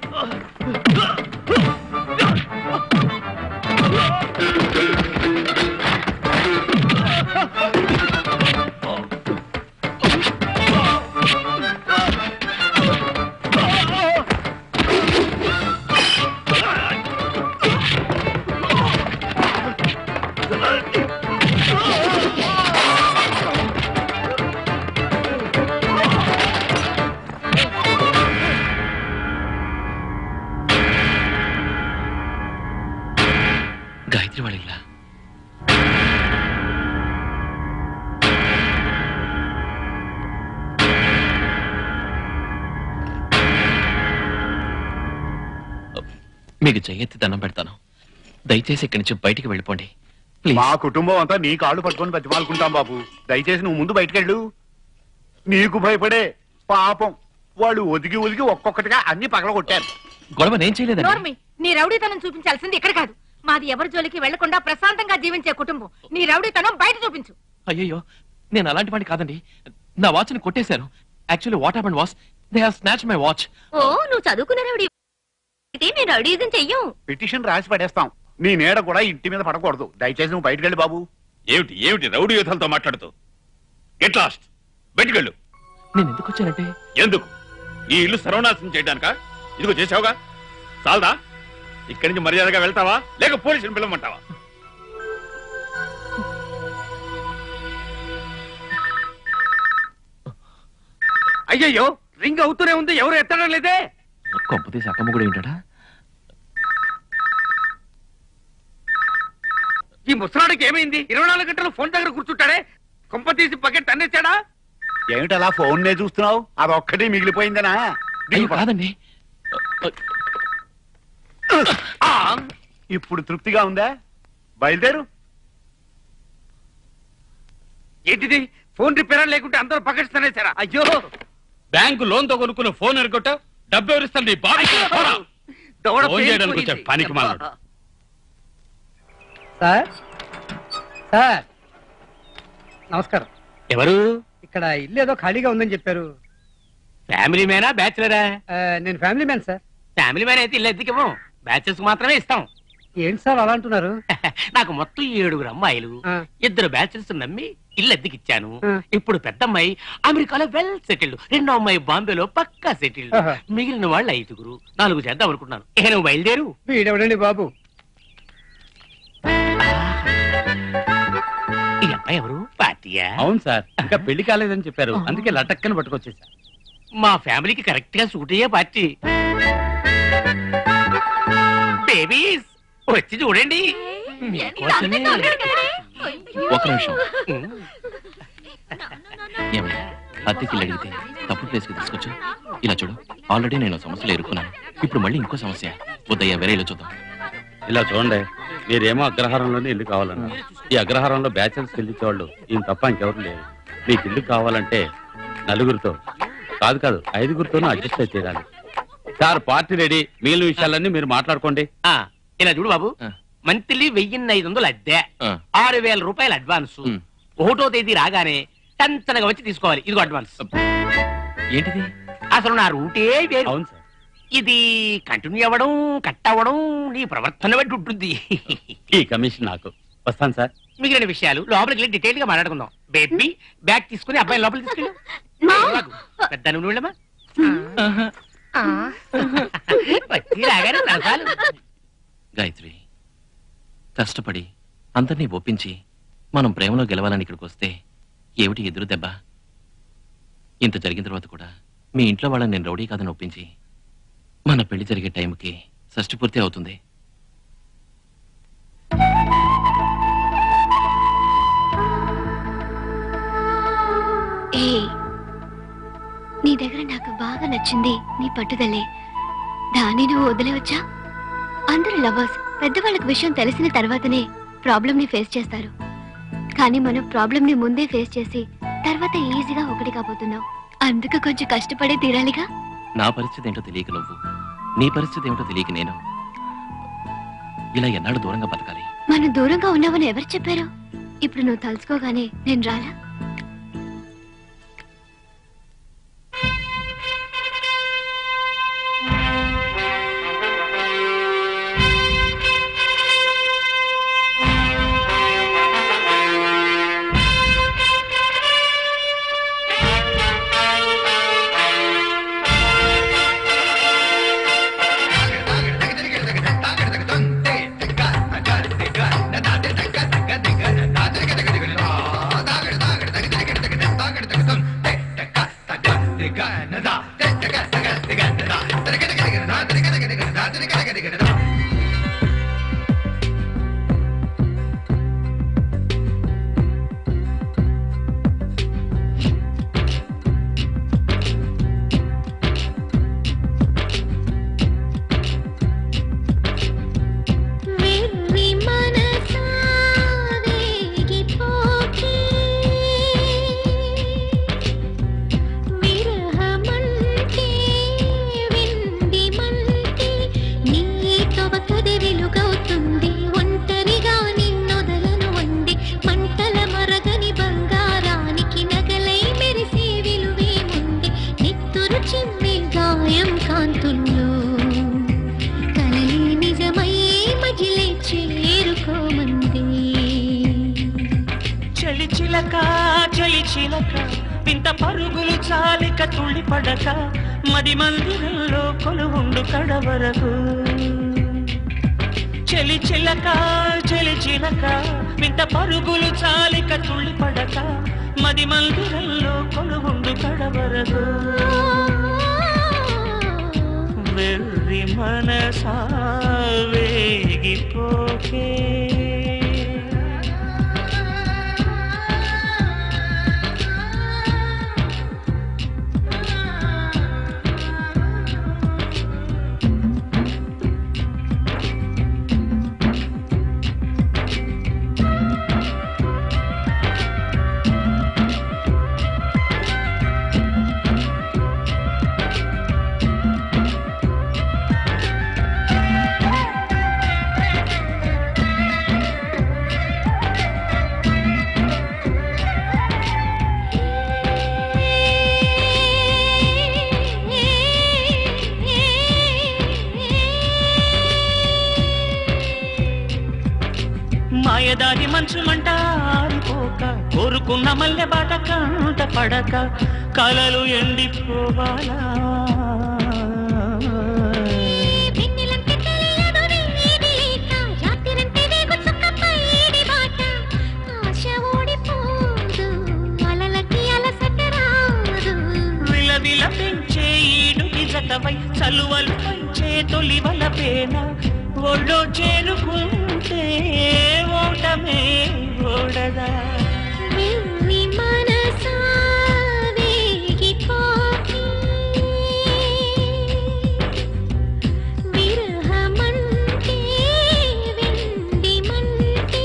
[SPEAKER 1] గాయత్రి వాళ్ళ ఇల్లా మీకు చెయ్యెత్తి దండం పెడతాను దయచేసి ఇక్కడి నుంచి బయటికి వెళ్ళిపోండి
[SPEAKER 6] మా కుటుంబం అంతా నీ కాళ్ళు పట్టుకొని బతిమాలుకుంటాం బాబు దయచేసి నువ్వు ముందు బయటకెళ్ళు నీకు భయపడే పాపం వాళ్ళు ఒదిగి ఒదిగి ఒక్కొక్కటిగా అన్ని పగలగొట్టారు
[SPEAKER 1] గొడవ నేను చేయలేదండి
[SPEAKER 11] నోర్మి నీ రౌడీతనం చూపించాల్సింది ఇక్కడ కాదు మాది ఎవరి జోలికి వెళ్లకుండా ప్రశాంతంగా జీవించే కుటుంబం నీ రౌడీతనం బయట చూపించు
[SPEAKER 1] అయ్యయ్యో నేను అలాంటి వాడిని కాదండి నా వాచ్ని కొట్టేశారు actually what happened was they have snatch my watch
[SPEAKER 17] ఓ నువ్వు చదువుకున్న రౌడీ అయితే మేము రౌడీజం చెయ్యం
[SPEAKER 6] పిటిషన్ రాసి పడేస్తాం నీ నీడ కూడా ఇంటి మీద పడకూడదు దయచేసి నువ్వు బయటకెళ్ళి బాబు
[SPEAKER 19] ఏమిటి ఏమిటి రౌడీ యుద్ధాలతో మాట్లాడుతూ గెట్ లాస్ట్ బయటికెళ్ళు
[SPEAKER 1] నేను ఎందుకు వచ్చానంటే
[SPEAKER 19] ఎందుకు ఈ ఇల్లు సర్వనాశనం చేయడానికా ఇదిగో చేసావుగా చాలదా ఇక్కడి నుంచి మర్యాదగా వెళ్తావా లేక పోలీసులు పిలవమంటావా
[SPEAKER 18] అయ్యయ్యో రింగ్ అవుతూనే ఉంది ఎవరు ఎత్తడం లేదే
[SPEAKER 1] కొంపతీసి అక్కమ్మ కూడా ఏంటడా
[SPEAKER 18] ఈ ముసలాడికి ఏమైంది ఇరవై నాలుగు గంటలు ఫోన్ దగ్గర కూర్చుంటాడే కొంప తీసి పకెట్ అన్నేచ్చాడా
[SPEAKER 6] ఏమిటి అలా ఫోన్ నే చూస్తున్నావు అదొక్కటి మిగిలిపోయిందనా
[SPEAKER 1] కాదండి
[SPEAKER 6] ఇప్పుడు తృప్తిగా ఉందా బయలుదేరు
[SPEAKER 18] ఏంటిది ఫోన్ రిపేర్ లేకుంటే అందరూ పకెట్స్ తనేసారా అయ్యో
[SPEAKER 8] బ్యాంకు లోన్ తో కొనుక్కున్న ఫోన్ ఎరగొట్ట డబ్బు ఎవరిస్తాను నీ బాబు
[SPEAKER 18] దవడ
[SPEAKER 8] ఫోన్ చేయడానికి
[SPEAKER 18] పేలిపోయింది.
[SPEAKER 8] వచ్చాడు పనికి మాలడు
[SPEAKER 20] సార్ సార్ నమస్కారం
[SPEAKER 2] ఎవరు
[SPEAKER 20] ఇక్కడ ఇల్లు ఏదో ఖాళీగా ఉందని చెప్పారు
[SPEAKER 2] ఫ్యామిలీ మ్యానా బ్యాచులరా
[SPEAKER 20] ఆ, నేను family man sir
[SPEAKER 2] family man అయితే ఇల్లు ఎత్తికేమో బ్యాచెస్ మాత్రమే ఇస్తాం
[SPEAKER 20] ఏంటి సార్ అలా అంటున్నారు
[SPEAKER 2] నాకు మొత్తం ఏడుగురు అమ్మాయిలు ఇద్దరు బ్యాచెస్ నమ్మి ఇల్లు అద్దెకిచ్చాను ఇప్పుడు పెద్ద అమ్మాయి అమెరికాలో వెల్ సెటిల్డ్ రెండో అమ్మాయి బాంబేలో పక్కా సెటిల్డ్
[SPEAKER 20] ఆహా.
[SPEAKER 2] మిగిలిన వాళ్ళు ఐదుగురు నాలుగు చేద్దాం అనుకున్నాను ఏ నువ్వు బయలుదేరు
[SPEAKER 20] వీడెవడండి బాబు
[SPEAKER 2] ఈ అమ్మాయి ఎవరు పార్టీయా
[SPEAKER 9] అవును సార్ ఇంకా పెళ్లి కాలేదని చెప్పారు అందుకే లటక్కని పట్టుకొచ్చేసా
[SPEAKER 2] మా ఫ్యామిలీకి కరెక్ట్ గా సూట్ అయ్యే పార్టీ బేబీస్ వచ్చి చూడండి మీకోసమే.
[SPEAKER 1] ఒక నిమిషం ఏమయ్యా అద్దెకి ఇల్లు అడిగితే తప్పుడు ప్లేస్కి తీసుకొచ్చు ఇలా చూడు ఆల్రెడీ నేను సమస్యలు ఎదుర్కొన్నాను ఇప్పుడు మళ్ళీ ఇంకో సమస్య వద్దయ్యా వేరే ఇల్లు చూద్దాం
[SPEAKER 9] ఇలా చూడండి మీరేమో అగ్రహారంలోనే ఇల్లు కావాలన్నారు ఈ అగ్రహారంలో బ్యాచెల్స్ ఇచ్చేవాళ్ళు ఈయన తప్ప ఇంకెవరు లేరు మీకు ఇల్లు కావాలంటే నలుగురితో కాదు కాదు ఐదుగురితోనూ అడ్జస్ట్ అయితే తీరాలి సార్ పార్టీ రెడీ మిగిలిన విషయాలన్నీ మీరు మాట్లాడుకోండి
[SPEAKER 2] ఆ, ఇలా చూడు బాబు మంత్లీ వెయ్యిన్ని ఐదు వందలు అద్దె ఆరు వేల రూపాయలు అడ్వాన్స్ ఒకటో తేదీ రాగానే టంచనగా వచ్చి తీసుకోవాలి ఇదిగో అడ్వాన్స్
[SPEAKER 1] ఏంటిది
[SPEAKER 2] అసలు నా రూటే వేరు
[SPEAKER 9] అవును సార్
[SPEAKER 2] ఇది కంటిన్యూ అవ్వడం కట్ అవ్వడం నీ ప్రవర్తన బట్టి ఉంటుంది
[SPEAKER 9] ఈ కమిషన్ నాకు వస్తాను సార్
[SPEAKER 2] మిగిలిన విషయాలు లోపలికి వెళ్ళి డీటెయిల్ గా మాట్లాడుకుందాం బేబీ బ్యాగ్ తీసుకుని అబ్బాయి లోపలికి తీసుకెళ్ళు లాగు. పెద్ద నువ్వు వెళ్ళమ్మా వచ్చి రాగానే సరసాలు
[SPEAKER 1] గాయత్రి కష్టపడి అందరినీ ఒప్పించి మనం ప్రేమలో గెలవాలని ఇక్కడికి వస్తే ఏమిటి ఎదురు దెబ్బ ఇంత జరిగిన తర్వాత కూడా మీ ఇంట్లో వాళ్ళని నేను రౌడీ కాదని ఒప్పించి మన పెళ్లి జరిగే టైంకి షష్టి పూర్తి అవుతుంది
[SPEAKER 17] ఏ నీ దగ్గర నాకు బాగా నచ్చింది నీ పట్టుదలే దాన్ని నువ్వు వదిలేవచ్చా అందరూ లవర్స్ పెద్దవాళ్ళకి విషయం తెలిసిన తర్వాతనే ప్రాబ్లమ్ ని ఫేస్ చేస్తారు కానీ మనం ప్రాబ్లమ్ ని ముందే ఫేస్ చేసి తర్వాత ఈజీగా ఒకటి కాబోతున్నాం అందుకు కొంచెం కష్టపడే తీరాలిగా
[SPEAKER 1] నా పరిస్థితి ఏంటో తెలియక నువ్వు నీ పరిస్థితి ఏమిటో తెలియక నేను ఇలా ఎన్నాళ్ళు దూరంగా బతకాలి
[SPEAKER 17] మనం దూరంగా ఉన్నామని ఎవరు చెప్పారు ఇప్పుడు నువ్వు తలుచుకోగానే నేను రాలా
[SPEAKER 15] వెర్రి మనసా వేగిపోకే విరహమంటే విందిమంటే నీ తవకది వెలుగవుతుంది ఒంటరిగా నిన్నొదలను వండి మంటల మరగని బంగారానికి నగలై మెరిసే విలువేముంది నిత్తురు చిమ్మి గాయం కాంతుల్లో కలలే నిజమయ్యే మజిలే చేరుకోమంది
[SPEAKER 5] చలి చిలక చలి చిలక వింత పరుగులు చాలిక తుళ్ళి పడక మది మందిరంలో కొలువుండు కడవరకు చలి చిలక చలి చిలక వింత పరుగులు చాలిక తుళ్ళి పడక మది మందిరంలో కొలువుండు కడవరకు మనసా వేగిపోకే మాయదారి మంచు మంట ఆరిపోక కోరుకున్న మల్లె బాట కంట పడక కలలు ఎండిపోవాలా
[SPEAKER 15] వెన్నెలంటే తెలియదు నీది లేక, రాత్రిరంటే వేగు చుక్క పైడి బాట. ఆశ ఓడిపోదు, అలలకి అలసట రాదు.
[SPEAKER 5] విలవిల పెంచే ఈడుకి జతవై చలువలు పంచే తొలి వల పేన ఒళ్ళో చేరుకుంటే ఓటమే ఓడదా
[SPEAKER 15] వెర్రి మనసా వేగిపోకే. విరహమంటే వెండి మంటే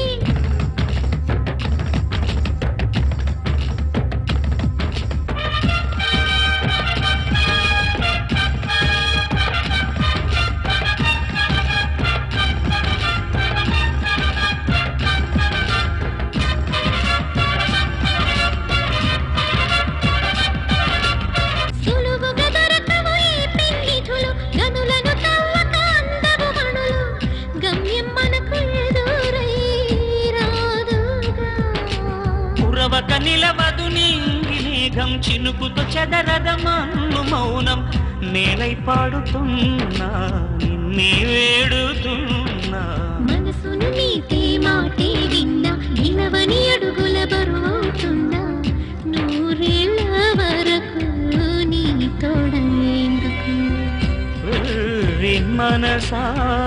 [SPEAKER 15] సులువుగా దొరకవు ఈ పెన్నిధులు, గనులను తవ్వక అందవు మణులు. గమ్యం మనకు ఎదురై రాదుగా.
[SPEAKER 5] కురవక నిలవదు నీంగి మేఘం చినుకుతో చెదరద మన్ను మౌనం నేలై పాడుతున్నా నిన్నే వేడుతున్నా
[SPEAKER 15] మనసును మీటే మాటే విన్నా నిలవని అడుగుల బరువవుతున్నా నూరేళ్ళ వరకు నీ తోడేందుకు
[SPEAKER 5] వెర్రి మనసా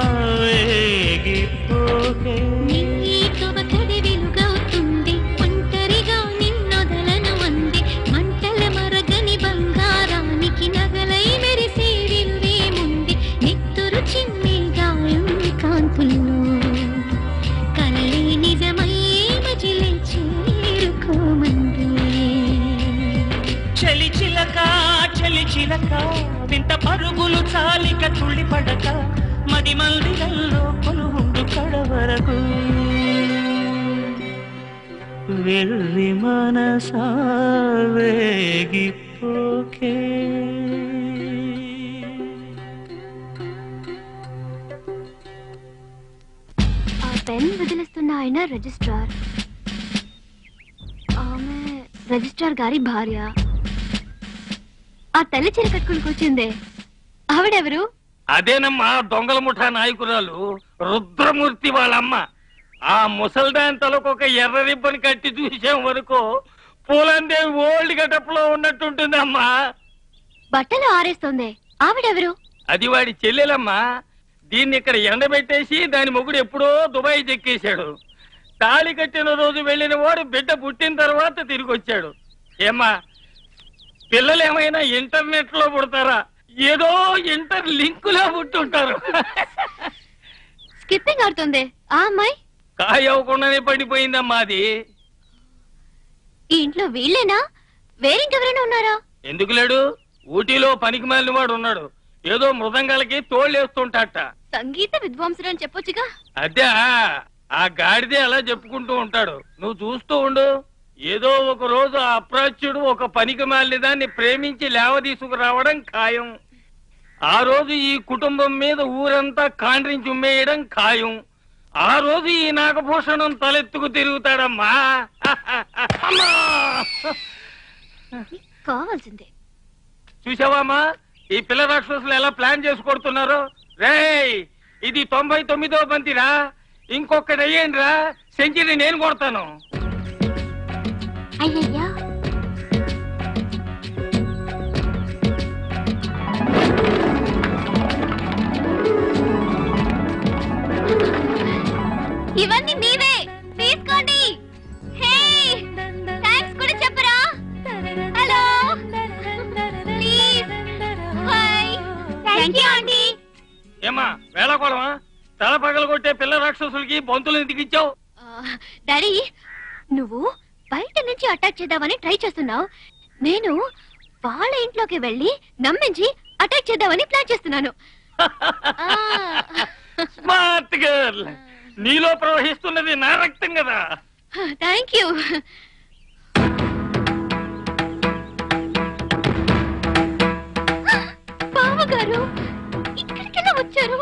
[SPEAKER 5] వేగిపోకే
[SPEAKER 15] నీ తొవకడి వెలుగవుతుంది ఒంటరిగా నిన్నొదలను అంది మంటల మరగని బంగారానికి నగలై మెరిసే విలువేముంది నెత్తురు చిన్ని గాయం కాంతుల్లో కలలే నిజమయ్యే మజిలే చేరుకోమంది
[SPEAKER 5] చలి చిలక చలి చిలక వింత పరుగులు చాలిక తుళ్ళి పడక మది మందిరంలో కొలువుండు కడవరకు వెర్రి మనసా వేగిపోకే
[SPEAKER 17] ఆ పెన్ వదిలిస్తున్న ఆయన రిజిస్ట్రార్ ఆమె రిజిస్ట్రార్ గారి భార్య ఆ తెల్ల చీర కట్టుకుని కూర్చుందే ఆవిడెవరు
[SPEAKER 18] అదేనమ్మా దొంగల ముఠా నాయకురాలు రుద్రమూర్తి వాళ్ళమ్మ ఆ ముసల్దాన్ తలకు ఒక ఎర్ర రిబ్బన్ కట్టి చూసే వరకు పూలందేవి ఓల్డ్ గటప్ లో ఉన్నట్టుంటుందమ్మా
[SPEAKER 17] బట్టలు ఆరేస్తోంది ఆవిడెవరు
[SPEAKER 18] అది వాడి చెల్లెలమ్మా దీన్ని ఇక్కడ ఎండబెట్టేసి దాని మొగుడు ఎప్పుడో దుబాయ్ చెక్కేశాడు తాళి కట్టిన రోజు వెళ్ళిన వాడు బిడ్డ పుట్టిన తర్వాత తిరిగి వచ్చాడు ఏమ్మా పిల్లలు ఏమైనా ఇంటర్నెట్ లో పుడతారా ఏదో ఇంటర్ లింకులో పుట్టుంటారు
[SPEAKER 17] స్కిప్పింగ్ ఆడుతుంది ఆ అమ్మాయి
[SPEAKER 18] కాయ అవ్వకుండానే పడిపోయిందమ్మా అది
[SPEAKER 17] ఈ ఇంట్లో వీళ్ళేనా వేరింకెవరైనా ఉన్నారా
[SPEAKER 18] ఎందుకు లేడు ఊటీలో పనికి మాలిన వాడు ఉన్నాడు ఏదో మృదంగాలకి తోళ్ళేస్తుంటాట
[SPEAKER 17] సంగీత విద్వాంసుడు అని చెప్పొచ్చుగా
[SPEAKER 18] అదే ఆ గాడిదే అలా చెప్పుకుంటూ ఉంటాడు నువ్వు చూస్తూ ఉండు ఏదో ఒక రోజు ఆ అప్రాచ్యుడు ఒక పనికి దాన్ని ప్రేమించి లేవ తీసుకురావడం ఖాయం ఆ రోజు ఈ కుటుంబం మీద ఊరంతా కాండ్రించి ఉమ్మేయడం ఖాయం ఆ రోజు ఈ నాగభూషణం తలెత్తుకు తిరుగుతాడమ్మా అమ్మా!
[SPEAKER 17] కావాల్సిందే
[SPEAKER 18] చూసావామా ఈ పిల్ల రాక్షసులు ఎలా ప్లాన్ చేసి కొడుతున్నారు రేయ్ ఇది తొంభై తొమ్మిదో బంతిరా ఇంకొకటి అయ్యేండి రా సెంచరీ నేను కొడతాను
[SPEAKER 17] అయ్యయ్యా థ్యాంక్ యూ ఆంటీ
[SPEAKER 18] ఏమా వేళకోళమా తల పగల కొట్టే పిల్ల రాక్షసులకి బొంతులు ఎందుకు ఇచ్చావు
[SPEAKER 17] డాడీ నువ్వు బయట నుంచి అటాక్ చేద్దామని ట్రై చేస్తున్నావు నేను వాళ్ళ ఇంట్లోకి వెళ్ళి నమ్మించి అటాక్ చేద్దామని ప్లాన్ చేస్తున్నాను
[SPEAKER 18] స్మార్ట్ గర్ల్ నీలో ప్రవహిస్తున్నది నా రక్తం కదా
[SPEAKER 17] థ్యాంక్ యూ బావగారు ఇక్కడికెలా వచ్చారు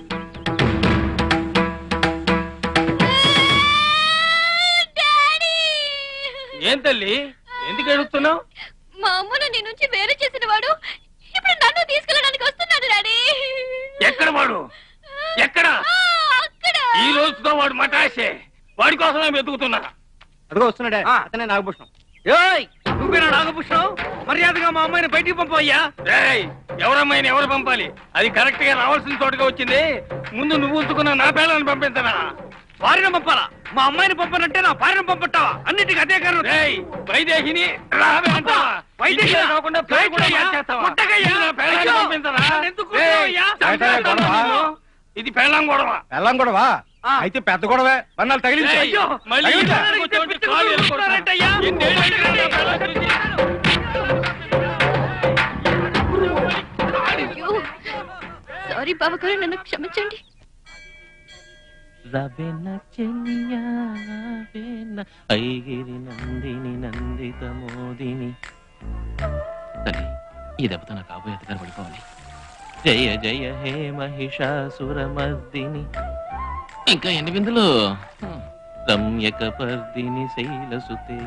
[SPEAKER 18] ఏం తల్లి ఎందుకు ఏడుస్తున్నావు
[SPEAKER 17] మా అమ్మను నీ నుంచి వేరు చేసిన వాడు ఇప్పుడు నన్ను తీసుకెళ్ళడానికి వస్తున్నాడు డాడీ
[SPEAKER 18] ఎక్కడ వాడు ఎక్కడ ఈ రోజుతో వాడు మటాసే వాడి కోసమే వెతుకుతున్నా
[SPEAKER 14] అదిగో వస్తున్నాడే అతనే నాగభూషణం
[SPEAKER 18] ఏయ్ నువ్వేనా నాగభూషణం మర్యాదగా మా అమ్మాయిని బయటికి పంపయ్యా రేయ్ ఎవరమ్మాయిని ఎవరు పంపాలి అది కరెక్ట్ గా రావాల్సిన చోటుగా వచ్చింది ముందు నువ్వు ఉంచుకున్న నా పేర్లను పంపించనా వారిని పంపాలా మా అమ్మాయిని పంపనంటే నా భార్యను పంపట్టావా అన్నిటికీ అదే కారణం రేయ్ వైదేహిని రావే అంటావా వైదేహిని కాకుండా పేరు కూడా యాడ్ చేస్తావా? నా పేర్లను పంపించరా? రేయ్, చంపేస్తాను నిన్ను. ఇది పెళ్ళం గొడవ
[SPEAKER 14] వెళ్ళం గొడవా అయితే పెద్ద గొడవే బన్నాలు తగిలించు
[SPEAKER 18] అయ్యో, మళ్ళీ
[SPEAKER 14] తగిలించు.
[SPEAKER 18] ఈ వచ్చి వచ్చి కాలు ఎరుక్కుంటారంటయ్యా? ఎన్నేళ్ళైంది నా పెళ్ళం చూసి?
[SPEAKER 17] సారీ బావగారు నన్ను క్షమించండి
[SPEAKER 1] రవెన చెలియా రవెన ఐగిరి నందిని నందిత మోదిని తల్లి ఈ దెబ్బతో నా కాబోయే అత్తగారు పడిపోవాలి జయ జయ హే మహిషాసురమర్దిని ఇంకా ఎన్ని బిందులు రమ్యక పర్దిని శైలసుతే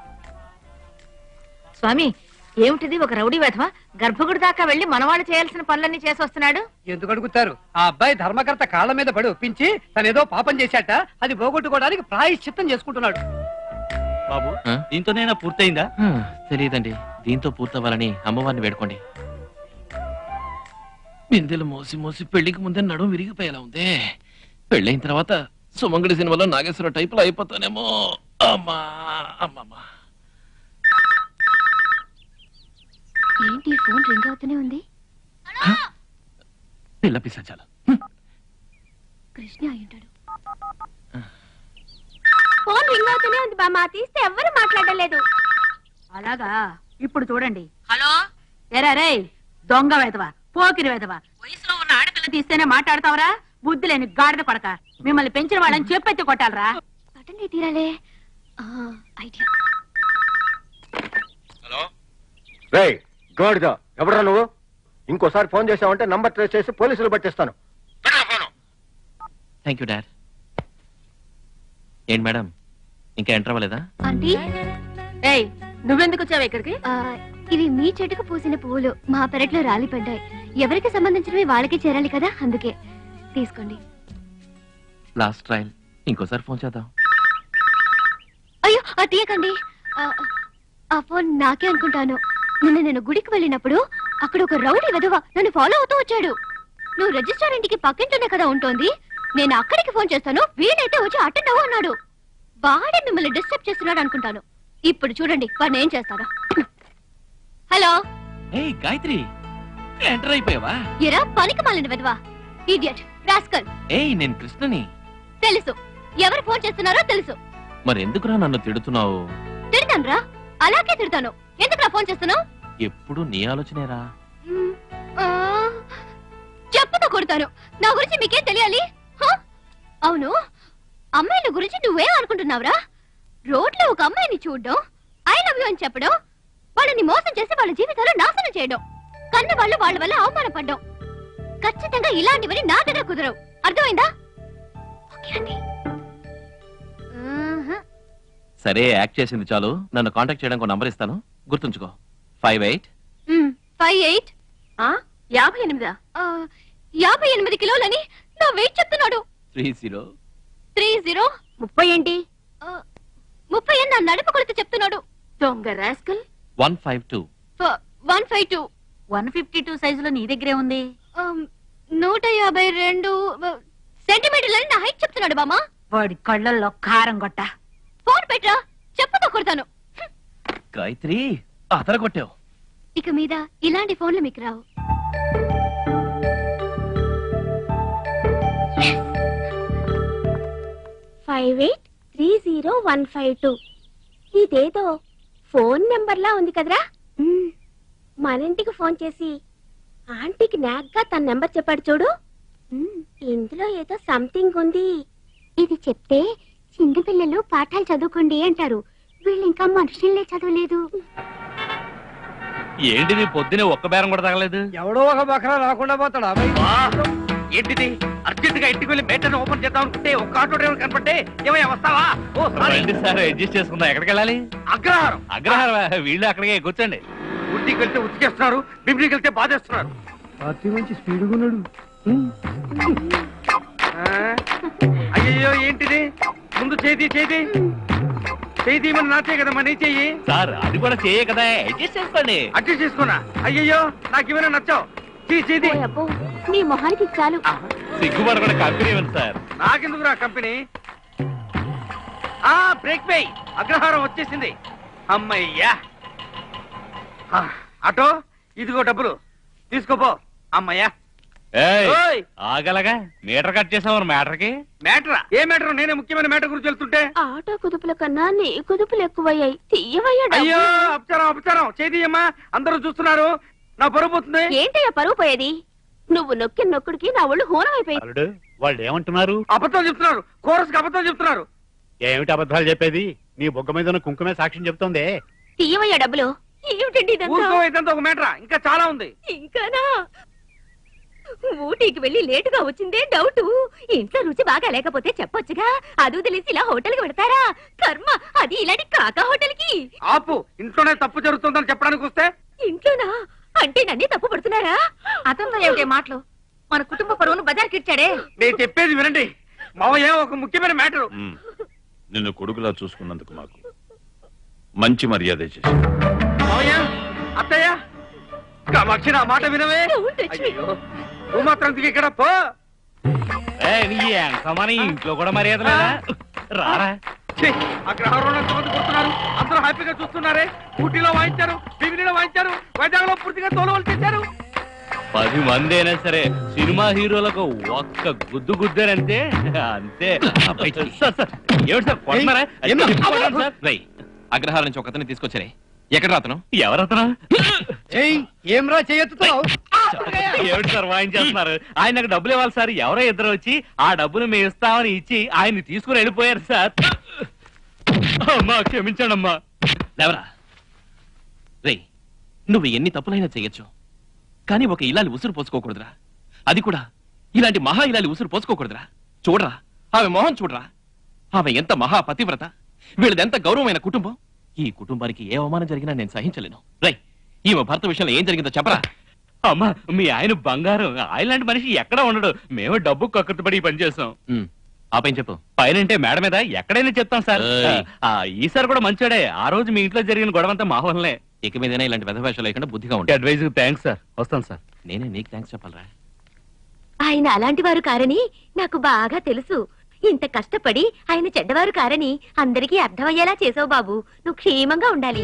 [SPEAKER 11] స్వామి ఏమిటిది ఒక రౌడీ వెధవ గర్భగుడి దాకా వెళ్లి మనవాళ్ళు చేయాల్సిన పనులన్నీ చేసి వస్తున్నాడు
[SPEAKER 20] ఎందుకు అడుగుతారు ఆ అబ్బాయి ధర్మకర్త కాళ్ళ మీద పడి ఒప్పించి తనేదో పాపం చేశాట అది పోగొట్టుకోవడానికి ప్రాయశ్చిత్తం చేసుకుంటున్నాడు
[SPEAKER 9] బాబు దీంతోనైనా పూర్తయిందా
[SPEAKER 1] తెలియదండి దీంతో పూర్తవ్వాలని అమ్మవారిని వేడుకోండి బిందెలు మోసి మోసి పెళ్లికి ముందే నడుము విరిగిపోయేలా ఉందే పెళ్ళైన తర్వాత సుమంగడి సినిమాలో నాగేశ్వర టైపులో అయిపోతానేమో అమ్మా అమ్మమ్మా
[SPEAKER 17] ఏంటి ఫోన్ రింగ్ అవుతూనే ఉంది
[SPEAKER 1] పిల్ల పిసచాలు
[SPEAKER 17] కృష్ణ అయి ఉంటాడు ఫోన్ రింగ్ అవుతూనే ఉంది బామ్మ తీస్తే ఎవ్వరు మాట్లాడలేదు
[SPEAKER 11] అలాగా ఇప్పుడు చూడండి హలో ఎరా రే దొంగ వెధవ పోకిరి వెధవ వయసులో ఉన్న ఆడపిల్ల తీస్తేనే మాట్లాడతావరా బుద్ధి లేని గాడిద కొడక మిమ్మల్ని పెంచిన వాళ్ళని చెప్పెత్తి కొట్టాలరా
[SPEAKER 17] పట్టండి తీరాలే ఆ, ఐడియా
[SPEAKER 7] రే గాడిద ఎవరా నువ్వు ఇంకోసారి ఫోన్ చేసావంటే నంబర్ ట్రేస్ చేసి పోలీసులు పట్టిస్తాను
[SPEAKER 1] థ్యాంక్ యూ డాడ్ ఏంటి మేడం ఇంకా ఎంటర్ అవ్వలేదా
[SPEAKER 17] ఆంటీ
[SPEAKER 11] ఏయ్ నువ్వెందుకు వచ్చావు ఇక్కడికి
[SPEAKER 17] ఆ, ఇవి మీ చెట్టుకు పూసిన పువ్వులు మా పెరట్లో రాలిపడ్డాయి ఎవరికి సంబంధించినవి వాళ్ళకి చేరాలి కదా అందుకే తీసుకోండి
[SPEAKER 1] లాస్ట్ ట్రయల్ ఇంకోసారి ఫోన్ చేద్దాం
[SPEAKER 17] అయ్యో ఆ తీయకండి ఆ, ఆ ఫోన్ నాకే అనుకుంటాను నిన్న నేను గుడికి వెళ్ళినప్పుడు అక్కడ ఒక రౌడీ వెధవ నన్ను ఫాలో అవుతూ వచ్చాడు నువ్వు రిజిస్టర్ ఇంటికి పక్కింటనే కదా ఉంటోంది నేను అక్కడికి ఫోన్ చేస్తాను వీలైతే వచ్చి అటెండ్ అవ్వు అన్నాడు వాడే మిమ్మల్ని డిస్టర్బ్ చేస్తున్నాడు అనుకుంటాను ఇప్పుడు చూడండి వాడిని ఏం చేస్తారో హలో
[SPEAKER 1] ఏయ్ గాయత్రి ఎంటర్ అయిపోయావా
[SPEAKER 17] ఎరా పనికి మాలిన వెధవా ఇడియట్ రాస్కల్
[SPEAKER 1] ఏయ్ నేను కృష్ణని
[SPEAKER 17] తెలుసు ఎవరు ఫోన్ చేస్తున్నారో తెలుసు
[SPEAKER 1] మరి ఎందుకురా నన్ను తిడుతున్నావు
[SPEAKER 17] తిడతాను అలాగే తిడతాను ఎందుకు ఫోన్ చేస్తున్నావు
[SPEAKER 1] ఎప్పుడు నీ ఆలోచనేరా
[SPEAKER 17] ఆ, చెప్పుతో కొడతాను నా గురించి మీకేం తెలియాలి హ? అవును అమ్మాయిల గురించి నువ్వేం అనుకుంటున్నావురా రోడ్లో ఒక అమ్మాయిని చూడడం ఐ లవ్ యూ అని చెప్పడం వాళ్ళని మోసం చేసి వాళ్ళ జీవితాలు నాశనం చేయడం కన్న వాళ్ళు వాళ్ళ వల్ల అవమానపడ్డం ఖచ్చితంగా ఇలాంటివని నా దగ్గర కుదరవు అర్థమైందా ఓకే అండి ఆహా.
[SPEAKER 1] సరే యాక్ట్ చేసింది చాలు నన్ను కాంటాక్ట్ చేయడానికి ఒక నంబర్ ఇస్తాను గుర్తుంచుకో ఫైవ్ ఎయిట్
[SPEAKER 17] మ్, ఫైవ్ ఎయిట్
[SPEAKER 13] యాభై ఎనిమిదా
[SPEAKER 17] ఆ, యాభై ఎనిమిది కిలోలని నా వెయిట్ చెప్తున్నాడు
[SPEAKER 1] త్రీ జీరో
[SPEAKER 17] త్రీ జీరో ముప్పై ఏంటి ముప్పై అని నా నడుపు కొలిత చెప్తున్నాడు
[SPEAKER 13] దొంగ rascal
[SPEAKER 1] one five two
[SPEAKER 17] one five two
[SPEAKER 11] one fifty two సైజులో నీ దగ్గరే ఉంది
[SPEAKER 17] నూట యాభై రెండు సెంటీమీటర్లని నా హైట్ చెప్తున్నాడు బామా
[SPEAKER 11] వాడి కళ్ళల్లో కారం కొట్ట
[SPEAKER 17] ఫోన్ పెట్టరా చెప్పుతో కొడతాను
[SPEAKER 1] గాయత్రి అతర కొట్టావు
[SPEAKER 17] ఇక మీద ఇలాంటి ఫోన్లు మీకు రావు
[SPEAKER 12] five eight three zero one five two ఇదేదో ఫోన్ నెంబర్లా ఉంది కదరా మ్మ్. మన ఇంటికి ఫోన్ చేసి ఆంటీకి నాగ్గా తన నెంబర్ చెప్పాడు చూడు మ్మ్. ఇందులో ఏదో సంథింగ్ ఉంది
[SPEAKER 17] ఇది చెప్తే చిన్నపిల్లలు పాఠాలు చదువుకోండి అంటారు వీళ్ళు ఇంకా మనుషులే చదవలేదు
[SPEAKER 8] ఏంటిది పొద్దునే ఒక్క బేరం కూడా తగలేదు
[SPEAKER 14] ఎవడో ఒక బకరా రాకుండా పోతాడా
[SPEAKER 18] ఏంటిది అర్జెంట్ గా ఇంటికి వెళ్ళి మేటను ఓపెన్ చేద్దాం అనుకుంటే ఒక్క ఆటో డ్రైవర్ కనపడితే ఏమయ్యా వస్తావా ఓ సారీ
[SPEAKER 8] రండి సార్ అడ్జస్ట్ చేసుకుందాం ఎక్కడికి వెళ్ళాలి
[SPEAKER 18] అగ్రహారం
[SPEAKER 8] అగ్రహారం వీళ్ళు అక్కడికే కూర్చోండి
[SPEAKER 18] ఉట్టికి వెళ్తే ఉతికేస్తున్నారు బిబ్లికి వెళ్తే బాధేస్తున్నారు
[SPEAKER 20] పార్టీ మంచి స్పీడ్గా ఉన్నాడు
[SPEAKER 18] ఆ? అయ్యయ్యో ఏంటిది ముందు చేతి చేతి చేతి మన నాచే కదా మన చెయ్యి
[SPEAKER 8] సార్ అది కూడా చేయే కదా అడ్జస్ట్ చేసుకోండి
[SPEAKER 18] అడ్జస్ట్ చేసుకున్నా అయ్యయ్యో నాకు ఇవన్నీ నచ్చావు చీ చేతి
[SPEAKER 12] అబ్బో నీ మొహానికి చాలు
[SPEAKER 8] సిగ్గుపడకుండా కంపెనీ ఇవ్వండి సార్
[SPEAKER 18] నాకెందుకు రా కంపెనీ ఆ బ్రేక్ పే అగ్రహారం వచ్చేసింది అమ్మయ్యా ఆ, ఆటో ఇదిగో డబ్బులు తీసుకోపో అమ్మయ్యా
[SPEAKER 8] ఏయ్,
[SPEAKER 18] ఓయ్!
[SPEAKER 8] ఆగలగా మీటర్ కట్ చేసావు మ్యాటర్ కి
[SPEAKER 18] మ్యాటరా ఏ మ్యాటర్ నేనే ముఖ్యమైన మ్యాటర్ గురించి వెళ్తుంటే
[SPEAKER 12] ఆటో కుదుపుల కన్నా నీ కుదుపులు ఎక్కువయ్యాయి తీయవయ్యా డబ్బులు.
[SPEAKER 18] అయ్యో అపచారం అపచారం చేదియమ్మా అందరూ చూస్తున్నారు నా బరువు పోతుంది
[SPEAKER 12] ఏంటయ్యా పరువు పోయేది నువ్వు నొక్కి నొక్కుడికి నా ఒళ్ళు హోనం అయిపోయింది
[SPEAKER 3] అల్లుడు వాళ్ళు ఏమంటున్నారు
[SPEAKER 18] అబద్ధాలు చెప్తున్నారు కోరస్ అబద్ధాలు చెప్తున్నారు
[SPEAKER 3] ఏమిటి అబద్ధాలు చెప్పేది నీ బొగ్గ మీద ఉన్న కుంకుమే సాక్ష్యం చెప్తోంది
[SPEAKER 12] తీయవయ్యా డబ్బులు ఏమిటండి ఇదంతా
[SPEAKER 18] ఊరుకో ఇదంతా ఒక మ్యాటరా ఇంకా చాలా ఉంది
[SPEAKER 12] ఇంకానా ఊటీకి వెళ్ళి లేటుగా వచ్చిందే డౌట్ ఇంట్లో రుచి బాగా లేకపోతే చెప్పొచ్చుగా అది తెలిసి ఇలా హోటల్ కి పెడతారా కర్మ అది ఇలాంటి కాకా హోటల్ కి
[SPEAKER 18] ఆపు ఇంట్లోనే తప్పు జరుగుతుందని చెప్పడానికి వస్తే
[SPEAKER 12] ఇంట్లోనా అంటే నన్నే తప్పు పడుతున్నారా అతనితో ఏమిటే మాటలు మన కుటుంబ పరువును బజార్కి ఇచ్చాడే
[SPEAKER 18] నేను చెప్పేది వినండి మావయ్య ఒక ముఖ్యమైన మ్యాటర్
[SPEAKER 19] ఉమ్. నిన్ను కొడుకులా చూసుకున్నందుకు మాకు మంచి మర్యాద చేసి
[SPEAKER 18] మావయ్య అత్తయ్య కామాక్షి నా మాట వినవే అయ్యో నువ్వు మాత్రం దిగి ఇక్కడ పో
[SPEAKER 8] ఏయ్, నీ ఎంతమని ఇంట్లో కూడా మర్యాద లేదా రారా
[SPEAKER 18] ఛీ, అగ్రహారంలో ఎంతమంది కొడుతున్నారు అందరూ హ్యాపీగా చూస్తున్నారే ఊటీలో వాయించారు బిగినిలో వాయించారు వైజాగ్ లో పూర్తిగా తోలు చేశారు
[SPEAKER 8] పది మంది అయినా సరే సినిమా హీరోలకు ఒక్క గుద్దు గుద్దారంటే అంతే సార్, సార్, ఏమిటి సార్ కొడతారా?
[SPEAKER 1] ఏమ్మా? రేయ్, అగ్రహారం నుంచి ఒకతని తీసుకొచ్చారే ఎక్కడ రాతను
[SPEAKER 8] ఎవరతను
[SPEAKER 20] ఏమ్రా చేయొత్తుతావు
[SPEAKER 8] ఏమిటి సార్ వాయించేస్తున్నారు ఆయనకు డబ్బులు ఇవ్వాలి సార్ ఎవరో ఇద్దరు వచ్చి ఆ డబ్బులు మేము ఇస్తామని ఇచ్చి ఆయన్ని తీసుకుని వెళ్ళిపోయారు సార్ అమ్మా క్షమించండి అమ్మా
[SPEAKER 1] లేవరా రే నువ్వు ఎన్ని తప్పులైనా చేయొచ్చు కానీ ఒక ఇలాలి ఉసురు పోసుకోకూడదురా అది కూడా ఇలాంటి మహా ఇలాలి ఉసురు పోసుకోకూడదురా చూడరా ఆమె మొహం చూడరా ఆమె ఎంత మహా పతివ్రత వీళ్ళదెంత గౌరవమైన కుటుంబం ఈ కుటుంబానికి ఏ అవమానం జరిగినా నేను సహించలేను రై ఈమె భర్త విషయంలో ఏం జరిగిందో చెప్పరా
[SPEAKER 8] అమ్మా మీ ఆయన బంగారం ఆయన లాంటి మనిషి ఎక్కడ ఉండడు మేము డబ్బు కక్కుర్తిపడి ఈ పని చేస్తాం
[SPEAKER 1] ఆ పైన చెప్పు
[SPEAKER 8] పైన అంటే మేడ మీద ఎక్కడైనా చెప్తాం సార్
[SPEAKER 1] ఏయ్.
[SPEAKER 8] ఆ, ఈసారి కూడా మంచోడే ఆ రోజు మీ ఇంట్లో జరిగిన గొడవంతా మా వల్లనే
[SPEAKER 1] ఇక మీదైనా ఇలాంటి వెధవేషాలు లేకుండా బుద్ధిగా ఉంటాయి
[SPEAKER 8] అడ్వైజ్ థ్యాంక్స్ సార్ వస్తాను సార్
[SPEAKER 1] నేనే నీకు థ్యాంక్స్ చెప్పాలరా
[SPEAKER 12] ఆయన అలాంటి వారు కారని నాకు బాగా తెలుసు ఇంత కష్టపడి ఆయన చెడ్డవారు కారని అందరికీ అర్థమయ్యేలా చేసావు బాబు నువ్వు క్షేమంగా ఉండాలి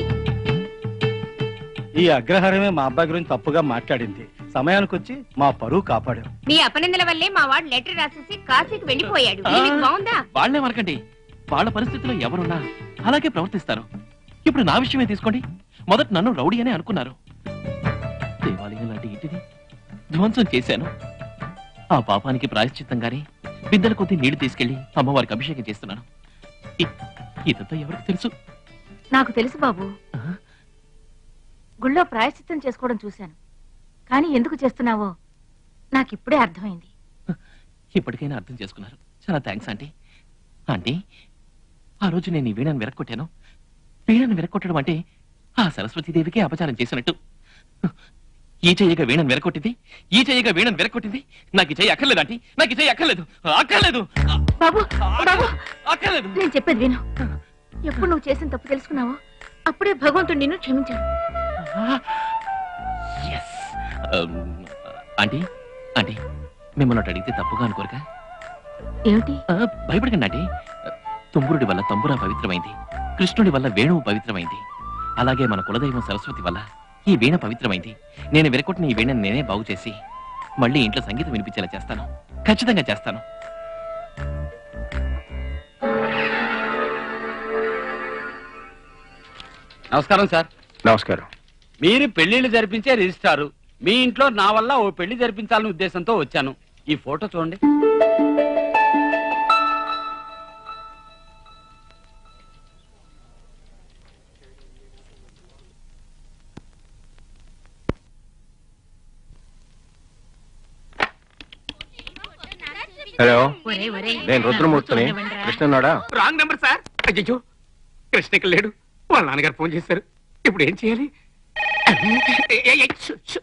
[SPEAKER 14] ఈ అగ్రహారమే మా అబ్బాయి గురించి తప్పుగా మాట్లాడింది సమయానికి వచ్చి మా పరువు కాపాడాం
[SPEAKER 12] మీ అపనిందల వల్లే మా వాడు లెటర్ రాసేసి కాశీకి వెళ్ళిపోయాడు మీకు బాగుందా
[SPEAKER 1] వాళ్లే మనకండి వాళ్ళ పరిస్థితిలో ఎవరున్నా అలాగే ప్రవర్తిస్తారు ఇప్పుడు నా విషయమే తీసుకోండి మొదట నన్ను రౌడీ అనే అనుకున్నారు దేవాలయం లాంటి ఇంటిని ధ్వంసం చేశాను ఆ పాపానికి ప్రాయశ్చిత్తంగానే బిడ్డల కొద్ది నీళ్లు తీసుకెళ్లి అమ్మవారికి అభిషేకం చేస్తున్నాను ఇ- ఇదంతా ఎవరికి తెలుసు
[SPEAKER 11] నాకు తెలుసు బాబు గుళ్ళో ప్రాయశ్చిత్తం చేసుకోవడం చూశాను కానీ ఎందుకు చేస్తున్నావో నాకు ఇప్పుడే అర్థమైంది
[SPEAKER 1] ఇప్పటికైనా అర్థం చేసుకున్నారు చాలా థ్యాంక్స్ ఆంటీ ఆంటీ ఆ రోజు నేను ఈ వీణను విరక్కొట్టాను వీణను విరక్కొట్టడం అంటే ఆ సరస్వతీదేవికి అపచారం చేసినట్టు ఈ చెయ్యగా వీణను విరకొట్టింది ఈ చెయ్యగా వీణను విరకొట్టింది నాకు ఈ చెయ్యి అక్కర్లేదు ఆంటీ నాకు ఈ చెయ్యి అక్కర్లేదు అక్కర్లేదు
[SPEAKER 11] బాబు బాబు
[SPEAKER 1] అక్కర్లేదు
[SPEAKER 11] నేను చెప్పేది విను ఎప్పుడు నువ్వు చేసిన తప్పు తెలుసుకున్నావో అప్పుడే భగవంతుడు నిన్ను క్షమించాడు
[SPEAKER 1] అమ్, ఆంటీ ఆంటీ మిమ్మల్ని ఒకటి అడిగితే తప్పుగా అనుకోరుగా
[SPEAKER 11] ఏమిటి
[SPEAKER 1] ఆ, భయపడకండి ఆంటీ తుంబురుడి వల్ల తంబురా పవిత్రమైంది కృష్ణుడి వల్ల వేణువు పవిత్రమైంది అలాగే మన కులదైవం సరస్వతి వల్ల ఈ వీణ పవిత్రమైంది నేను విరకొట్టిన ఈ వీణను నేనే బాగు చేసి మళ్ళీ ఇంట్లో సంగీతం వినిపించేలా చేస్తాను ఖచ్చితంగా చేస్తాను
[SPEAKER 10] నమస్కారం సార్
[SPEAKER 7] నమస్కారం
[SPEAKER 10] మీరు పెళ్లిళ్ళు జరిపించే రిజిస్ట్రారు మీ ఇంట్లో నా వల్ల ఓ పెళ్లి జరిపించాలనే ఉద్దేశంతో వచ్చాను ఈ ఫోటో చూడండి
[SPEAKER 7] హలో
[SPEAKER 22] ఒరే, ఒరే.
[SPEAKER 7] నేను రుద్రమూర్తిని కృష్ణన్నాడా
[SPEAKER 2] రాంగ్ నెంబర్ సార్ అయ్యో కృష్ణకి లేడు వాళ్ళ నాన్నగారు ఫోన్ చేశారు ఇప్పుడు ఏం చేయాలి ఏ, ఏ, ఏ, షు, షు.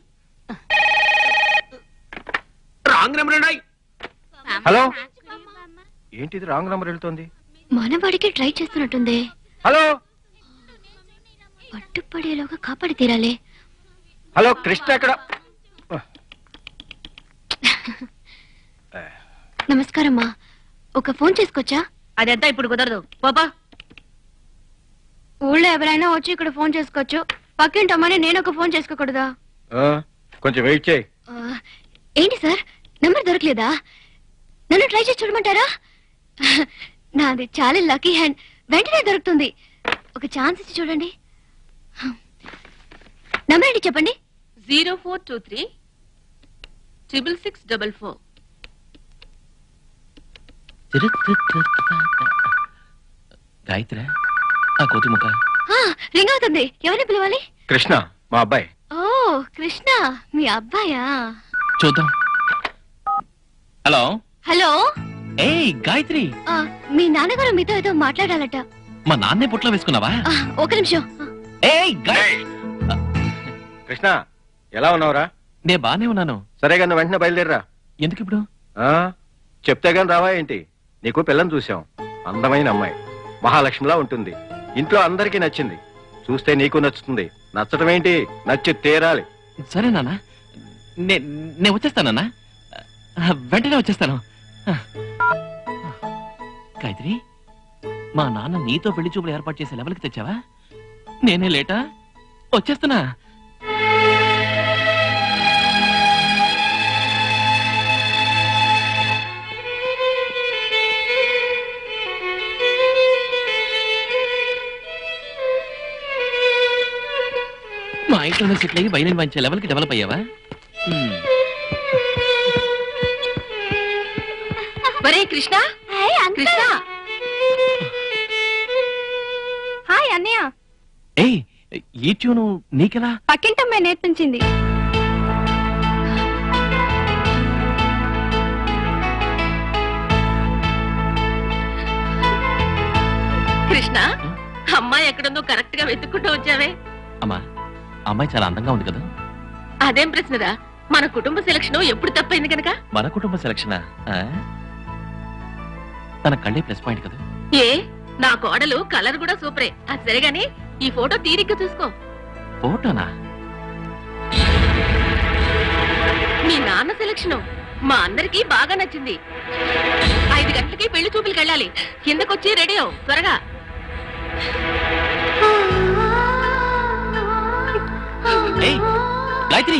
[SPEAKER 2] రాంగ్ నెంబర్ ఉన్నాయి
[SPEAKER 7] హలో ఏంటిది రాంగ్ నంబర్ వెళ్తోంది
[SPEAKER 17] మనవాడికి ట్రై చేస్తున్నట్టుంది
[SPEAKER 7] హలో
[SPEAKER 17] పట్టుపడేలోగా కాపాడి తీరాలి
[SPEAKER 7] హలో కృష్ణ ఎక్కడ
[SPEAKER 17] నమస్కారం మా ఒక ఫోన్ చేసుకోవచ్చా
[SPEAKER 22] అదంతా ఇప్పుడు కుదరదు పాపా
[SPEAKER 17] ఊళ్ళో ఎవరైనా వచ్చి ఇక్కడ ఫోన్ చేసుకోవచ్చు పక్కింటమ్మని నేను ఒక ఫోన్ చేసుకోకూడదా
[SPEAKER 7] ఆ, కొంచెం వెయిట్ చేయి
[SPEAKER 17] ఆ, ఏంటి సార్ నెంబర్ దొరకలేదా నన్ను ట్రై చేసి చూడమంటారా నాది చాలా లక్కీ హ్యాండ్ వెంటనే దొరుకుతుంది ఒక ఛాన్స్ ఇచ్చి చూడండి నెంబర్ ఏంటి చెప్పండి
[SPEAKER 13] zero four two three triple six double four
[SPEAKER 1] Gayatri ఆ కోతి ముఖ
[SPEAKER 17] ఆ, రింగ్ అవుతుంది ఎవరిని పిలవాలి
[SPEAKER 7] కృష్ణ మా అబ్బాయి
[SPEAKER 17] ఓ కృష్ణ మీ అబ్బాయా
[SPEAKER 1] చూద్దాం హలో
[SPEAKER 17] హలో
[SPEAKER 1] ఏయ్ గాయత్రి
[SPEAKER 17] ఆ, మీ నాన్నగారు మీతో ఏదో మాట్లాడాలట
[SPEAKER 1] మా నాన్నే పుట్లో వేసుకున్నావా
[SPEAKER 17] ఆ, ఒక నిమిషం
[SPEAKER 1] ఏయ్
[SPEAKER 7] కృష్ణ ఎలా ఉన్నావురా
[SPEAKER 1] నే బానే ఉన్నాను
[SPEAKER 7] సరే కానీ వెంటనే బయలుదేరరా
[SPEAKER 1] ఎందుకు ఇప్పుడు
[SPEAKER 7] ఆ, చెప్తే గాని రావా ఏంటి నీకు పిల్లని చూసాం అందమైన అమ్మాయి మహాలక్ష్మిలా ఉంటుంది ఇంట్లో అందరికీ నచ్చింది చూస్తే నీకు నచ్చుతుంది నచ్చటం ఏంటి నచ్చి తీరాలి
[SPEAKER 1] సరే నాన్న నే నేను వచ్చేస్తానన్నా ఆ, వెంటనే వచ్చేస్తాను ఆ. గాయత్రి మా నాన్న నీతో పెళ్లి చూపులు ఏర్పాటు చేసే లెవెల్కి తెచ్చావా నేనే లేటా వచ్చేస్తున్నా మా ఇంట్లోనే సెటిల్ అయ్యి వైలిన్ వాయించే లెవెల్కి డెవలప్ అయ్యావా హ్మ్.
[SPEAKER 13] ఒరే కృష్ణ కృష్ణ
[SPEAKER 4] హాయ్ అన్నయ్య
[SPEAKER 1] ఏయ్ ఈ ట్యూను నీకెలా
[SPEAKER 4] పక్కింటమ్మే నేర్పించింది
[SPEAKER 13] కృష్ణ అమ్మాయి ఎక్కడుందో కరెక్ట్ గా వెతుక్కుంటూ వచ్చావే
[SPEAKER 1] అమ్మా అమ్మాయి చాలా అందంగా ఉంది కదా
[SPEAKER 13] అదేం ప్రశ్నరా మన కుటుంబ సెలక్షన్ ఎప్పుడు తప్పైంది కనుక
[SPEAKER 1] మన కుటుంబ సెలక్షన్ తన కళ్ళే ప్లస్ పాయింట్ కదా
[SPEAKER 13] ఏ నా కోడలు కలర్ కూడా సూపరే అది సరే గాని ఈ ఫోటో తీరిగ్గా చూసుకో
[SPEAKER 1] ఫోటోనా
[SPEAKER 13] మీ నాన్న సెలక్షన్ మా అందరికి బాగా నచ్చింది ఐదు గంటలకి పెళ్లి చూపులకి వెళ్ళాలి కిందకొచ్చి రెడీ అవు త్వరగా
[SPEAKER 1] ఏయ్ గాయత్రి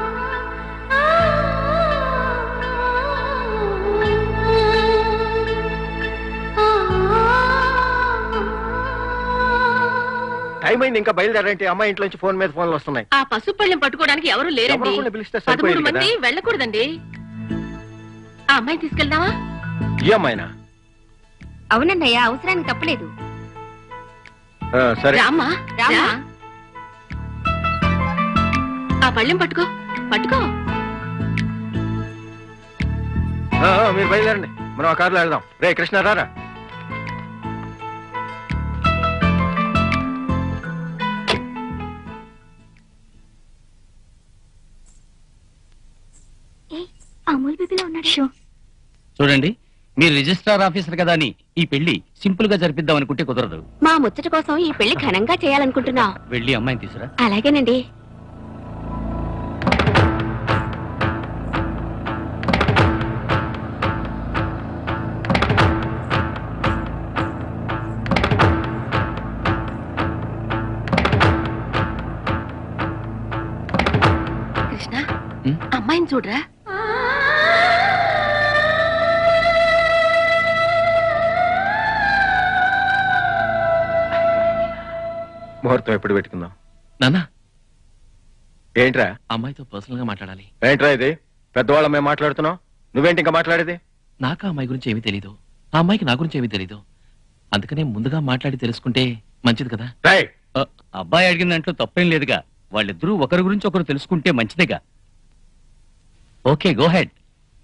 [SPEAKER 7] టైం అయింది ఇంకా బయలుదేరంటే అమ్మాయి ఇంట్లో నుంచి ఫోన్ మీద ఫోన్లు వస్తున్నాయి
[SPEAKER 13] ఆ పసుపు పళ్ళెం పట్టుకోవడానికి ఎవరు లేరండి
[SPEAKER 7] ఎవరినో పిలిస్తే
[SPEAKER 13] పదమూడు
[SPEAKER 7] సరిపోయేది
[SPEAKER 13] మంది
[SPEAKER 7] కదా.
[SPEAKER 13] వెళ్ళకూడదండి ఆ అమ్మాయి తీసుకెళ్దామా
[SPEAKER 7] ఈ అమ్మాయినా
[SPEAKER 17] అవునండయ్యా అవసరానికి తప్పలేదు
[SPEAKER 7] ఆ, సరే
[SPEAKER 13] రామ్మా రా. ఆ పళ్ళెం పట్టుకో పట్టుకో
[SPEAKER 7] ఆ, ఆ, మీరు బయలుదేరండి మనం ఆ కారులో వెళ్దాం రే కృష్ణ రారా
[SPEAKER 17] అమూల్ బేబీలో ఉన్నాడు షో
[SPEAKER 10] చూడండి మీరు రిజిస్ట్రార్ ఆఫీసర్ కదా అని ఈ పెళ్లి సింపుల్ గా జరిపిద్దాం అనుకుంటే కుదరదు
[SPEAKER 12] మా ముచ్చట కోసం ఈ పెళ్లి ఘనంగా చేయాలనుకుంటున్నా
[SPEAKER 10] వెళ్ళి అమ్మాయిని తీసురా
[SPEAKER 12] అలాగేనండి
[SPEAKER 13] కృష్ణ అమ్మాయిని చూడరా
[SPEAKER 7] ముహూర్తం ఎప్పుడు పెట్టుకుందాం
[SPEAKER 1] నాన్న
[SPEAKER 7] ఏంట్రా
[SPEAKER 1] అమ్మాయితో పర్సనల్ గా మాట్లాడాలి
[SPEAKER 7] ఏంట్రా ఇది పెద్దవాళ్ళ మేము మాట్లాడుతున్నాం నువ్వేంటి ఇంకా మాట్లాడేది
[SPEAKER 1] నాకు ఆ అమ్మాయి గురించి ఏమీ తెలీదు ఆ అమ్మాయికి నా గురించి ఏమీ తెలీదు అందుకనే ముందుగా మాట్లాడి తెలుసుకుంటే మంచిది కదా
[SPEAKER 10] అబ్బాయి అడిగిన దాంట్లో తప్పేం లేదుగా వాళ్ళిద్దరూ ఒకరి గురించి ఒకరు తెలుసుకుంటే మంచిదేగా ఓకే గో హెడ్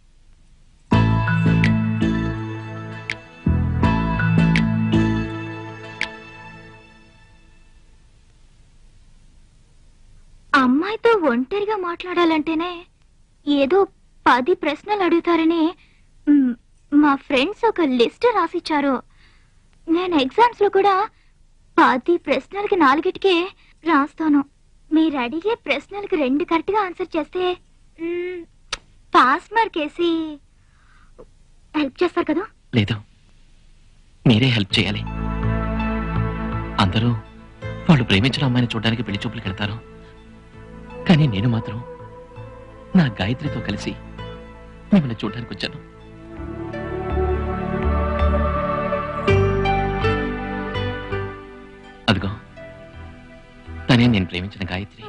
[SPEAKER 17] అమ్మాయితో ఒంటరిగా మాట్లాడాలంటేనే ఏదో పది ప్రశ్నలు అడుగుతారని మ్, మా ఫ్రెండ్స్ ఒక లిస్ట్ రాసిచ్చారు నేను ఎగ్జామ్స్ లో కూడా పది ప్రశ్నలకి నాలుగిటికే రాస్తాను మీరు అడిగే ప్రశ్నలకి రెండు కరెక్ట్ గా ఆన్సర్ చేస్తే మ్, పాస్ మార్క్ వేసి హెల్ప్ చేస్తారు కదా
[SPEAKER 1] లేదు మీరే హెల్ప్ చేయాలి అందరూ వాళ్ళు ప్రేమించిన అమ్మాయిని చూడడానికి పెళ్లి చూపులకు వెళ్తారు కానీ నేను మాత్రం నా గాయత్రితో కలిసి మిమ్మల్ని చూడడానికి వచ్చాను అదిగో తనే నేను ప్రేమించిన గాయత్రి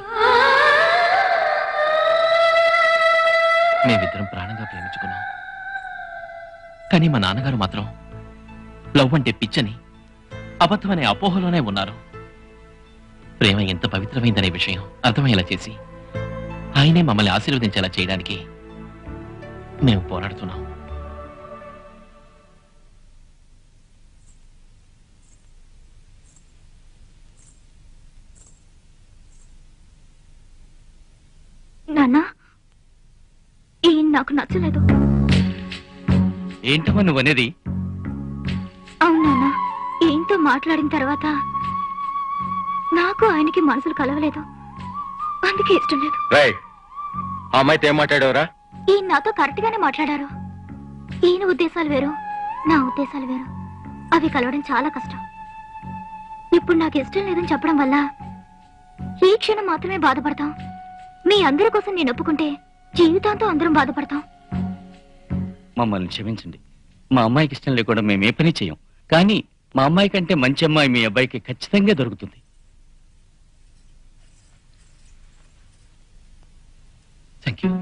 [SPEAKER 1] మేమిద్దరం ప్రాణంగా ప్రేమించుకున్నాం కానీ మా నాన్నగారు మాత్రం లవ్ అంటే పిచ్చని అబద్ధమనే అపోహలోనే ఉన్నారు ప్రేమ ఎంత పవిత్రమైందనే విషయం అర్థమయ్యేలా చేసి ఆయనే మమ్మల్ని ఆశీర్వదించేలా చేయడానికి మేము పోరాడుతున్నాం
[SPEAKER 17] నాన్న ఈయన నాకు నచ్చలేదు
[SPEAKER 10] ఏంటమ్మా నువ్వు అనేది
[SPEAKER 17] అవును నాన్న ఈయనతో మాట్లాడిన తర్వాత నాకు ఆయనకి మనసులు కలవలేదు అందుకే ఇష్టం లేదు
[SPEAKER 7] రై ఆ అమ్మాయితో ఏం మాట్లాడేవరా
[SPEAKER 17] ఈయన నాతో కరెక్ట్ గానే మాట్లాడారు ఈయన ఉద్దేశాలు వేరు నా ఉద్దేశాలు వేరు అవి కలవడం చాలా కష్టం ఇప్పుడు నాకు ఇష్టం లేదని చెప్పడం వల్ల ఈ క్షణం మాత్రమే బాధపడతాం మీ అందరి కోసం నేను ఒప్పుకుంటే జీవితాంతం అందరం బాధపడతాం
[SPEAKER 10] మమ్మల్ని క్షమించండి మా అమ్మాయికి ఇష్టం లేకుండా మేము ఏ పని చేయం కానీ మా అమ్మాయి కంటే మంచి అమ్మాయి మీ అబ్బాయికి ఖచ్చితంగా దొరుకుతుంది
[SPEAKER 1] థ్యాంక్ యూ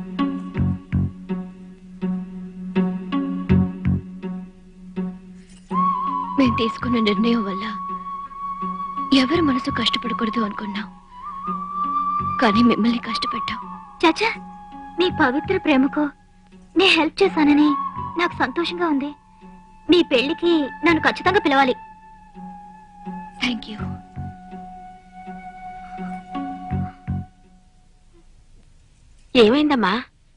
[SPEAKER 17] మేము తీసుకున్న నిర్ణయం వల్ల ఎవరి మనసు కష్టపడకూడదు అనుకున్నాం కానీ మిమ్మల్ని కష్టపెట్టాం చాచా మీ పవిత్ర ప్రేమకు నేను హెల్ప్ చేశానని నాకు సంతోషంగా ఉంది మీ పెళ్లికి నన్ను ఖచ్చితంగా పిలవాలి థ్యాంక్ యూ
[SPEAKER 13] ఏమైందమ్మా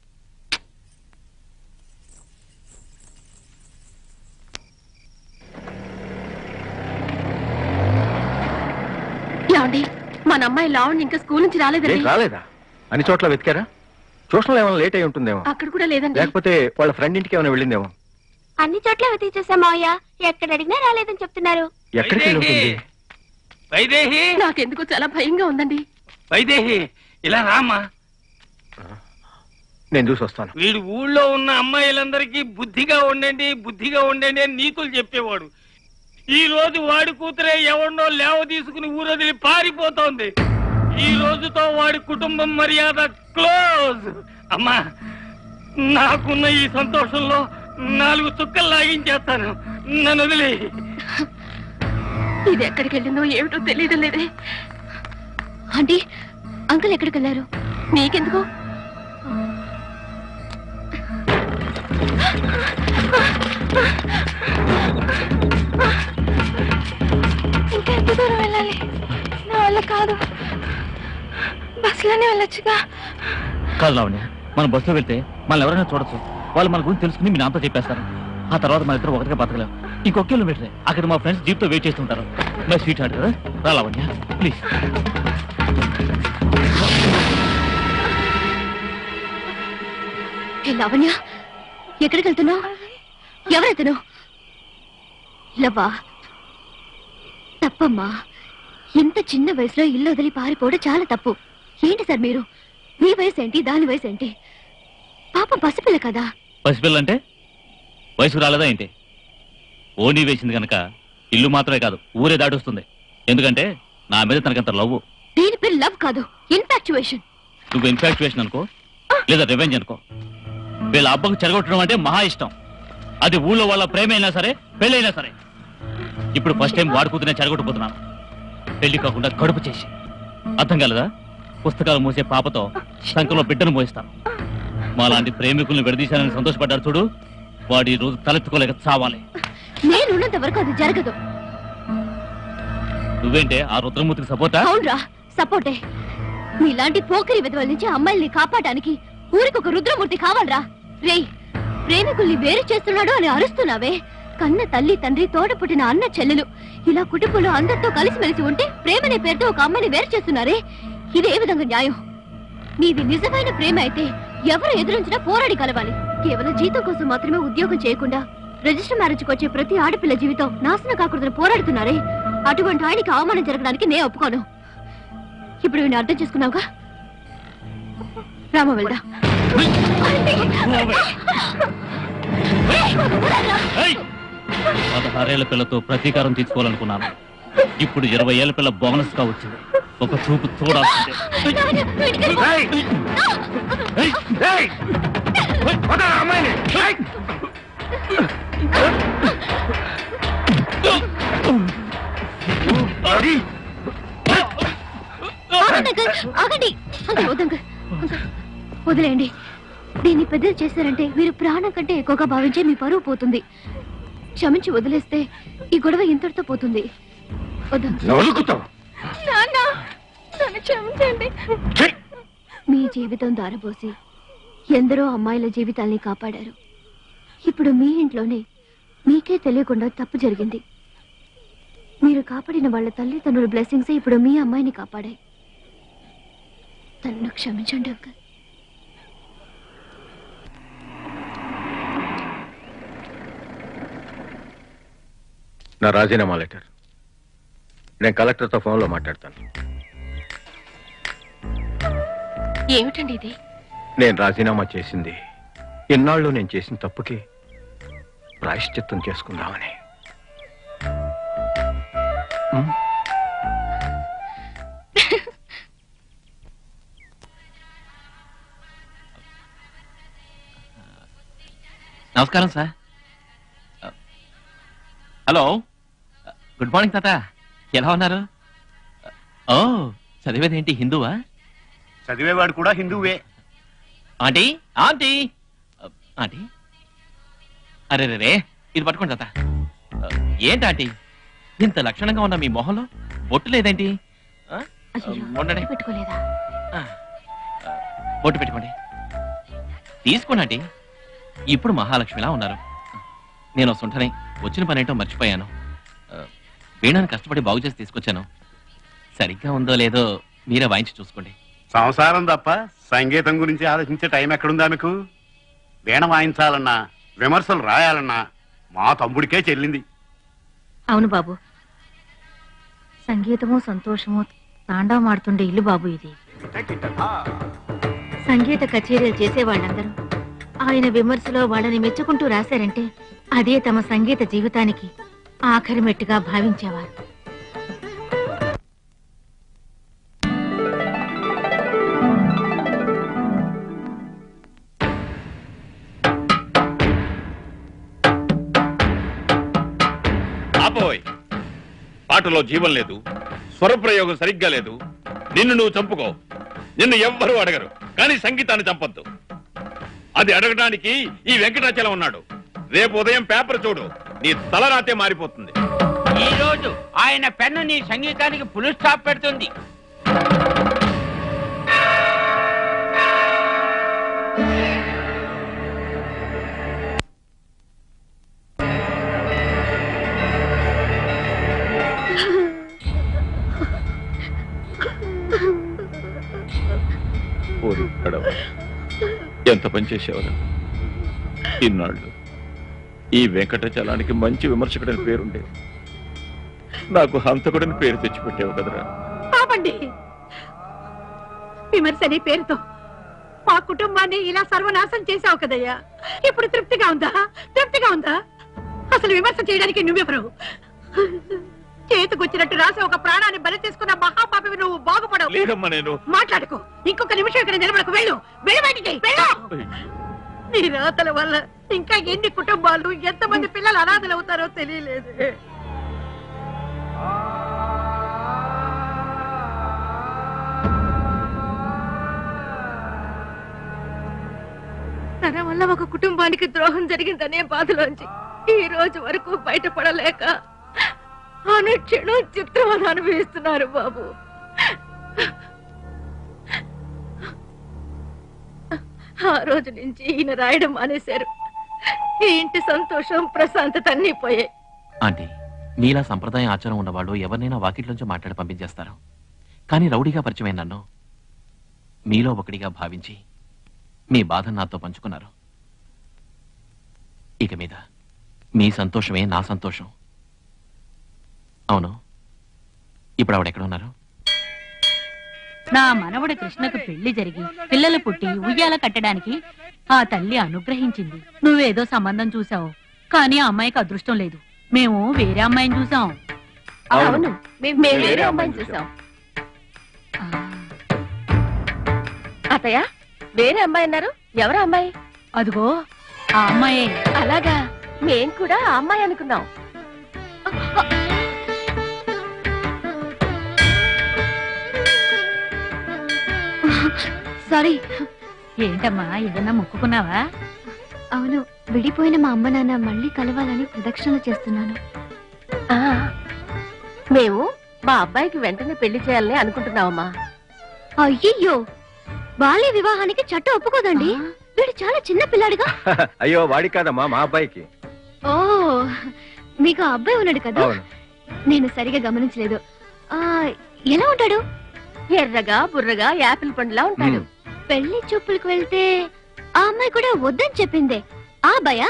[SPEAKER 13] ఏమండి మన అమ్మాయి లావణ్య ఇంకా స్కూల్ నుంచి
[SPEAKER 7] ఏం
[SPEAKER 13] రాలేదండి
[SPEAKER 7] రాలేదా అన్ని చోట్ల వెతికారా ట్యూషన్లో ఏమైనా లేట్ అయి ఉంటుందేమో
[SPEAKER 13] అక్కడ కూడా లేదండి
[SPEAKER 7] లేకపోతే వాళ్ళ ఫ్రెండ్ ఇంటికి ఏమైనా వెళ్ళిందేమో
[SPEAKER 12] అన్ని చోట్ల వెతికి చూసాం మావయ్య ఎక్కడ అడిగినా రాలేదని చెప్తున్నారు
[SPEAKER 7] ఎక్కడికి వెళ్ళి ఉంటుంది
[SPEAKER 18] వైదేహి
[SPEAKER 13] నాకెందుకో చాలా భయంగా ఉందండి
[SPEAKER 18] వైదేహి ఇలా రామ్మా
[SPEAKER 7] నేను చూసి వస్తాను
[SPEAKER 18] వీడు ఊళ్ళో ఉన్న అమ్మాయిలందరికీ బుద్ధిగా ఉండండి బుద్ధిగా ఉండండి అని నీతులు చెప్పేవాడు ఈ రోజు వాడి కూతురే ఎవరినో లేవ తీసుకుని ఊరొదిలి పారిపోతోంది ఈ రోజుతో వాడి కుటుంబం మర్యాద క్లోజ్ అమ్మా నాకున్న ఈ సంతోషంలో నాలుగు చుక్కలు లాగించేస్తాను నన్ను వదిలి
[SPEAKER 13] ఇది ఎక్కడికి వెళ్ళిందో ఏమిటో తెలియడం లేదే
[SPEAKER 17] ఆంటీ అంకుల్ ఎక్కడికి వెళ్ళారు
[SPEAKER 13] నీకెందుకు
[SPEAKER 17] ఇంకా ఎంత దూరం వెళ్ళాలి నా వల్ల కాదు బస్సులోనే వెళ్ళొచ్చుగా
[SPEAKER 9] కాదు లావణ్య మనం బస్సులో వెళ్తే మనం ఎవరైనా చూడొచ్చు వాళ్ళు మన గురించి తెలుసుకుని మీ నాతో చెప్పేస్తారు ఆ తర్వాత మన ఇద్దరు ఒకటిగా బతకలేం ఇంకొక కిలోమీటరే అక్కడ మా ఫ్రెండ్స్ జీప్ తో వెయిట్ చేస్తుంటారు మై స్వీట్ హార్ట్ కదా రా లావణ్య ప్లీజ్
[SPEAKER 17] ఏ లావణ్య ఎక్కడికి వెళ్తున్నావు ఎవరెతను లవ్వా తప్పమ్మా ఇంత చిన్న వయసులో ఇల్లు వదిలి పారిపోవడం చాలా తప్పు ఏంటి సార్ మీరు మీ వయసు ఏంటి దాని వయసు ఏంటి పాప పసిపిల్ల కదా
[SPEAKER 9] పసిపిల్లంటే వయసు రాలేదా ఏంటి ఓనీ వేసింది కనుక ఇల్లు మాత్రమే కాదు ఊరే దాటొస్తుంది ఎందుకంటే నా మీద తనకంత లవ్
[SPEAKER 17] దీని పేరు లవ్ కాదు ఇన్ఫాక్చువేషన్
[SPEAKER 9] నువ్వు ఇన్ఫాక్చువేషన్ అనుకో లేదా రివెంజ్ అనుకో వీళ్ళ అబ్బకు చెరగొట్టడం అంటే మహా ఇష్టం అది ఊళ్ళో వాళ్ళ ప్రేమ అయినా సరే పెళ్ళైనా సరే ఇప్పుడు ఫస్ట్ టైం వాడుకుతూనే చెరగొట్టబోతున్నాను పెళ్లి కాకుండా కడుపు చేసి అర్థం కాలేదా పుస్తకాలు మూసే పాపతో సంఖలో బిడ్డను మోయిస్తాను మాలాంటి ప్రేమికుల్ని విడదీశానని సంతోషపడ్డారు చూడు వాడి రోజు తలెత్తుకోలేక చావాలి
[SPEAKER 17] నేనున్నంత వరకు అది జరగదు
[SPEAKER 9] నువ్వేంటే ఆ రుద్రమూర్తికి సపోర్టా
[SPEAKER 17] అవునరా సపోర్టే మీలాంటి పోకిరి విధవల నుంచి అమ్మాయిల్ని కాపాడడానికి ఊరికొక రుద్రమూర్తి కావాలరా రేయ్ ప్రేమికుల్ని వేరు చేస్తున్నాడు అని అరుస్తున్నావే కన్న తల్లి తండ్రి తోట పుట్టిన అన్న చెల్లెలు ఇలా కుటుంబంలో అందరితో కలిసిమెలిసి ఉంటే ప్రేమనే పేరుతో ఒక అమ్మాయిని వేరు చేస్తున్నారే ఇది ఏ విధంగా న్యాయం నీది నిజమైన ప్రేమ అయితే ఎవరు ఎదురించినా పోరాడి కలవాలి కేవలం జీతం కోసం మాత్రమే ఉద్యోగం చేయకుండా రిజిస్టర్ మ్యారేజ్ వచ్చే ప్రతి ఆడపిల్ల జీవితం నాశనం కాకూడదని పోరాడుతున్నారే అటువంటి ఆయనకి అవమానం జరగడానికి నేను ఒప్పుకోను ఇప్పుడు నేను అర్థం చేసుకున్నావుగా రామ వెళ్దా
[SPEAKER 9] ఏయ్! పదహారేళ్ల పిల్లతో ప్రతీకారం తీసుకోవాలనుకున్నాను ఇప్పుడు ఇరవై ఏళ్ల పిల్ల బోనస్ గా వచ్చింది ఒక చూపు చూడాల్సిందే
[SPEAKER 17] ఆగండి అంకుల్, ఆగండి అంకుల్, వద్దు అంకుల్. అంకుల్, వదిలేయండి దీన్ని పెద్దది చేశారంటే మీరు ప్రాణం కంటే ఎక్కువగా భావించే మీ పరువు పోతుంది క్షమించి వదిలేస్తే ఈ గొడవ ఇంతటితో పోతుంది వద్దు అంకుల్.
[SPEAKER 4] నాన్న నన్ను క్షమించండి
[SPEAKER 17] మీ జీవితం దారబోసి ఎందరో అమ్మాయిల జీవితాల్ని కాపాడారు ఇప్పుడు మీ ఇంట్లోనే మీకే తెలియకుండా తప్పు జరిగింది మీరు కాపాడిన వాళ్ళ తల్లిదండ్రుల బ్లెస్సింగ్స్ ఇప్పుడు మీ అమ్మాయిని కాపాడాయి తనను క్షమించండి అంకల్
[SPEAKER 7] నా రాజీనామా లెటర్ నేను కలెక్టర్తో ఫోన్లో మాట్లాడతాను
[SPEAKER 13] ఏమిటండి ఇది
[SPEAKER 7] నేను రాజీనామా చేసింది ఇన్నాళ్ళు నేను చేసిన తప్పుకి ప్రాయశ్చిత్తం చేసుకుందామని ఉమ్,
[SPEAKER 1] నమస్కారం సార్ హలో గుడ్ మార్నింగ్ తాత ఎలా ఉన్నారు ఓ చదివేదేంటి హిందువా
[SPEAKER 6] చదివేవాడు కూడా హిందువే
[SPEAKER 1] ఆంటీ ఆంటీ ఆంటీ అరే రే రే ఇది పట్టుకోండి తాత ఏంటి ఆంటీ ఇంత లక్షణంగా ఉన్న మీ మొహంలో బొట్టు లేదేంటి ఆ? ఉండండి
[SPEAKER 17] పెట్టుకోలేదా
[SPEAKER 1] బొట్టు పెట్టుకోండి తీసుకోండి ఆంటీ ఇప్పుడు మహాలక్ష్మిలా ఉన్నారు నేను సుంఠని వచ్చిన పని ఏంటో మర్చిపోయాను ఆ, వీణాన్ని కష్టపడి బాగు చేసి తీసుకొచ్చాను సరిగ్గా ఉందో లేదో మీరే వాయించి చూసుకోండి
[SPEAKER 6] సంసారం తప్ప సంగీతం గురించి ఆలోచించే టైం ఎక్కడుందా మీకు వీణ వాయించాలన్నా విమర్శలు రాయాలన్నా మా తమ్ముడికే చెల్లింది
[SPEAKER 11] అవును బాబు సంగీతము సంతోషము తాండవమాడుతుండే ఇల్లు బాబు ఇది సంగీత కచేరీలు చేసే వాళ్ళందరూ ఆయన విమర్శలో వాళ్ళని మెచ్చుకుంటూ రాశారంటే అదే తమ సంగీత జీవితానికి ఆఖరి మెట్టుగా భావించేవారు
[SPEAKER 19] ఆపోయ్ పాటలో జీవం లేదు స్వరప్రయోగం సరిగ్గా లేదు నిన్ను నువ్వు చంపుకో నిన్ను ఎవ్వరూ అడగరు కానీ సంగీతాన్ని చంపొద్దు అది అడగడానికి ఈ వెంకటాచలం ఉన్నాడు రేపు ఉదయం పేపర్ చూడు నీ తలరాతే మారిపోతుంది
[SPEAKER 2] ఈ రోజు ఆయన పెన్ను నీ సంగీతానికి ఫుల్ స్టాప్ పెడుతుంది
[SPEAKER 19] ఓరి పడవ ఎంత పని చేసేవారు ఇన్నాళ్ళు ఈ వెంకటాచలానికి మంచి విమర్శకుడని పేరుండే నాకు హంతకుడని పేరు తెచ్చిపెట్టావు కదరా
[SPEAKER 11] పాపండి విమర్శ అనే పేరుతో మా కుటుంబాన్ని ఇలా సర్వనాశం చేశావు కదయ్యా ఇప్పుడు తృప్తిగా ఉందా తృప్తిగా ఉందా అసలు విమర్శ చేయడానికి నువ్వెవరు చేతికొచ్చినట్టు రాసి ఒక ప్రాణాన్ని బలి తీసుకున్న మహాపాపి నువ్వు బాగుపడవు
[SPEAKER 19] లేదమ్మా నేను
[SPEAKER 11] మాట్లాడుకో ఇంకొక నిమిషం ఇక్కడ నిలబడకు వెళ్ళు వెళ్ళు బయటికి వెళ్ళు నీ రాతల వల్ల ఇంకా ఎన్ని కుటుంబాలు ఎంతమంది పిల్లలు అనాథలు అవుతారో తెలియలేదు
[SPEAKER 13] తన వల్ల ఒక కుటుంబానికి ద్రోహం జరిగిందనే బాధలోంచి ఈ రోజు వరకు బయటపడలేక అనుక్షణం చిత్రవద అనుభవిస్తున్నారు బాబు ఆ రోజు నుంచి ఈయన రాయడం మానేశారు ఈ ఇంటి సంతోషం ప్రశాంతత అన్నీ పోయాయి
[SPEAKER 1] ఆంటీ మీలా సంప్రదాయం ఆచారం ఉన్నవాళ్ళు ఎవరినైనా వాకిట్లోంచి మాట్లాడి పంపించేస్తారు కానీ రౌడీగా పరిచయమైన నన్ను మీలో ఒకడిగా భావించి మీ బాధ నాతో పంచుకున్నారు ఇక మీద మీ సంతోషమే నా సంతోషం అవును ఇప్పుడు ఆవిడ ఎక్కడ ఉన్నారు
[SPEAKER 22] నా మనవడు కృష్ణకు పెళ్లి జరిగి పిల్లలు పుట్టి ఉయ్యాల కట్టడానికి ఆ తల్లి అనుగ్రహించింది నువ్వేదో సంబంధం చూసావు కానీ ఆ అమ్మాయికి అదృష్టం లేదు మేము వేరే అమ్మాయిని చూసాం
[SPEAKER 13] అవును మేము వేరే అమ్మాయిని చూసాం అత్తయ్య వేరే అమ్మాయి అన్నారు ఎవరు అమ్మాయి
[SPEAKER 22] అదిగో ఆ అమ్మాయే
[SPEAKER 13] అలాగా మేం కూడా ఆ అమ్మాయి అనుకున్నాం
[SPEAKER 17] సారీ
[SPEAKER 22] ఏంటమ్మా ఏదన్నా మొక్కుకున్నావా
[SPEAKER 17] అవును విడిపోయిన మా అమ్మ నాన్న మళ్ళీ కలవాలని ప్రదక్షిణలు చేస్తున్నాను
[SPEAKER 13] ఆ, మేము మా అబ్బాయికి వెంటనే పెళ్లి చేయాలని అనుకుంటున్నామమ్మా
[SPEAKER 17] అయ్యయ్యో బాల్య వివాహానికి చట్టం ఒప్పుకోదండి వీడు చాలా చిన్న పిల్లాడిగా
[SPEAKER 7] అయ్యో వాడి కాదమ్మా మా అబ్బాయికి
[SPEAKER 17] ఓ మీకు ఆ అబ్బాయి ఉన్నాడు కదా
[SPEAKER 7] అవును
[SPEAKER 17] నేను సరిగా గమనించలేదు ఆ ఎలా ఉంటాడు
[SPEAKER 13] ఎర్రగా బుర్రగా యాపిల్ పండులా ఉంటాడు
[SPEAKER 17] పెళ్లి చూపులకు వెళ్తే ఆ అమ్మాయి కూడా వద్దని చెప్పిందే ఆ భయ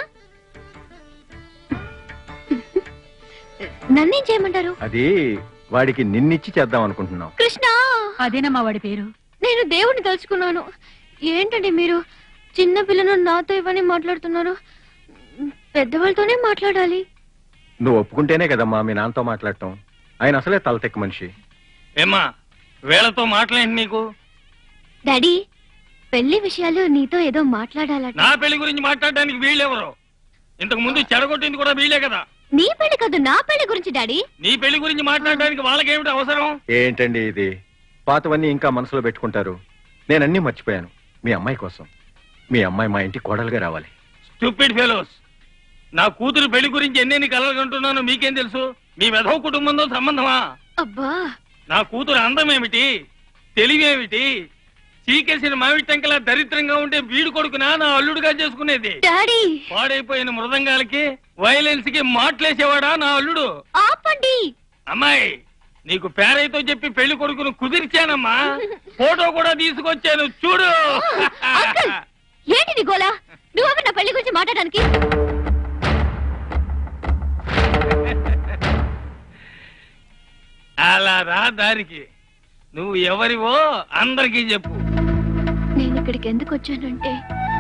[SPEAKER 17] నన్నేం చేయమంటారు
[SPEAKER 7] అది వాడికి నిన్నిచ్చి చేద్దాం అనుకుంటున్నాం
[SPEAKER 17] కృష్ణ
[SPEAKER 22] అదేనమ్మా వాడి పేరు
[SPEAKER 17] నేను దేవుణ్ణి తలుచుకున్నాను ఏంటండి మీరు చిన్న పిల్లను నాతో ఇవన్నీ మాట్లాడుతున్నారు పెద్దవాళ్ళతోనే మాట్లాడాలి
[SPEAKER 7] నువ్వు ఒప్పుకుంటేనే కదమ్మా మీ నాన్నతో మాట్లాడటం ఆయన అసలే తలతెక్క మనిషి
[SPEAKER 18] ఏమ్మా వేళతో మాట్లాడి నీకు
[SPEAKER 17] డాడీ పెళ్లి విషయాలు నీతో ఏదో మాట్లాడాలట
[SPEAKER 18] నా పెళ్లి గురించి మాట్లాడడానికి వీళ్ళెవరు ఇంతకు ముందు చెడగొట్టింది కూడా వీళ్ళే కదా
[SPEAKER 17] నీ పెళ్లి కాదు నా పెళ్లి గురించి డాడీ
[SPEAKER 18] నీ పెళ్లి గురించి మాట్లాడడానికి వాళ్ళకేమిటి అవసరం
[SPEAKER 7] ఏంటండి ఇది పాతవన్నీ ఇంకా మనసులో పెట్టుకుంటారు నేనన్నీ మర్చిపోయాను మీ అమ్మాయి కోసం మీ అమ్మాయి మా ఇంటి కోడలుగా రావాలి
[SPEAKER 18] స్టూపిడ్ ఫెలోస్ నా కూతురు పెళ్లి గురించి ఎన్నెన్ని కలలు కంటున్నానో మీకేం తెలుసు మీ వెధవ కుటుంబంతో సంబంధమా
[SPEAKER 17] అబ్బా
[SPEAKER 18] నా కూతురు అందం ఏమిటి తెలివేమిటి చీకేసిన మామిడి టెంకలా దరిద్రంగా ఉంటే వీడు కొడుకునా నా అల్లుడుగా చేసుకునేది
[SPEAKER 17] డాడీ
[SPEAKER 18] పాడైపోయిన మృదంగాలకి వైలెన్స్ కి మాట్లేసేవాడా నా అల్లుడు
[SPEAKER 17] ఆపండి
[SPEAKER 18] అమ్మాయి నీకు పేరైతో చెప్పి పెళ్లి కొడుకును కుదిర్చానమ్మా ఫోటో కూడా తీసుకొచ్చాను చూడు
[SPEAKER 17] అంకుల్ ఏంటి నీ గోలా నువ్వెవరు నా పెళ్లి గురించి మాట్లాడడానికి
[SPEAKER 18] అలా రా దారికి నువ్వు ఎవరివో అందరికీ చెప్పు
[SPEAKER 17] నేను ఇక్కడికి ఎందుకు వచ్చానంటే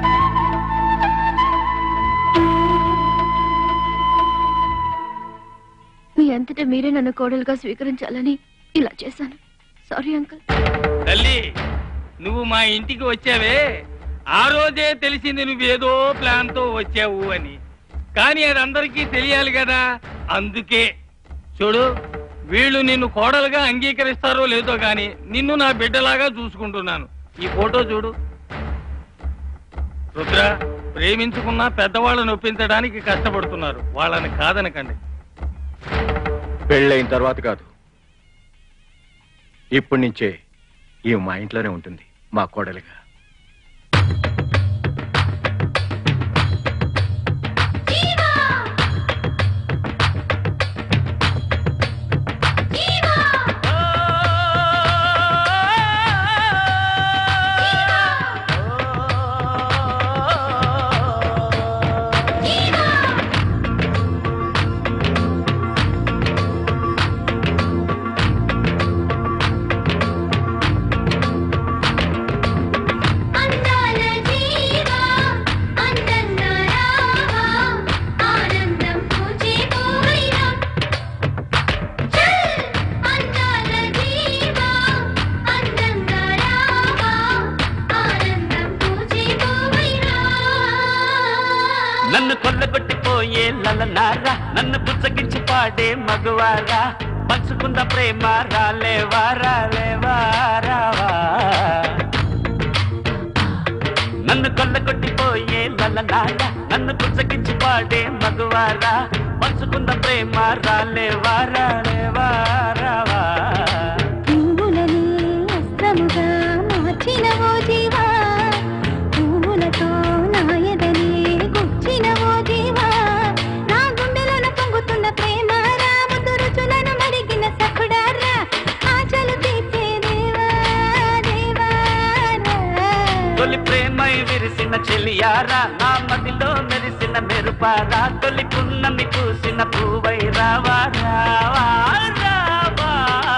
[SPEAKER 17] మీ అంతటా మీరే నన్ను కోడలుగా స్వీకరించాలని ఇలా చేశాను సారీ అంకుల్
[SPEAKER 18] తల్లి నువ్వు మా ఇంటికి వచ్చావే ఆ రోజే తెలిసింది నువ్వేదో ప్లాన్ తో వచ్చావు అని కానీ అది అందరికీ తెలియాలి కదా అందుకే చూడు వీళ్ళు నిన్ను కోడలుగా అంగీకరిస్తారో లేదో గాని నిన్ను నా బిడ్డలాగా చూసుకుంటున్నాను ఈ ఫోటో చూడు రుద్ర ప్రేమించుకున్న పెద్దవాళ్ళని ఒప్పించడానికి కష్టపడుతున్నారు వాళ్ళని కాదనకండి
[SPEAKER 7] పెళ్ళైన తర్వాత కాదు ఇప్పటి నుంచే ఈ మా ఇంట్లోనే ఉంటుంది మా కోడలిగా
[SPEAKER 5] నన్ను కొల్లగొట్టిపోయే లలనారా నన్ను పుచ్చగించి పాడే మగువారా పంచుకున్న ప్రేమ రాలేవా రాలేవా రావా నన్ను కొల్లగొట్టిపోయే లలనారా నన్ను పుచ్చగించి పాడే మగువారా పంచుకున్న ప్రేమ రాలేవా రాలేవా రావా
[SPEAKER 15] పువ్వులని అస్త్రముగా మార్చినవో జీవా పువ్వులతో నాయదని గుచ్చినవో జీవా నా గుండెలోన పొంగుతున్న ప్రేమ రాముతు రుచులను మరిగిన సకుడారా ఆశలు తీర్చే దేవా దేవా
[SPEAKER 5] తొలి ప్రేమై విరిసిన చెలియారా నా మదిలో మెరిసిన మెరుపారా తొలి పున్నమి పూసిన పూవై రావా రావా రావా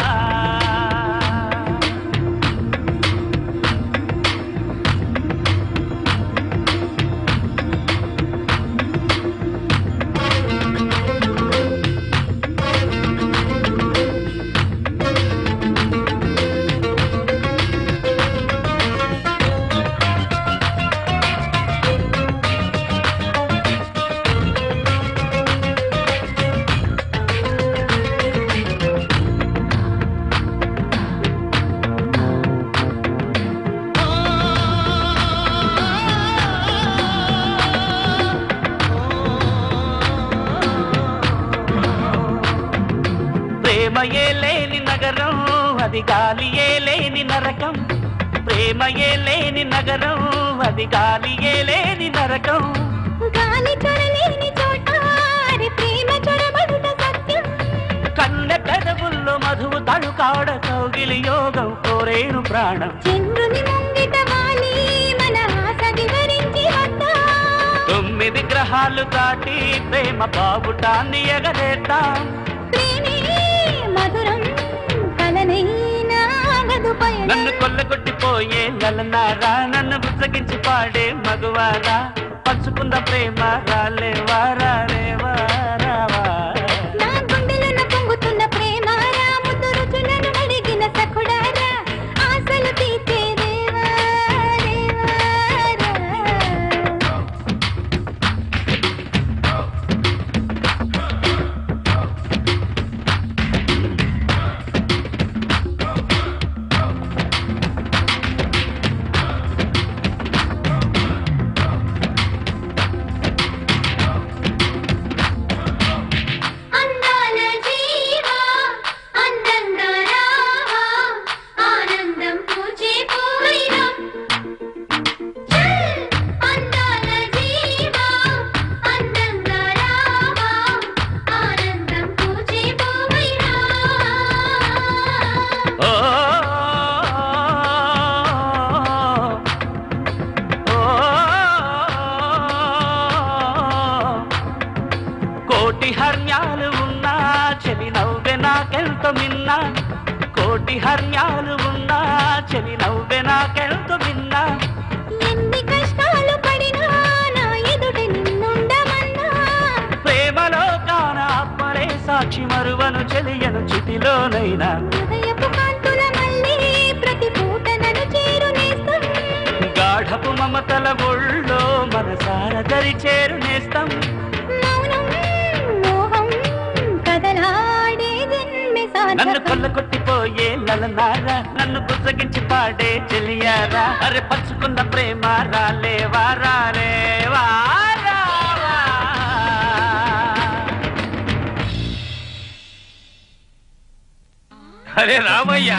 [SPEAKER 5] ప్రేమయే లేని నగరం అది గాలియే లేని నరకం ప్రేమయే లేని నగరం అది గాలియే లేని నరకం
[SPEAKER 15] గాలి చొరలేని చోట అరే ప్రేమ చొరబడుట సత్యం
[SPEAKER 5] కన్నె పెదవుల్లో మధువు తడుకాడ కౌగిలి యోగం కోరేను ప్రాణం
[SPEAKER 15] చంద్రుని ముంగిట వాలి మన ఆశ వివరించి వద్దా
[SPEAKER 5] తొమ్మిది గ్రహాలు దాటి ప్రేమ బాబుటాన్ని ఎగరేద్దాం
[SPEAKER 15] ప్రేమే మధురం కలనైనా ఆగదు పయనం
[SPEAKER 5] నన్ను కొల్లగొట్టిపోయే లలనారా నన్ను బుచ్చగించి పాడే మగువారా పంచుకున్న ప్రేమ రాలేవా రాలేవా రావా
[SPEAKER 15] నా గుండెలోన పొంగుతున్న ప్రేమ రాముతు రుచులను అడిగిన సకుడారా ఆశలు తీర్చే దేవా దేవా అందాల జీవా అందంగా రావా ఆనందం పూచే పోయిరా చల్! అందాల జీవా అందంగా రావా ఆనందం పూచే పోయిరా
[SPEAKER 5] ఓ కోటి హర్యాలు ఉన్నా చెలి నవ్వె నాకెంతో మిన్నా కోటి హర్యాలు ఉన్నా చెలి నవ్వె నాకెంతో మిన్నా
[SPEAKER 15] ఎన్ని కష్టాలు పడినా నా ఎదుట నిన్నుండమన్నా
[SPEAKER 5] ప్రేమలో కాన అప్పలే సాక్షి మరువను చెలియను చితిలోనైనా
[SPEAKER 15] హృదయపు కాంతుల మళ్ళీ ప్రతి పూట నన్ను చేరునేస్తాం
[SPEAKER 5] గాఢపు మమతల ఒళ్ళో మనసార దరి చేరునేస్తాం
[SPEAKER 15] మౌనం మోహం కదలాడే జన్మె
[SPEAKER 5] నన్ను
[SPEAKER 15] సాధకం
[SPEAKER 5] కొల్ల కొట్టిపోయే లలనారా నన్ను బుజ్జగించి పాడే చెలియారా అరే పంచుకున్న ప్రేమ రాలేవా రాలేవా రావా.
[SPEAKER 18] అరే రామయ్య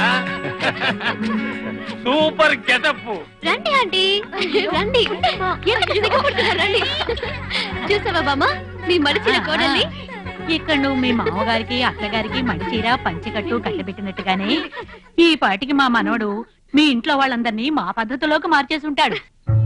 [SPEAKER 18] సూపర్ గెటప్
[SPEAKER 17] రండి ఆంటీ రండి ఎందుకు సిగ్గుపడుతున్నారు రండి చూసావా బామ్మ మీ మడిచిన కోడల్ని
[SPEAKER 22] ఇక్కడ నువ్వు మీ మామగారికి అత్తగారికి మడిచీర పంచికట్టు కట్టబెట్టినట్టుగానే ఈ పాటికి మా మనవడు మీ ఇంట్లో వాళ్ళందరినీ మా పద్ధతిలోకి మార్చేసి ఉంటాడు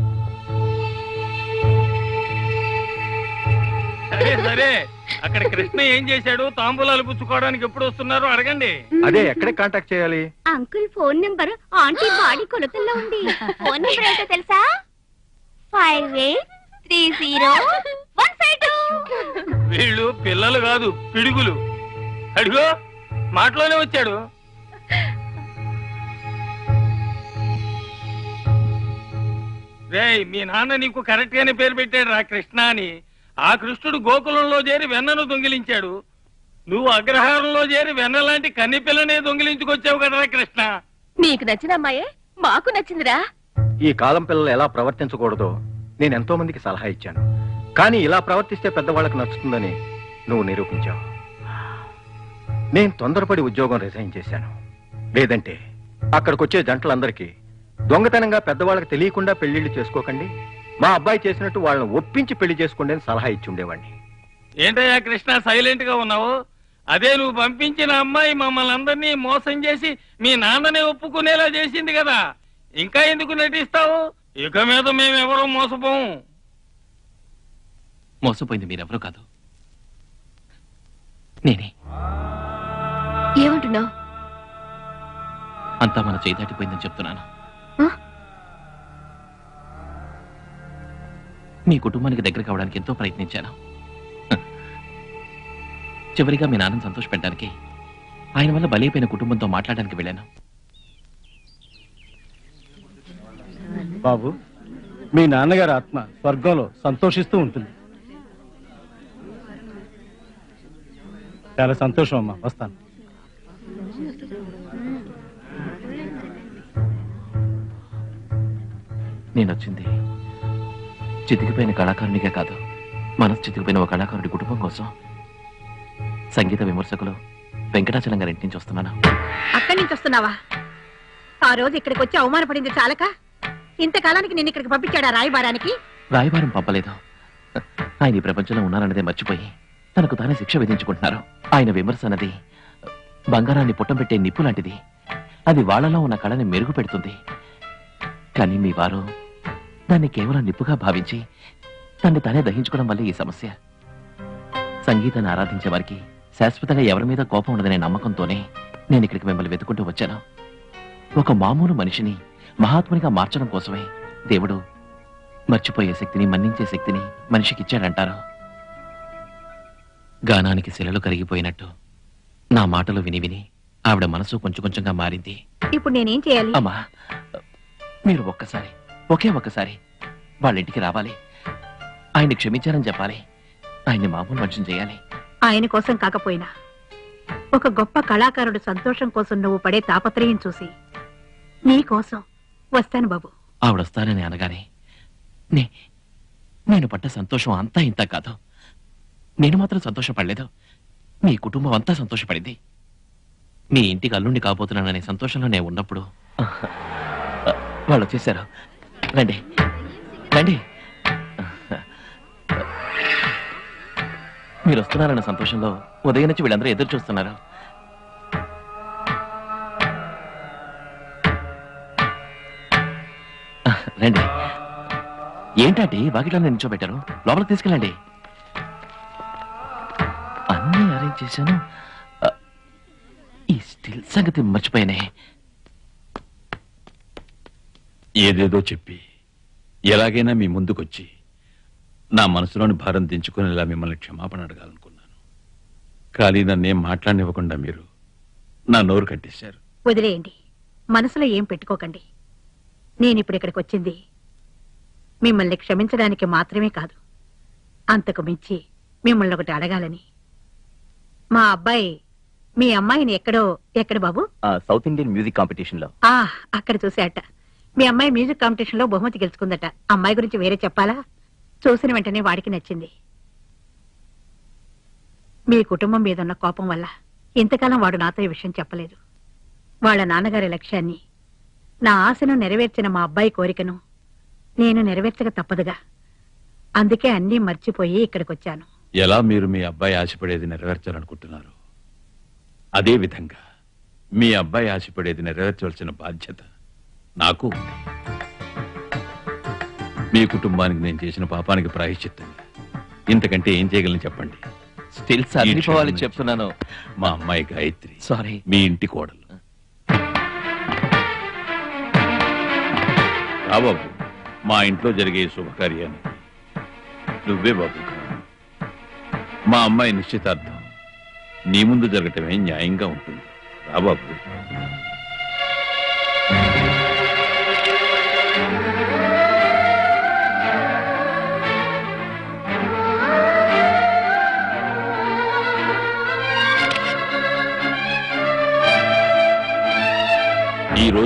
[SPEAKER 18] సరే సరే అక్కడ కృష్ణ ఏం చేశాడు తాంబూలాలు పుచ్చుకోవడానికి ఎప్పుడు వస్తున్నారో అడగండి
[SPEAKER 7] అదే ఎక్కడ కాంటాక్ట్ చేయాలి
[SPEAKER 17] uncle phone number aunty body కొలతల్లో ఉంది
[SPEAKER 12] ఫోన్ నెంబర్ ఏంటో తెలుసా five eight three zero one five two
[SPEAKER 18] వీళ్ళు పిల్లలు కాదు పిడుగులు అడిగో మాటలోనే వచ్చాడు రేయ్ మీ నాన్న నీకు కరెక్ట్ గానే పేరు పెట్టాడు రా కృష్ణ అని ఆ కృష్ణుడు గోకులంలో చేరి వెన్నను దొంగిలించాడు నువ్వు అగ్రహారంలో చేరి వెన్న లాంటి కన్నెపిల్లనే దొంగిలించుకొచ్చావు కదరా కృష్ణ
[SPEAKER 13] నీకు నచ్చిన అమ్మాయే మాకు నచ్చిందిరా
[SPEAKER 7] ఈ కాలం పిల్లలు ఎలా ప్రవర్తించకూడదో నేను ఎంతో మందికి సలహా ఇచ్చాను కానీ ఇలా ప్రవర్తిస్తే పెద్దవాళ్ళకి నచ్చుతుందని నువ్వు నిరూపించావు నేను తొందరపడి ఉద్యోగం రిజైన్ చేశాను లేదంటే అక్కడికొచ్చే జంటలందరికీ దొంగతనంగా పెద్దవాళ్ళకి తెలియకుండా పెళ్లిళ్ళు చేసుకోకండి మా అబ్బాయి చేసినట్టు వాళ్ళని ఒప్పించి పెళ్లి చేసుకోండి అని సలహా ఇచ్చి ఉండేవాడిని
[SPEAKER 18] ఏంటయ్యా కృష్ణ సైలెంట్ గా ఉన్నావు అదే నువ్వు పంపించిన అమ్మాయి మమ్మల్ని అందరినీ మోసం చేసి మీ నాన్ననే ఒప్పుకునేలా చేసింది కదా ఇంకా ఎందుకు నటిస్తావు ఇక మీద మేమెవరూ మోసపోము
[SPEAKER 1] మోసపోయింది మీరెవరూ కాదు నేనే
[SPEAKER 13] ఏమంటున్నావు
[SPEAKER 1] అంతా మన చేయి దాటిపోయిందని చెప్తున్నాను మీ కుటుంబానికి దగ్గర కావడానికి ఎంతో ప్రయత్నించాను హ. చివరిగా మీ నాన్నని సంతోషపెట్టడానికి ఆయన వల్ల బలైపోయిన కుటుంబంతో మాట్లాడడానికి వెళ్ళాను
[SPEAKER 14] బాబు మీ నాన్నగారి ఆత్మ స్వర్గంలో సంతోషిస్తూ ఉంటుంది చాలా సంతోషం అమ్మా వస్తాను
[SPEAKER 1] నేను వచ్చింది చితికిపోయిన కళాకారునిగా కాదు మనసు చితికిపోయిన ఒక కళాకారుడి కుటుంబం కోసం సంగీత విమర్శకులు వెంకటాచలం గారి ఇంటి నుంచి వస్తున్నాను
[SPEAKER 11] అక్కడి నుంచి వస్తున్నావా ఆ రోజు ఇక్కడికి వచ్చి అవమానపడింది చాలక ఇంతకాలానికి నిన్ను ఇక్కడికి పంపించాడా రాయబారానికి
[SPEAKER 1] రాయబారం పంపలేదు ఆయన ఈ ప్రపంచంలో ఉన్నారన్నదే మర్చిపోయి తనకు తానే శిక్ష విధించుకుంటున్నారు ఆయన విమర్శ అన్నది బంగారాన్ని పుట్టం పెట్టే నిప్పు లాంటిది అది వాళ్ళలో ఉన్న కళని మెరుగు పెడుతుంది కానీ మీ వారు దాన్ని కేవలం నిప్పుగా భావించి తన్ని తానే దహించుకోవడం వల్ల ఈ సమస్య సంగీతాన్ని ఆరాధించే వారికి శాశ్వతంగా ఎవరి మీద కోపం ఉండదనే నమ్మకంతోనే నేను ఇక్కడికి మిమ్మల్ని వెతుకుంటూ వచ్చాను ఒక మామూలు మనిషిని మహాత్మునిగా మార్చడం కోసమే దేవుడు మర్చిపోయే శక్తిని మన్నించే శక్తిని మనిషికిచ్చాడంటారు గానానికి శిలలు కరిగిపోయినట్టు నా మాటలు విని విని ఆవిడ మనసు కొంచెం కొంచెంగా మారింది
[SPEAKER 11] ఇప్పుడు నేనేం చేయాలి
[SPEAKER 1] అమ్మా మీరు ఒక్కసారి ఒకే ఒక్కసారి వాళ్ళ ఇంటికి రావాలి ఆయన్ని క్షమించారని చెప్పాలి ఆయన్ని మామూలు మనిషిని చేయాలి
[SPEAKER 11] ఆయన కోసం కాకపోయినా ఒక గొప్ప కళాకారుడు సంతోషం కోసం నువ్వు పడే తాపత్రయం చూసి నీ కోసం వస్తాను బాబు
[SPEAKER 1] ఆవిడ వస్తానని అనగానే నే నేను పడ్డ సంతోషం అంతా ఇంత కాదు నేను మాత్రం సంతోషపడలేదు మీ కుటుంబం అంతా సంతోషపడింది మీ ఇంటికి అల్లుండి కాబోతున్నాననే సంతోషంలో నేను ఉన్నప్పుడు వాళ్ళు వచ్చేసారు రండి రండి మీరు వస్తున్నారన్న సంతోషంలో ఉదయం నుంచి వీళ్ళందరూ ఎదురు చూస్తున్నారు రండి ఏంటంటే వాకిట్లో నిల్చోబెట్టారు లోపలికి తీసుకెళ్ళండి అన్నీ అరేంజ్ చేశాను ఆ, ఈ స్టిల్ సంగతి మర్చిపోయానే
[SPEAKER 19] ఏదేదో చెప్పి ఎలాగైనా మీ ముందుకొచ్చి నా మనసులోని భారం దించుకునేలా మిమ్మల్ని క్షమాపణ అడగాలనుకున్నాను కానీ నన్నేం మాట్లాడనివ్వకుండా మీరు నా నోరు కట్టేశారు
[SPEAKER 11] వదిలేయండి మనసులో ఏం పెట్టుకోకండి నేను ఇప్పుడు ఇక్కడికి వచ్చింది మిమ్మల్ని క్షమించడానికి మాత్రమే కాదు అంతకు మించి మిమ్మల్ని ఒకటి అడగాలని మా అబ్బాయి మీ అమ్మాయిని ఎక్కడో ఎక్కడ బాబు
[SPEAKER 16] సౌత్ ఇండియన్ మ్యూజిక్ కాంపిటీషన్ లో
[SPEAKER 11] ఆ అక్కడ చూసాట మీ అమ్మాయి మ్యూజిక్ కాంపిటీషన్ లో బహుమతి గెలుచుకుందట అమ్మాయి గురించి వేరే చెప్పాలా చూసిన వెంటనే వాడికి నచ్చింది మీ కుటుంబం మీద ఉన్న కోపం వల్ల ఇంతకాలం వాడు నాతో ఈ విషయం చెప్పలేదు వాళ్ళ నాన్నగారి లక్ష్యాన్ని నా ఆశను నెరవేర్చిన మా అబ్బాయి కోరికను నేను నెరవేర్చక తప్పదుగా అందుకే అన్నీ మర్చిపోయి ఇక్కడికి వచ్చాను
[SPEAKER 19] ఎలా మీరు మీ అబ్బాయి ఆశపడేది నెరవేర్చాలనుకుంటున్నారు అదే విధంగా మీ అబ్బాయి ఆశపడేది నెరవేర్చవలసిన బాధ్యత నాకు ఉంది. మీ కుటుంబానికి నేను చేసిన పాపానికి ప్రాయశ్చిత్తం ఇంతకంటే ఏం చేయగలను చెప్పండి
[SPEAKER 1] స్టిల్స్ అదిరిపోవాలి చెప్తున్నాను
[SPEAKER 19] మా అమ్మాయి గాయత్రి
[SPEAKER 1] సారీ
[SPEAKER 19] మీ ఇంటి కోడలు రా బాబు మా ఇంట్లో జరిగే ఈ శుభకార్యానికి నువ్వే బాబు మా అమ్మాయి నిశ్చితార్థం నీ ముందు జరగటమే న్యాయంగా ఉంటుంది రా బాబు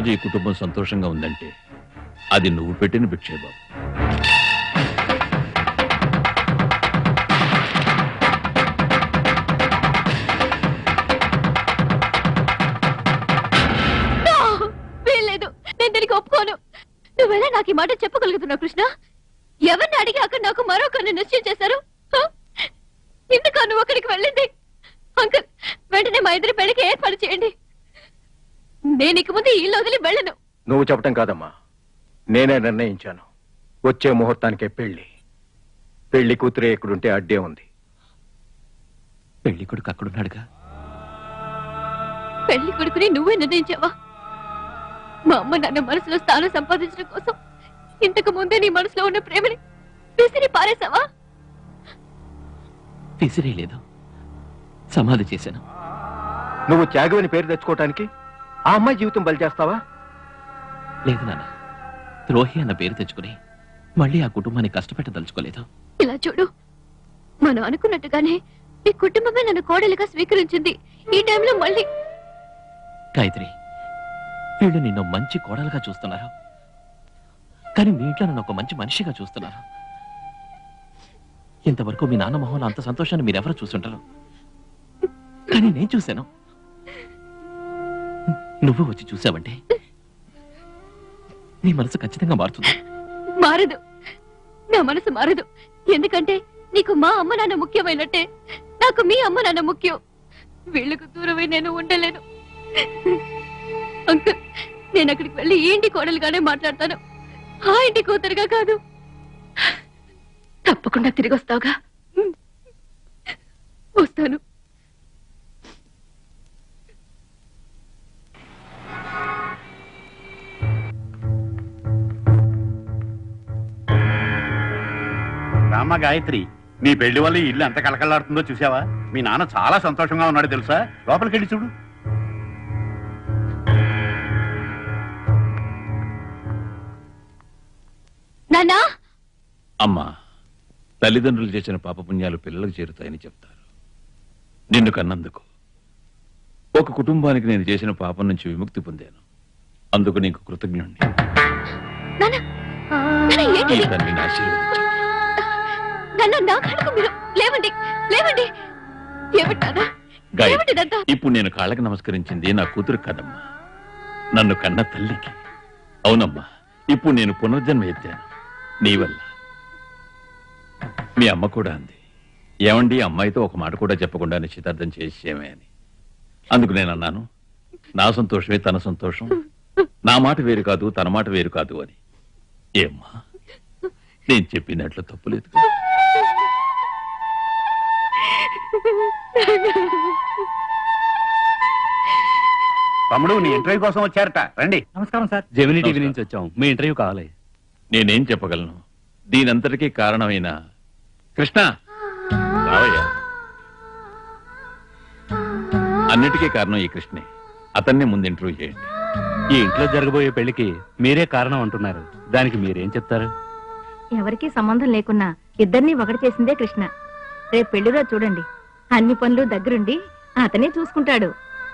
[SPEAKER 19] రోజు ఈ కుటుంబం సంతోషంగా ఉందంటే అది నువ్వు పెట్టిన భిక్షే బాబు
[SPEAKER 17] No! వీల్లేదు నేను దీనికి ఒప్పుకోను నువ్వెలా నాకు ఈ మాట చెప్పగలుగుతున్నావు కృష్ణ ఎవరిని అడిగి అక్కడ నాకు మరొకరిని నిశ్చయం చేశారు హ? ఎందుకా నువ్వు అక్కడికి వెళ్ళింది అంకుల్ వెంటనే మా ఇద్దరి పెళ్లికి ఏర్పాటు చేయండి నేను ఇక ముందు ఈ ఇల్లు వదిలి వెళ్ళను
[SPEAKER 7] నువ్వు చెప్పటం కాదమ్మా నేనే నిర్ణయించాను వచ్చే ముహూర్తానికే పెళ్లి పెళ్లి కూతురే ఇక్కడుంటే అడ్డే ఉంది
[SPEAKER 1] పెళ్లి కొడుకు అక్కడున్నాడుగా
[SPEAKER 17] పెళ్లి కొడుకుని నువ్వే నిర్ణయించావా మా అమ్మ నాన్న మనసులో స్థానం సంపాదించడం కోసం ఇంతకు ముందే నీ మనసులో ఉన్న ప్రేమని విసిరి పారేశావా
[SPEAKER 1] విసిరేయలేదు సమాధి చేశాను
[SPEAKER 7] నువ్వు త్యాగమని పేరు తెచ్చుకోవటానికి ఆ అమ్మాయి జీవితం బలి చేస్తావా
[SPEAKER 1] లేదు నాన్న ద్రోహి అన్న పేరు తెచ్చుకుని మళ్ళీ ఆ కుటుంబాన్ని కష్టపెట్టదలుచుకోలేదు
[SPEAKER 17] ఇలా చూడు మనం అనుకున్నట్టుగానే నీ కుటుంబమే నన్ను కోడలిగా స్వీకరించింది ఈ టైంలో మళ్ళీ
[SPEAKER 1] గాయత్రి వీళ్ళు నిన్ను మంచి కోడలుగా చూస్తున్నారు కానీ మీ ఇంట్లో నన్ను ఒక మంచి మనిషిగా చూస్తున్నారు ఇంతవరకు మీ నాన్న మొహంలో అంత సంతోషాన్ని మీరెవరూ చూసుంటారు కానీ నేను చూశాను నువ్వు వచ్చి చూసావంటే నీ మనసు ఖచ్చితంగా మారుతుంది
[SPEAKER 17] మారదు నా మనసు మారదు ఎందుకంటే నీకు మా అమ్మ నాన్న ముఖ్యమైనట్టే నాకు మీ అమ్మ నాన్న ముఖ్యం వీళ్ళకు దూరమై నేను ఉండలేను అంకుల్ నేను అక్కడికి వెళ్ళి ఈ ఇంటి కోడలుగానే మాట్లాడతాను ఆ ఇంటి కూతురుగా కాదు తప్పకుండా తిరిగి వస్తావుగా వస్తాను
[SPEAKER 6] రామ్మ గాయత్రి నీ పెళ్లి వల్ల ఈ ఇల్లు ఎంత కలకలాడుతుందో చూసావా మీ నాన్న చాలా సంతోషంగా ఉన్నాడు తెలుసా లోపలికి వెళ్ళి చూడు
[SPEAKER 17] నాన్నా
[SPEAKER 19] అమ్మా తల్లిదండ్రులు చేసిన పాపపుణ్యాలు పిల్లలకు చేరుతాయని చెప్తారు నిన్ను కన్నందుకు ఒక కుటుంబానికి నేను చేసిన పాపం నుంచి విముక్తి పొందాను అందుకు నీకు కృతజ్ఞుణ్ణి
[SPEAKER 17] నాన్న నాన్న
[SPEAKER 19] ఈ
[SPEAKER 17] ఏంటిది
[SPEAKER 19] తల్లిని ఆశీర్వదించు
[SPEAKER 17] నాన్న నా కళ్ళకు మీరు లేవండి లేవండి ఏమిటానా
[SPEAKER 19] గాయత్రి
[SPEAKER 17] ఏమిటిదంతా
[SPEAKER 19] ఇప్పుడు నేను కాళ్ళకి నమస్కరించింది నా కూతురు కదమ్మా నన్ను కన్న తల్లికి అవునమ్మా ఇప్పుడు నేను పునర్జన్మ ఎత్తాను నీ వల్ల మీ అమ్మ కూడా అంది ఏమండి అమ్మాయితో ఒక మాట కూడా చెప్పకుండా నిశ్చితార్థం చేసేమే అని అందుకు నేను అన్నాను నా సంతోషమే తన సంతోషం నా మాట వేరు కాదు తన మాట వేరు కాదు అని ఏమ్మా నేను చెప్పినట్లు తప్పులేదు కదా?
[SPEAKER 6] తమ్ముడు నీ ఇంటర్వ్యూ కోసం వచ్చారట రండి
[SPEAKER 14] నమస్కారం సార్
[SPEAKER 8] జెమిని టీవీ నుంచి వచ్చాం మీ ఇంటర్వ్యూ కావాలి
[SPEAKER 19] నేనేం చెప్పగలను దీనంతటికీ కారణమైన కృష్ణ రావయ్యా అన్నిటికీ కారణం ఈ కృష్ణే అతన్నే ముందు ఇంటర్వ్యూ చేయండి
[SPEAKER 8] ఈ ఇంట్లో జరగబోయే పెళ్లికి మీరే కారణం అంటున్నారు దానికి మీరేం చెప్తారు
[SPEAKER 3] ఎవరికీ సంబంధం లేకున్నా ఇద్దరిని ఒకటి చేసిందే కృష్ణ రేపు పెళ్లిలో చూడండి అన్ని పనులు దగ్గరుండి అతనే చూసుకుంటాడు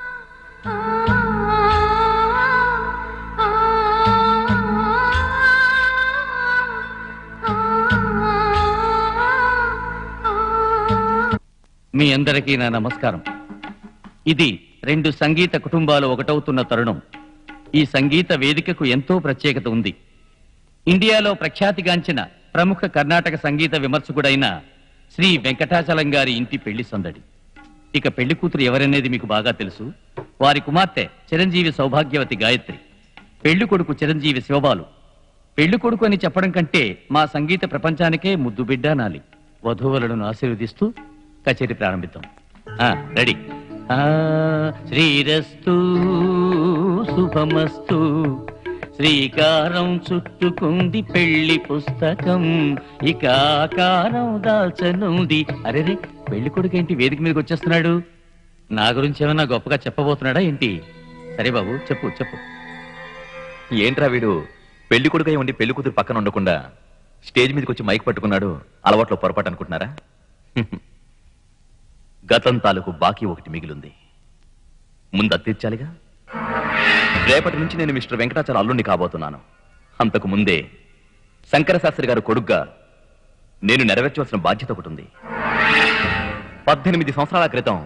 [SPEAKER 10] మీ అందరికీ నా నమస్కారం ఇది రెండు సంగీత కుటుంబాలు ఒకటవుతున్న తరుణం ఈ సంగీత వేదికకు ఎంతో ప్రత్యేకత ఉంది ఇండియాలో ప్రఖ్యాతిగాంచిన ప్రముఖ కర్ణాటక సంగీత విమర్శకుడైన శ్రీ వెంకటాచలం గారి ఇంటి పెళ్లి సందడి ఇక పెళ్లి కూతురు ఎవరనేది మీకు బాగా తెలుసు వారి కుమార్తె చిరంజీవి సౌభాగ్యవతి గాయత్రి పెళ్లి కొడుకు చిరంజీవి శివబాలు పెళ్లి కొడుకు అని చెప్పడం కంటే మా సంగీత ప్రపంచానికే ముద్దు బిడ్డ నాలి వధువులను ఆశీర్వదిస్తూ కచేరీ ప్రారంభిద్దాం ఆ, రెడీ ఆ, శ్రీరస్తు శుభమస్తు శ్రీకారం చుట్టుకుంది పెళ్లి పుస్తకం ఇక ఆకారం దాల్చనుంది అరేరే పెళ్లి కొడుకు ఏంటి వేదిక మీదకి వచ్చేస్తున్నాడు నా గురించి ఏమైనా గొప్పగా చెప్పబోతున్నాడా ఏంటి సరే బాబు చెప్పు చెప్పు
[SPEAKER 16] ఏంట్రా వీడు పెళ్లి కొడుకై ఉండి పెళ్లి కూతురు పక్కన ఉండకుండా స్టేజ్ మీదకి వచ్చి మైక్ పట్టుకున్నాడు అలవాట్లో పొరపాటు అనుకుంటున్నారా గతం తాలూకు బాకీ ఒకటి మిగిలింది ముందు అది తీర్చాలిగా రేపటి నుంచి నేను మిస్టర్ వెంకటాచల అల్లుణ్ణి కాబోతున్నాను అంతకు ముందే శంకర శాస్త్రి గారు కొడుగ్గా నేను నెరవేర్చవలసిన బాధ్యత ఒకటి ఉంది పద్దెనిమిది సంవత్సరాల క్రితం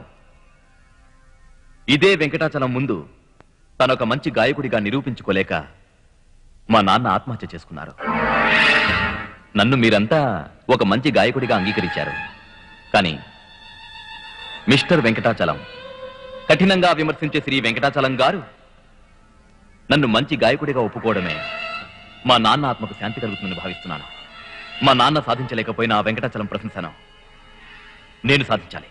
[SPEAKER 16] ఇదే వెంకటాచలం ముందు తనొక మంచి గాయకుడిగా నిరూపించుకోలేక మా నాన్న ఆత్మహత్య చేసుకున్నారు నన్ను మీరంతా ఒక మంచి గాయకుడిగా అంగీకరించారు కానీ మిస్టర్ వెంకటాచలం కఠినంగా విమర్శించే శ్రీ వెంకటాచలం గారు నన్ను మంచి గాయకుడిగా ఒప్పుకోవడమే మా నాన్న ఆత్మకు శాంతి కలుగుతుందని భావిస్తున్నాను మా నాన్న సాధించలేకపోయిన ఆ వెంకటాచలం ప్రశంసను నేను సాధించాలి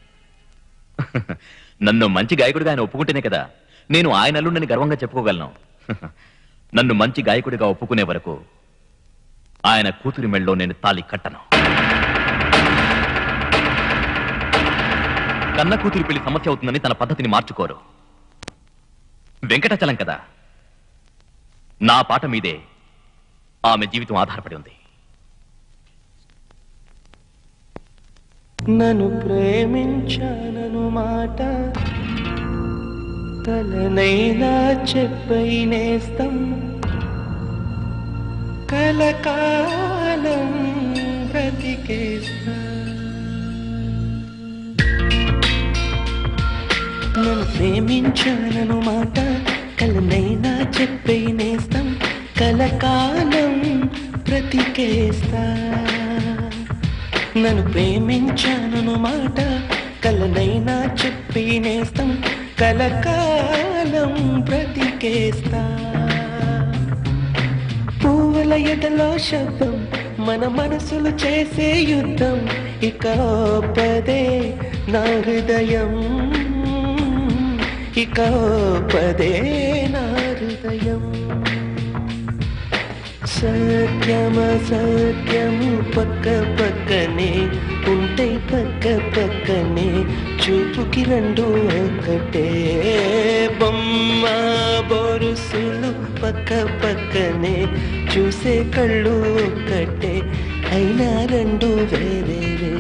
[SPEAKER 16] నన్ను మంచి గాయకుడిగా ఆయన ఒప్పుకుంటేనే కదా నేను ఆయన అల్లుండని గర్వంగా చెప్పుకోగలను నన్ను మంచి గాయకుడిగా ఒప్పుకునే వరకు ఆయన కూతురి మెళ్ళలో నేను తాలి కట్టను కన్న కూతురి పెళ్లి సమస్య అవుతుందని తన పద్ధతిని మార్చుకోరు వెంకటాచలం కదా నా పాట మీదే ఆమె జీవితం ఆధారపడి ఉంది
[SPEAKER 5] నన్ను ప్రేమించానను మాట తలనైనా చెప్పై నేస్తం కలకాలం బ్రతికేస్తా నన్ను ప్రేమించానను మాట కలనైనా చెప్పై నేస్తం కలకాలం బ్రతికేస్తా నన్ను ప్రేమించాను మాట కలనైనా చెప్పి నేస్తం కలకాలం బ్రతికేస్తా పువ్వుల ఎదలో శబ్దం మన మనసులు చేసే యుద్ధం ఇక పదే నా హృదయం ఇక పదే నా హృదయం సత్యమ సత్యము పక్క పక్కనే ఉంటే పక్క పక్కనే చూపుకి రెండు ఒక్కటే బొమ్మ బొరుసులు పక్క పక్కనే చూసే కళ్ళు ఒక్కటే అయినా రెండు వేరే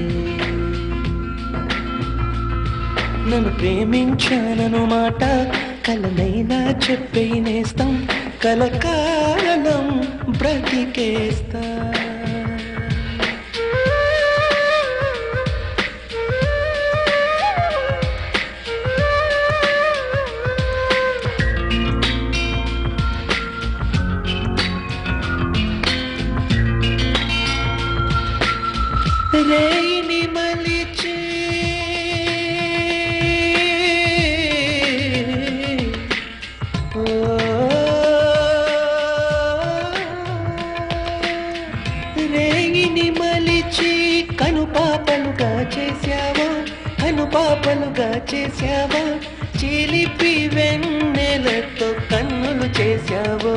[SPEAKER 5] నన్ను ప్రేమించానను మాట కలనైనా చెప్పే నేస్తం కలకాలం బ్రతికేస్తా రేయిని మలిచి రేగిని మలిచి కనుపాపలుగా చేశావా కనుపాపలుగా చేశావా చిలిపి వెన్నెలతో కన్నులు చేశావో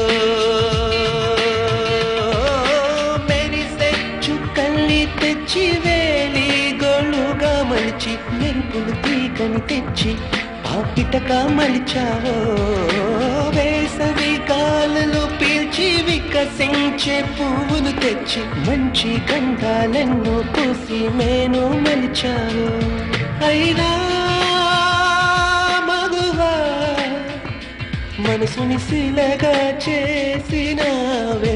[SPEAKER 5] మెరిసే చుక్కల్ని తెచ్చి వేలి గొళ్ళుగా మలిచి మెరుపులు తీగని తెచ్చి పాపిటక మలిచావో వేసవి గాలులు పీల్చి వికసించే పువ్వులు తెచ్చి మంచి గంధాలెన్నో పూసి మేను మలిచావో అయినా మగువా మనసుని శిలగా చేసినవే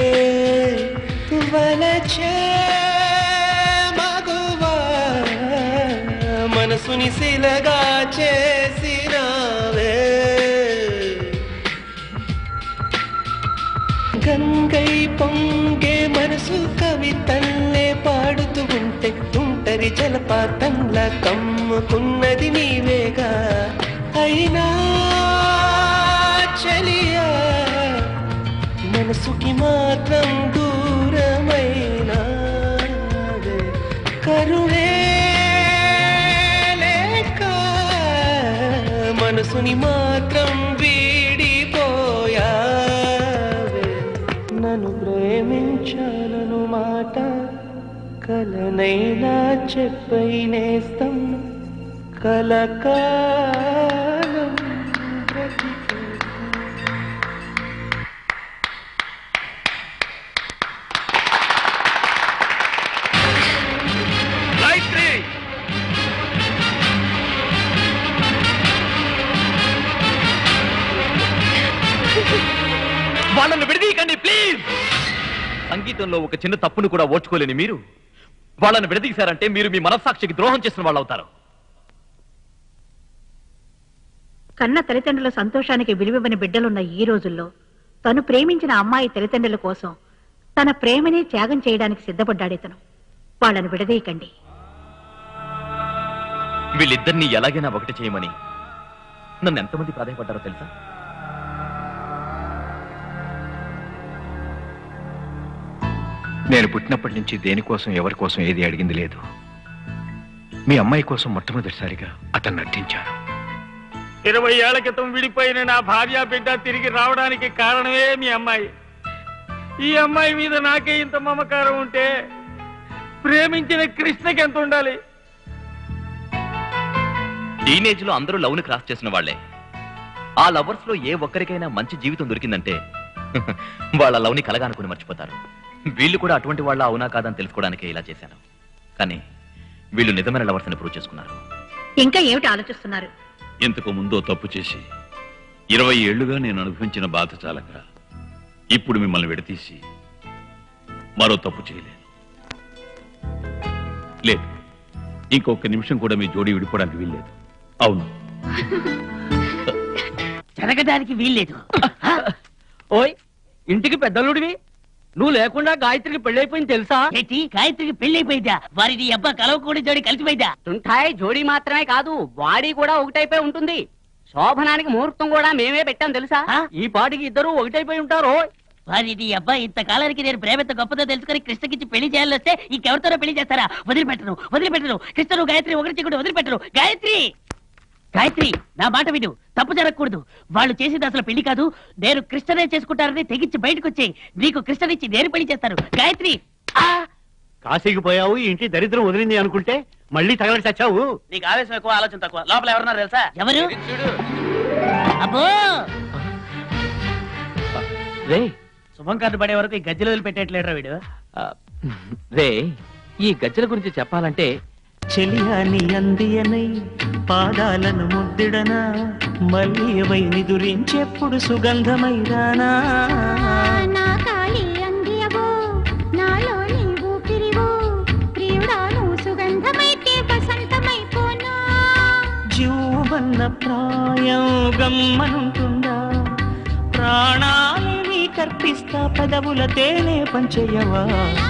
[SPEAKER 5] వలచే మగువా మనసుని శిలగా చేసినవే గంగై పొంగే మనసు కవితల్లే పాడుతూ ఉంటే ఉంటరి జలపాతంలా కమ్ముకున్నది నీవేగా అయినా చలియా మనసుకి మాత్రం దూరమైన కరుణే లేక మనసుని మాత్రం వీడిపోయా నన్ను ప్రేమించాలను మాట కలనైనా చెప్పై నేస్తం కలకాలం బ్రతికే
[SPEAKER 18] గాయత్రి
[SPEAKER 16] సంగీతంలో ఒక చిన్న తప్పును కూడా ఓర్చుకోలేని మీరు వాళ్ళని విడదీశారంటే మీరు మీ మనస్సాక్షికి ద్రోహం చేసిన వాళ్ళు అవుతారు
[SPEAKER 11] కన్న తల్లిదండ్రుల సంతోషానికి విలువివ్వని బిడ్డలున్న ఈ రోజుల్లో తను ప్రేమించిన అమ్మాయి తల్లిదండ్రుల కోసం తన ప్రేమనే త్యాగం చేయడానికి సిద్ధపడ్డాడితను వాళ్ళని విడదీయకండి
[SPEAKER 16] వీళ్ళిద్దరినీ ఎలాగైనా ఒకటి చేయమని నన్ను ఎంతమంది ప్రాధాయపడ్డారో తెలుసా
[SPEAKER 7] నేను పుట్టినప్పటి నుంచి దేనికోసం ఎవరి కోసం ఏది అడిగింది లేదు మీ అమ్మాయి కోసం మొట్టమొదటిసారిగా అతన్ని నటించాను
[SPEAKER 18] ఇరవై ఏళ్ల క్రితం విడిపోయిన నా భార్య బిడ్డ తిరిగి రావడానికి కారణమే మీ అమ్మాయి ఈ అమ్మాయి మీద నాకే ఇంత మమకారం ఉంటే ప్రేమించిన కృష్ణకి ఎంత ఉండాలి
[SPEAKER 16] టీనేజ్ లో అందరూ లవ్ ని క్రాస్ చేసిన వాళ్లే ఆ లవర్స్ లో ఏ ఒక్కరికైనా మంచి జీవితం దొరికిందంటే వాళ్ళ లవ్ ని కలగానుకుని మర్చిపోతారు వీళ్ళు కూడా అటువంటి వాళ్ళ అవునా కాదని తెలుసుకోవడానికే ఇలా చేశాను కానీ వీళ్ళు నిజమైన లవర్స్ అని ప్రూవ్ చేసుకున్నారు
[SPEAKER 11] ఇంకా ఏమిటి ఆలోచిస్తున్నారు
[SPEAKER 19] ఇంతకు ముందో తప్పు చేసి ఇరవై ఏళ్లుగా నేను అనుభవించిన బాధ చాలక ఇప్పుడు మిమ్మల్ని విడతీసి మరో తప్పు చేయలేను లేదు ఇంకొక నిమిషం కూడా మీ జోడీ విడిపోవడానికి వీల్లేదు అవును
[SPEAKER 20] జరగడానికి వీల్లేదు ఓయ్ ఇంటికి పెద్దలుడివి నువ్వు లేకుండా గాయత్రికి పెళ్ళైపోయింది తెలుసా ఏంటి గాయత్రికి పెళ్ళైపోయిందా వారి నీ అబ్బా కలవకూడి జోడి కలిసిపోయిందా
[SPEAKER 21] తుంటాయ్ జోడీ మాత్రమే కాదు బాడీ కూడా ఒకటైపోయి ఉంటుంది శోభనానికి ముహూర్తం కూడా మేమే పెట్టాం తెలుసా
[SPEAKER 20] ఈ పాటికి ఇద్దరు ఒకటైపోయి ఉంటారు వారి నీ అబ్బాయి ఇంతకాలానికి నేను ప్రేమతో గొప్పదో తెలుసుకొని కృష్ణకిచ్చి పెళ్లి చేయాలని వస్తే ఇంకెవరితోనో పెళ్లి చేస్తారా వదిలిపెట్టను వదిలిపెట్టను కృష్ణను గాయత్రి ఒకటి చిక్కుడు వదిలిపెట్టను గాయత్రి గాయత్రి నా మాట విను తప్పు జరగకూడదు వాళ్ళు చేసింది అసలు పెళ్లి కాదు నేను కృష్ణనే చేసుకుంటారని తెగించి బయటకు వచ్చి నీకు కృష్ణనిచ్చి నేను పెళ్లి చేస్తాను గాయత్రి
[SPEAKER 14] కాశీకి పోయావు ఈ ఇంటి దరిద్రం వదిలింది అనుకుంటే మళ్ళీ తగలడి చచ్చావు
[SPEAKER 20] నీకు ఆవేశం ఎక్కువ ఆలోచన తక్కువ లోపల ఎవరున్నారు తెలుసా ఎవరు అబ్బో
[SPEAKER 16] రే
[SPEAKER 20] శుభం కార్డు పడే వరకు ఈ గజ్జలు వదిలిపెట్టేట్లేడురా వీడు
[SPEAKER 16] రే ఈ గజ్జల గురించి చెప్పాలంటే
[SPEAKER 5] చెలియాని అందియనై పాదాలను ముద్దిడనా మల్లియవై నిదురించెప్పుడు సుగంధమై రానా
[SPEAKER 15] నా కాళీ అందియవో నాలో నీ ఊపిరివో ప్రియుడాను సుగంధమైతే వసంతమైపోనా
[SPEAKER 5] జీవన్న ప్రాయం గమ్మనుంటుందా ప్రాణాలని కర్పిస్తా పదవుల తేనే పంచయవా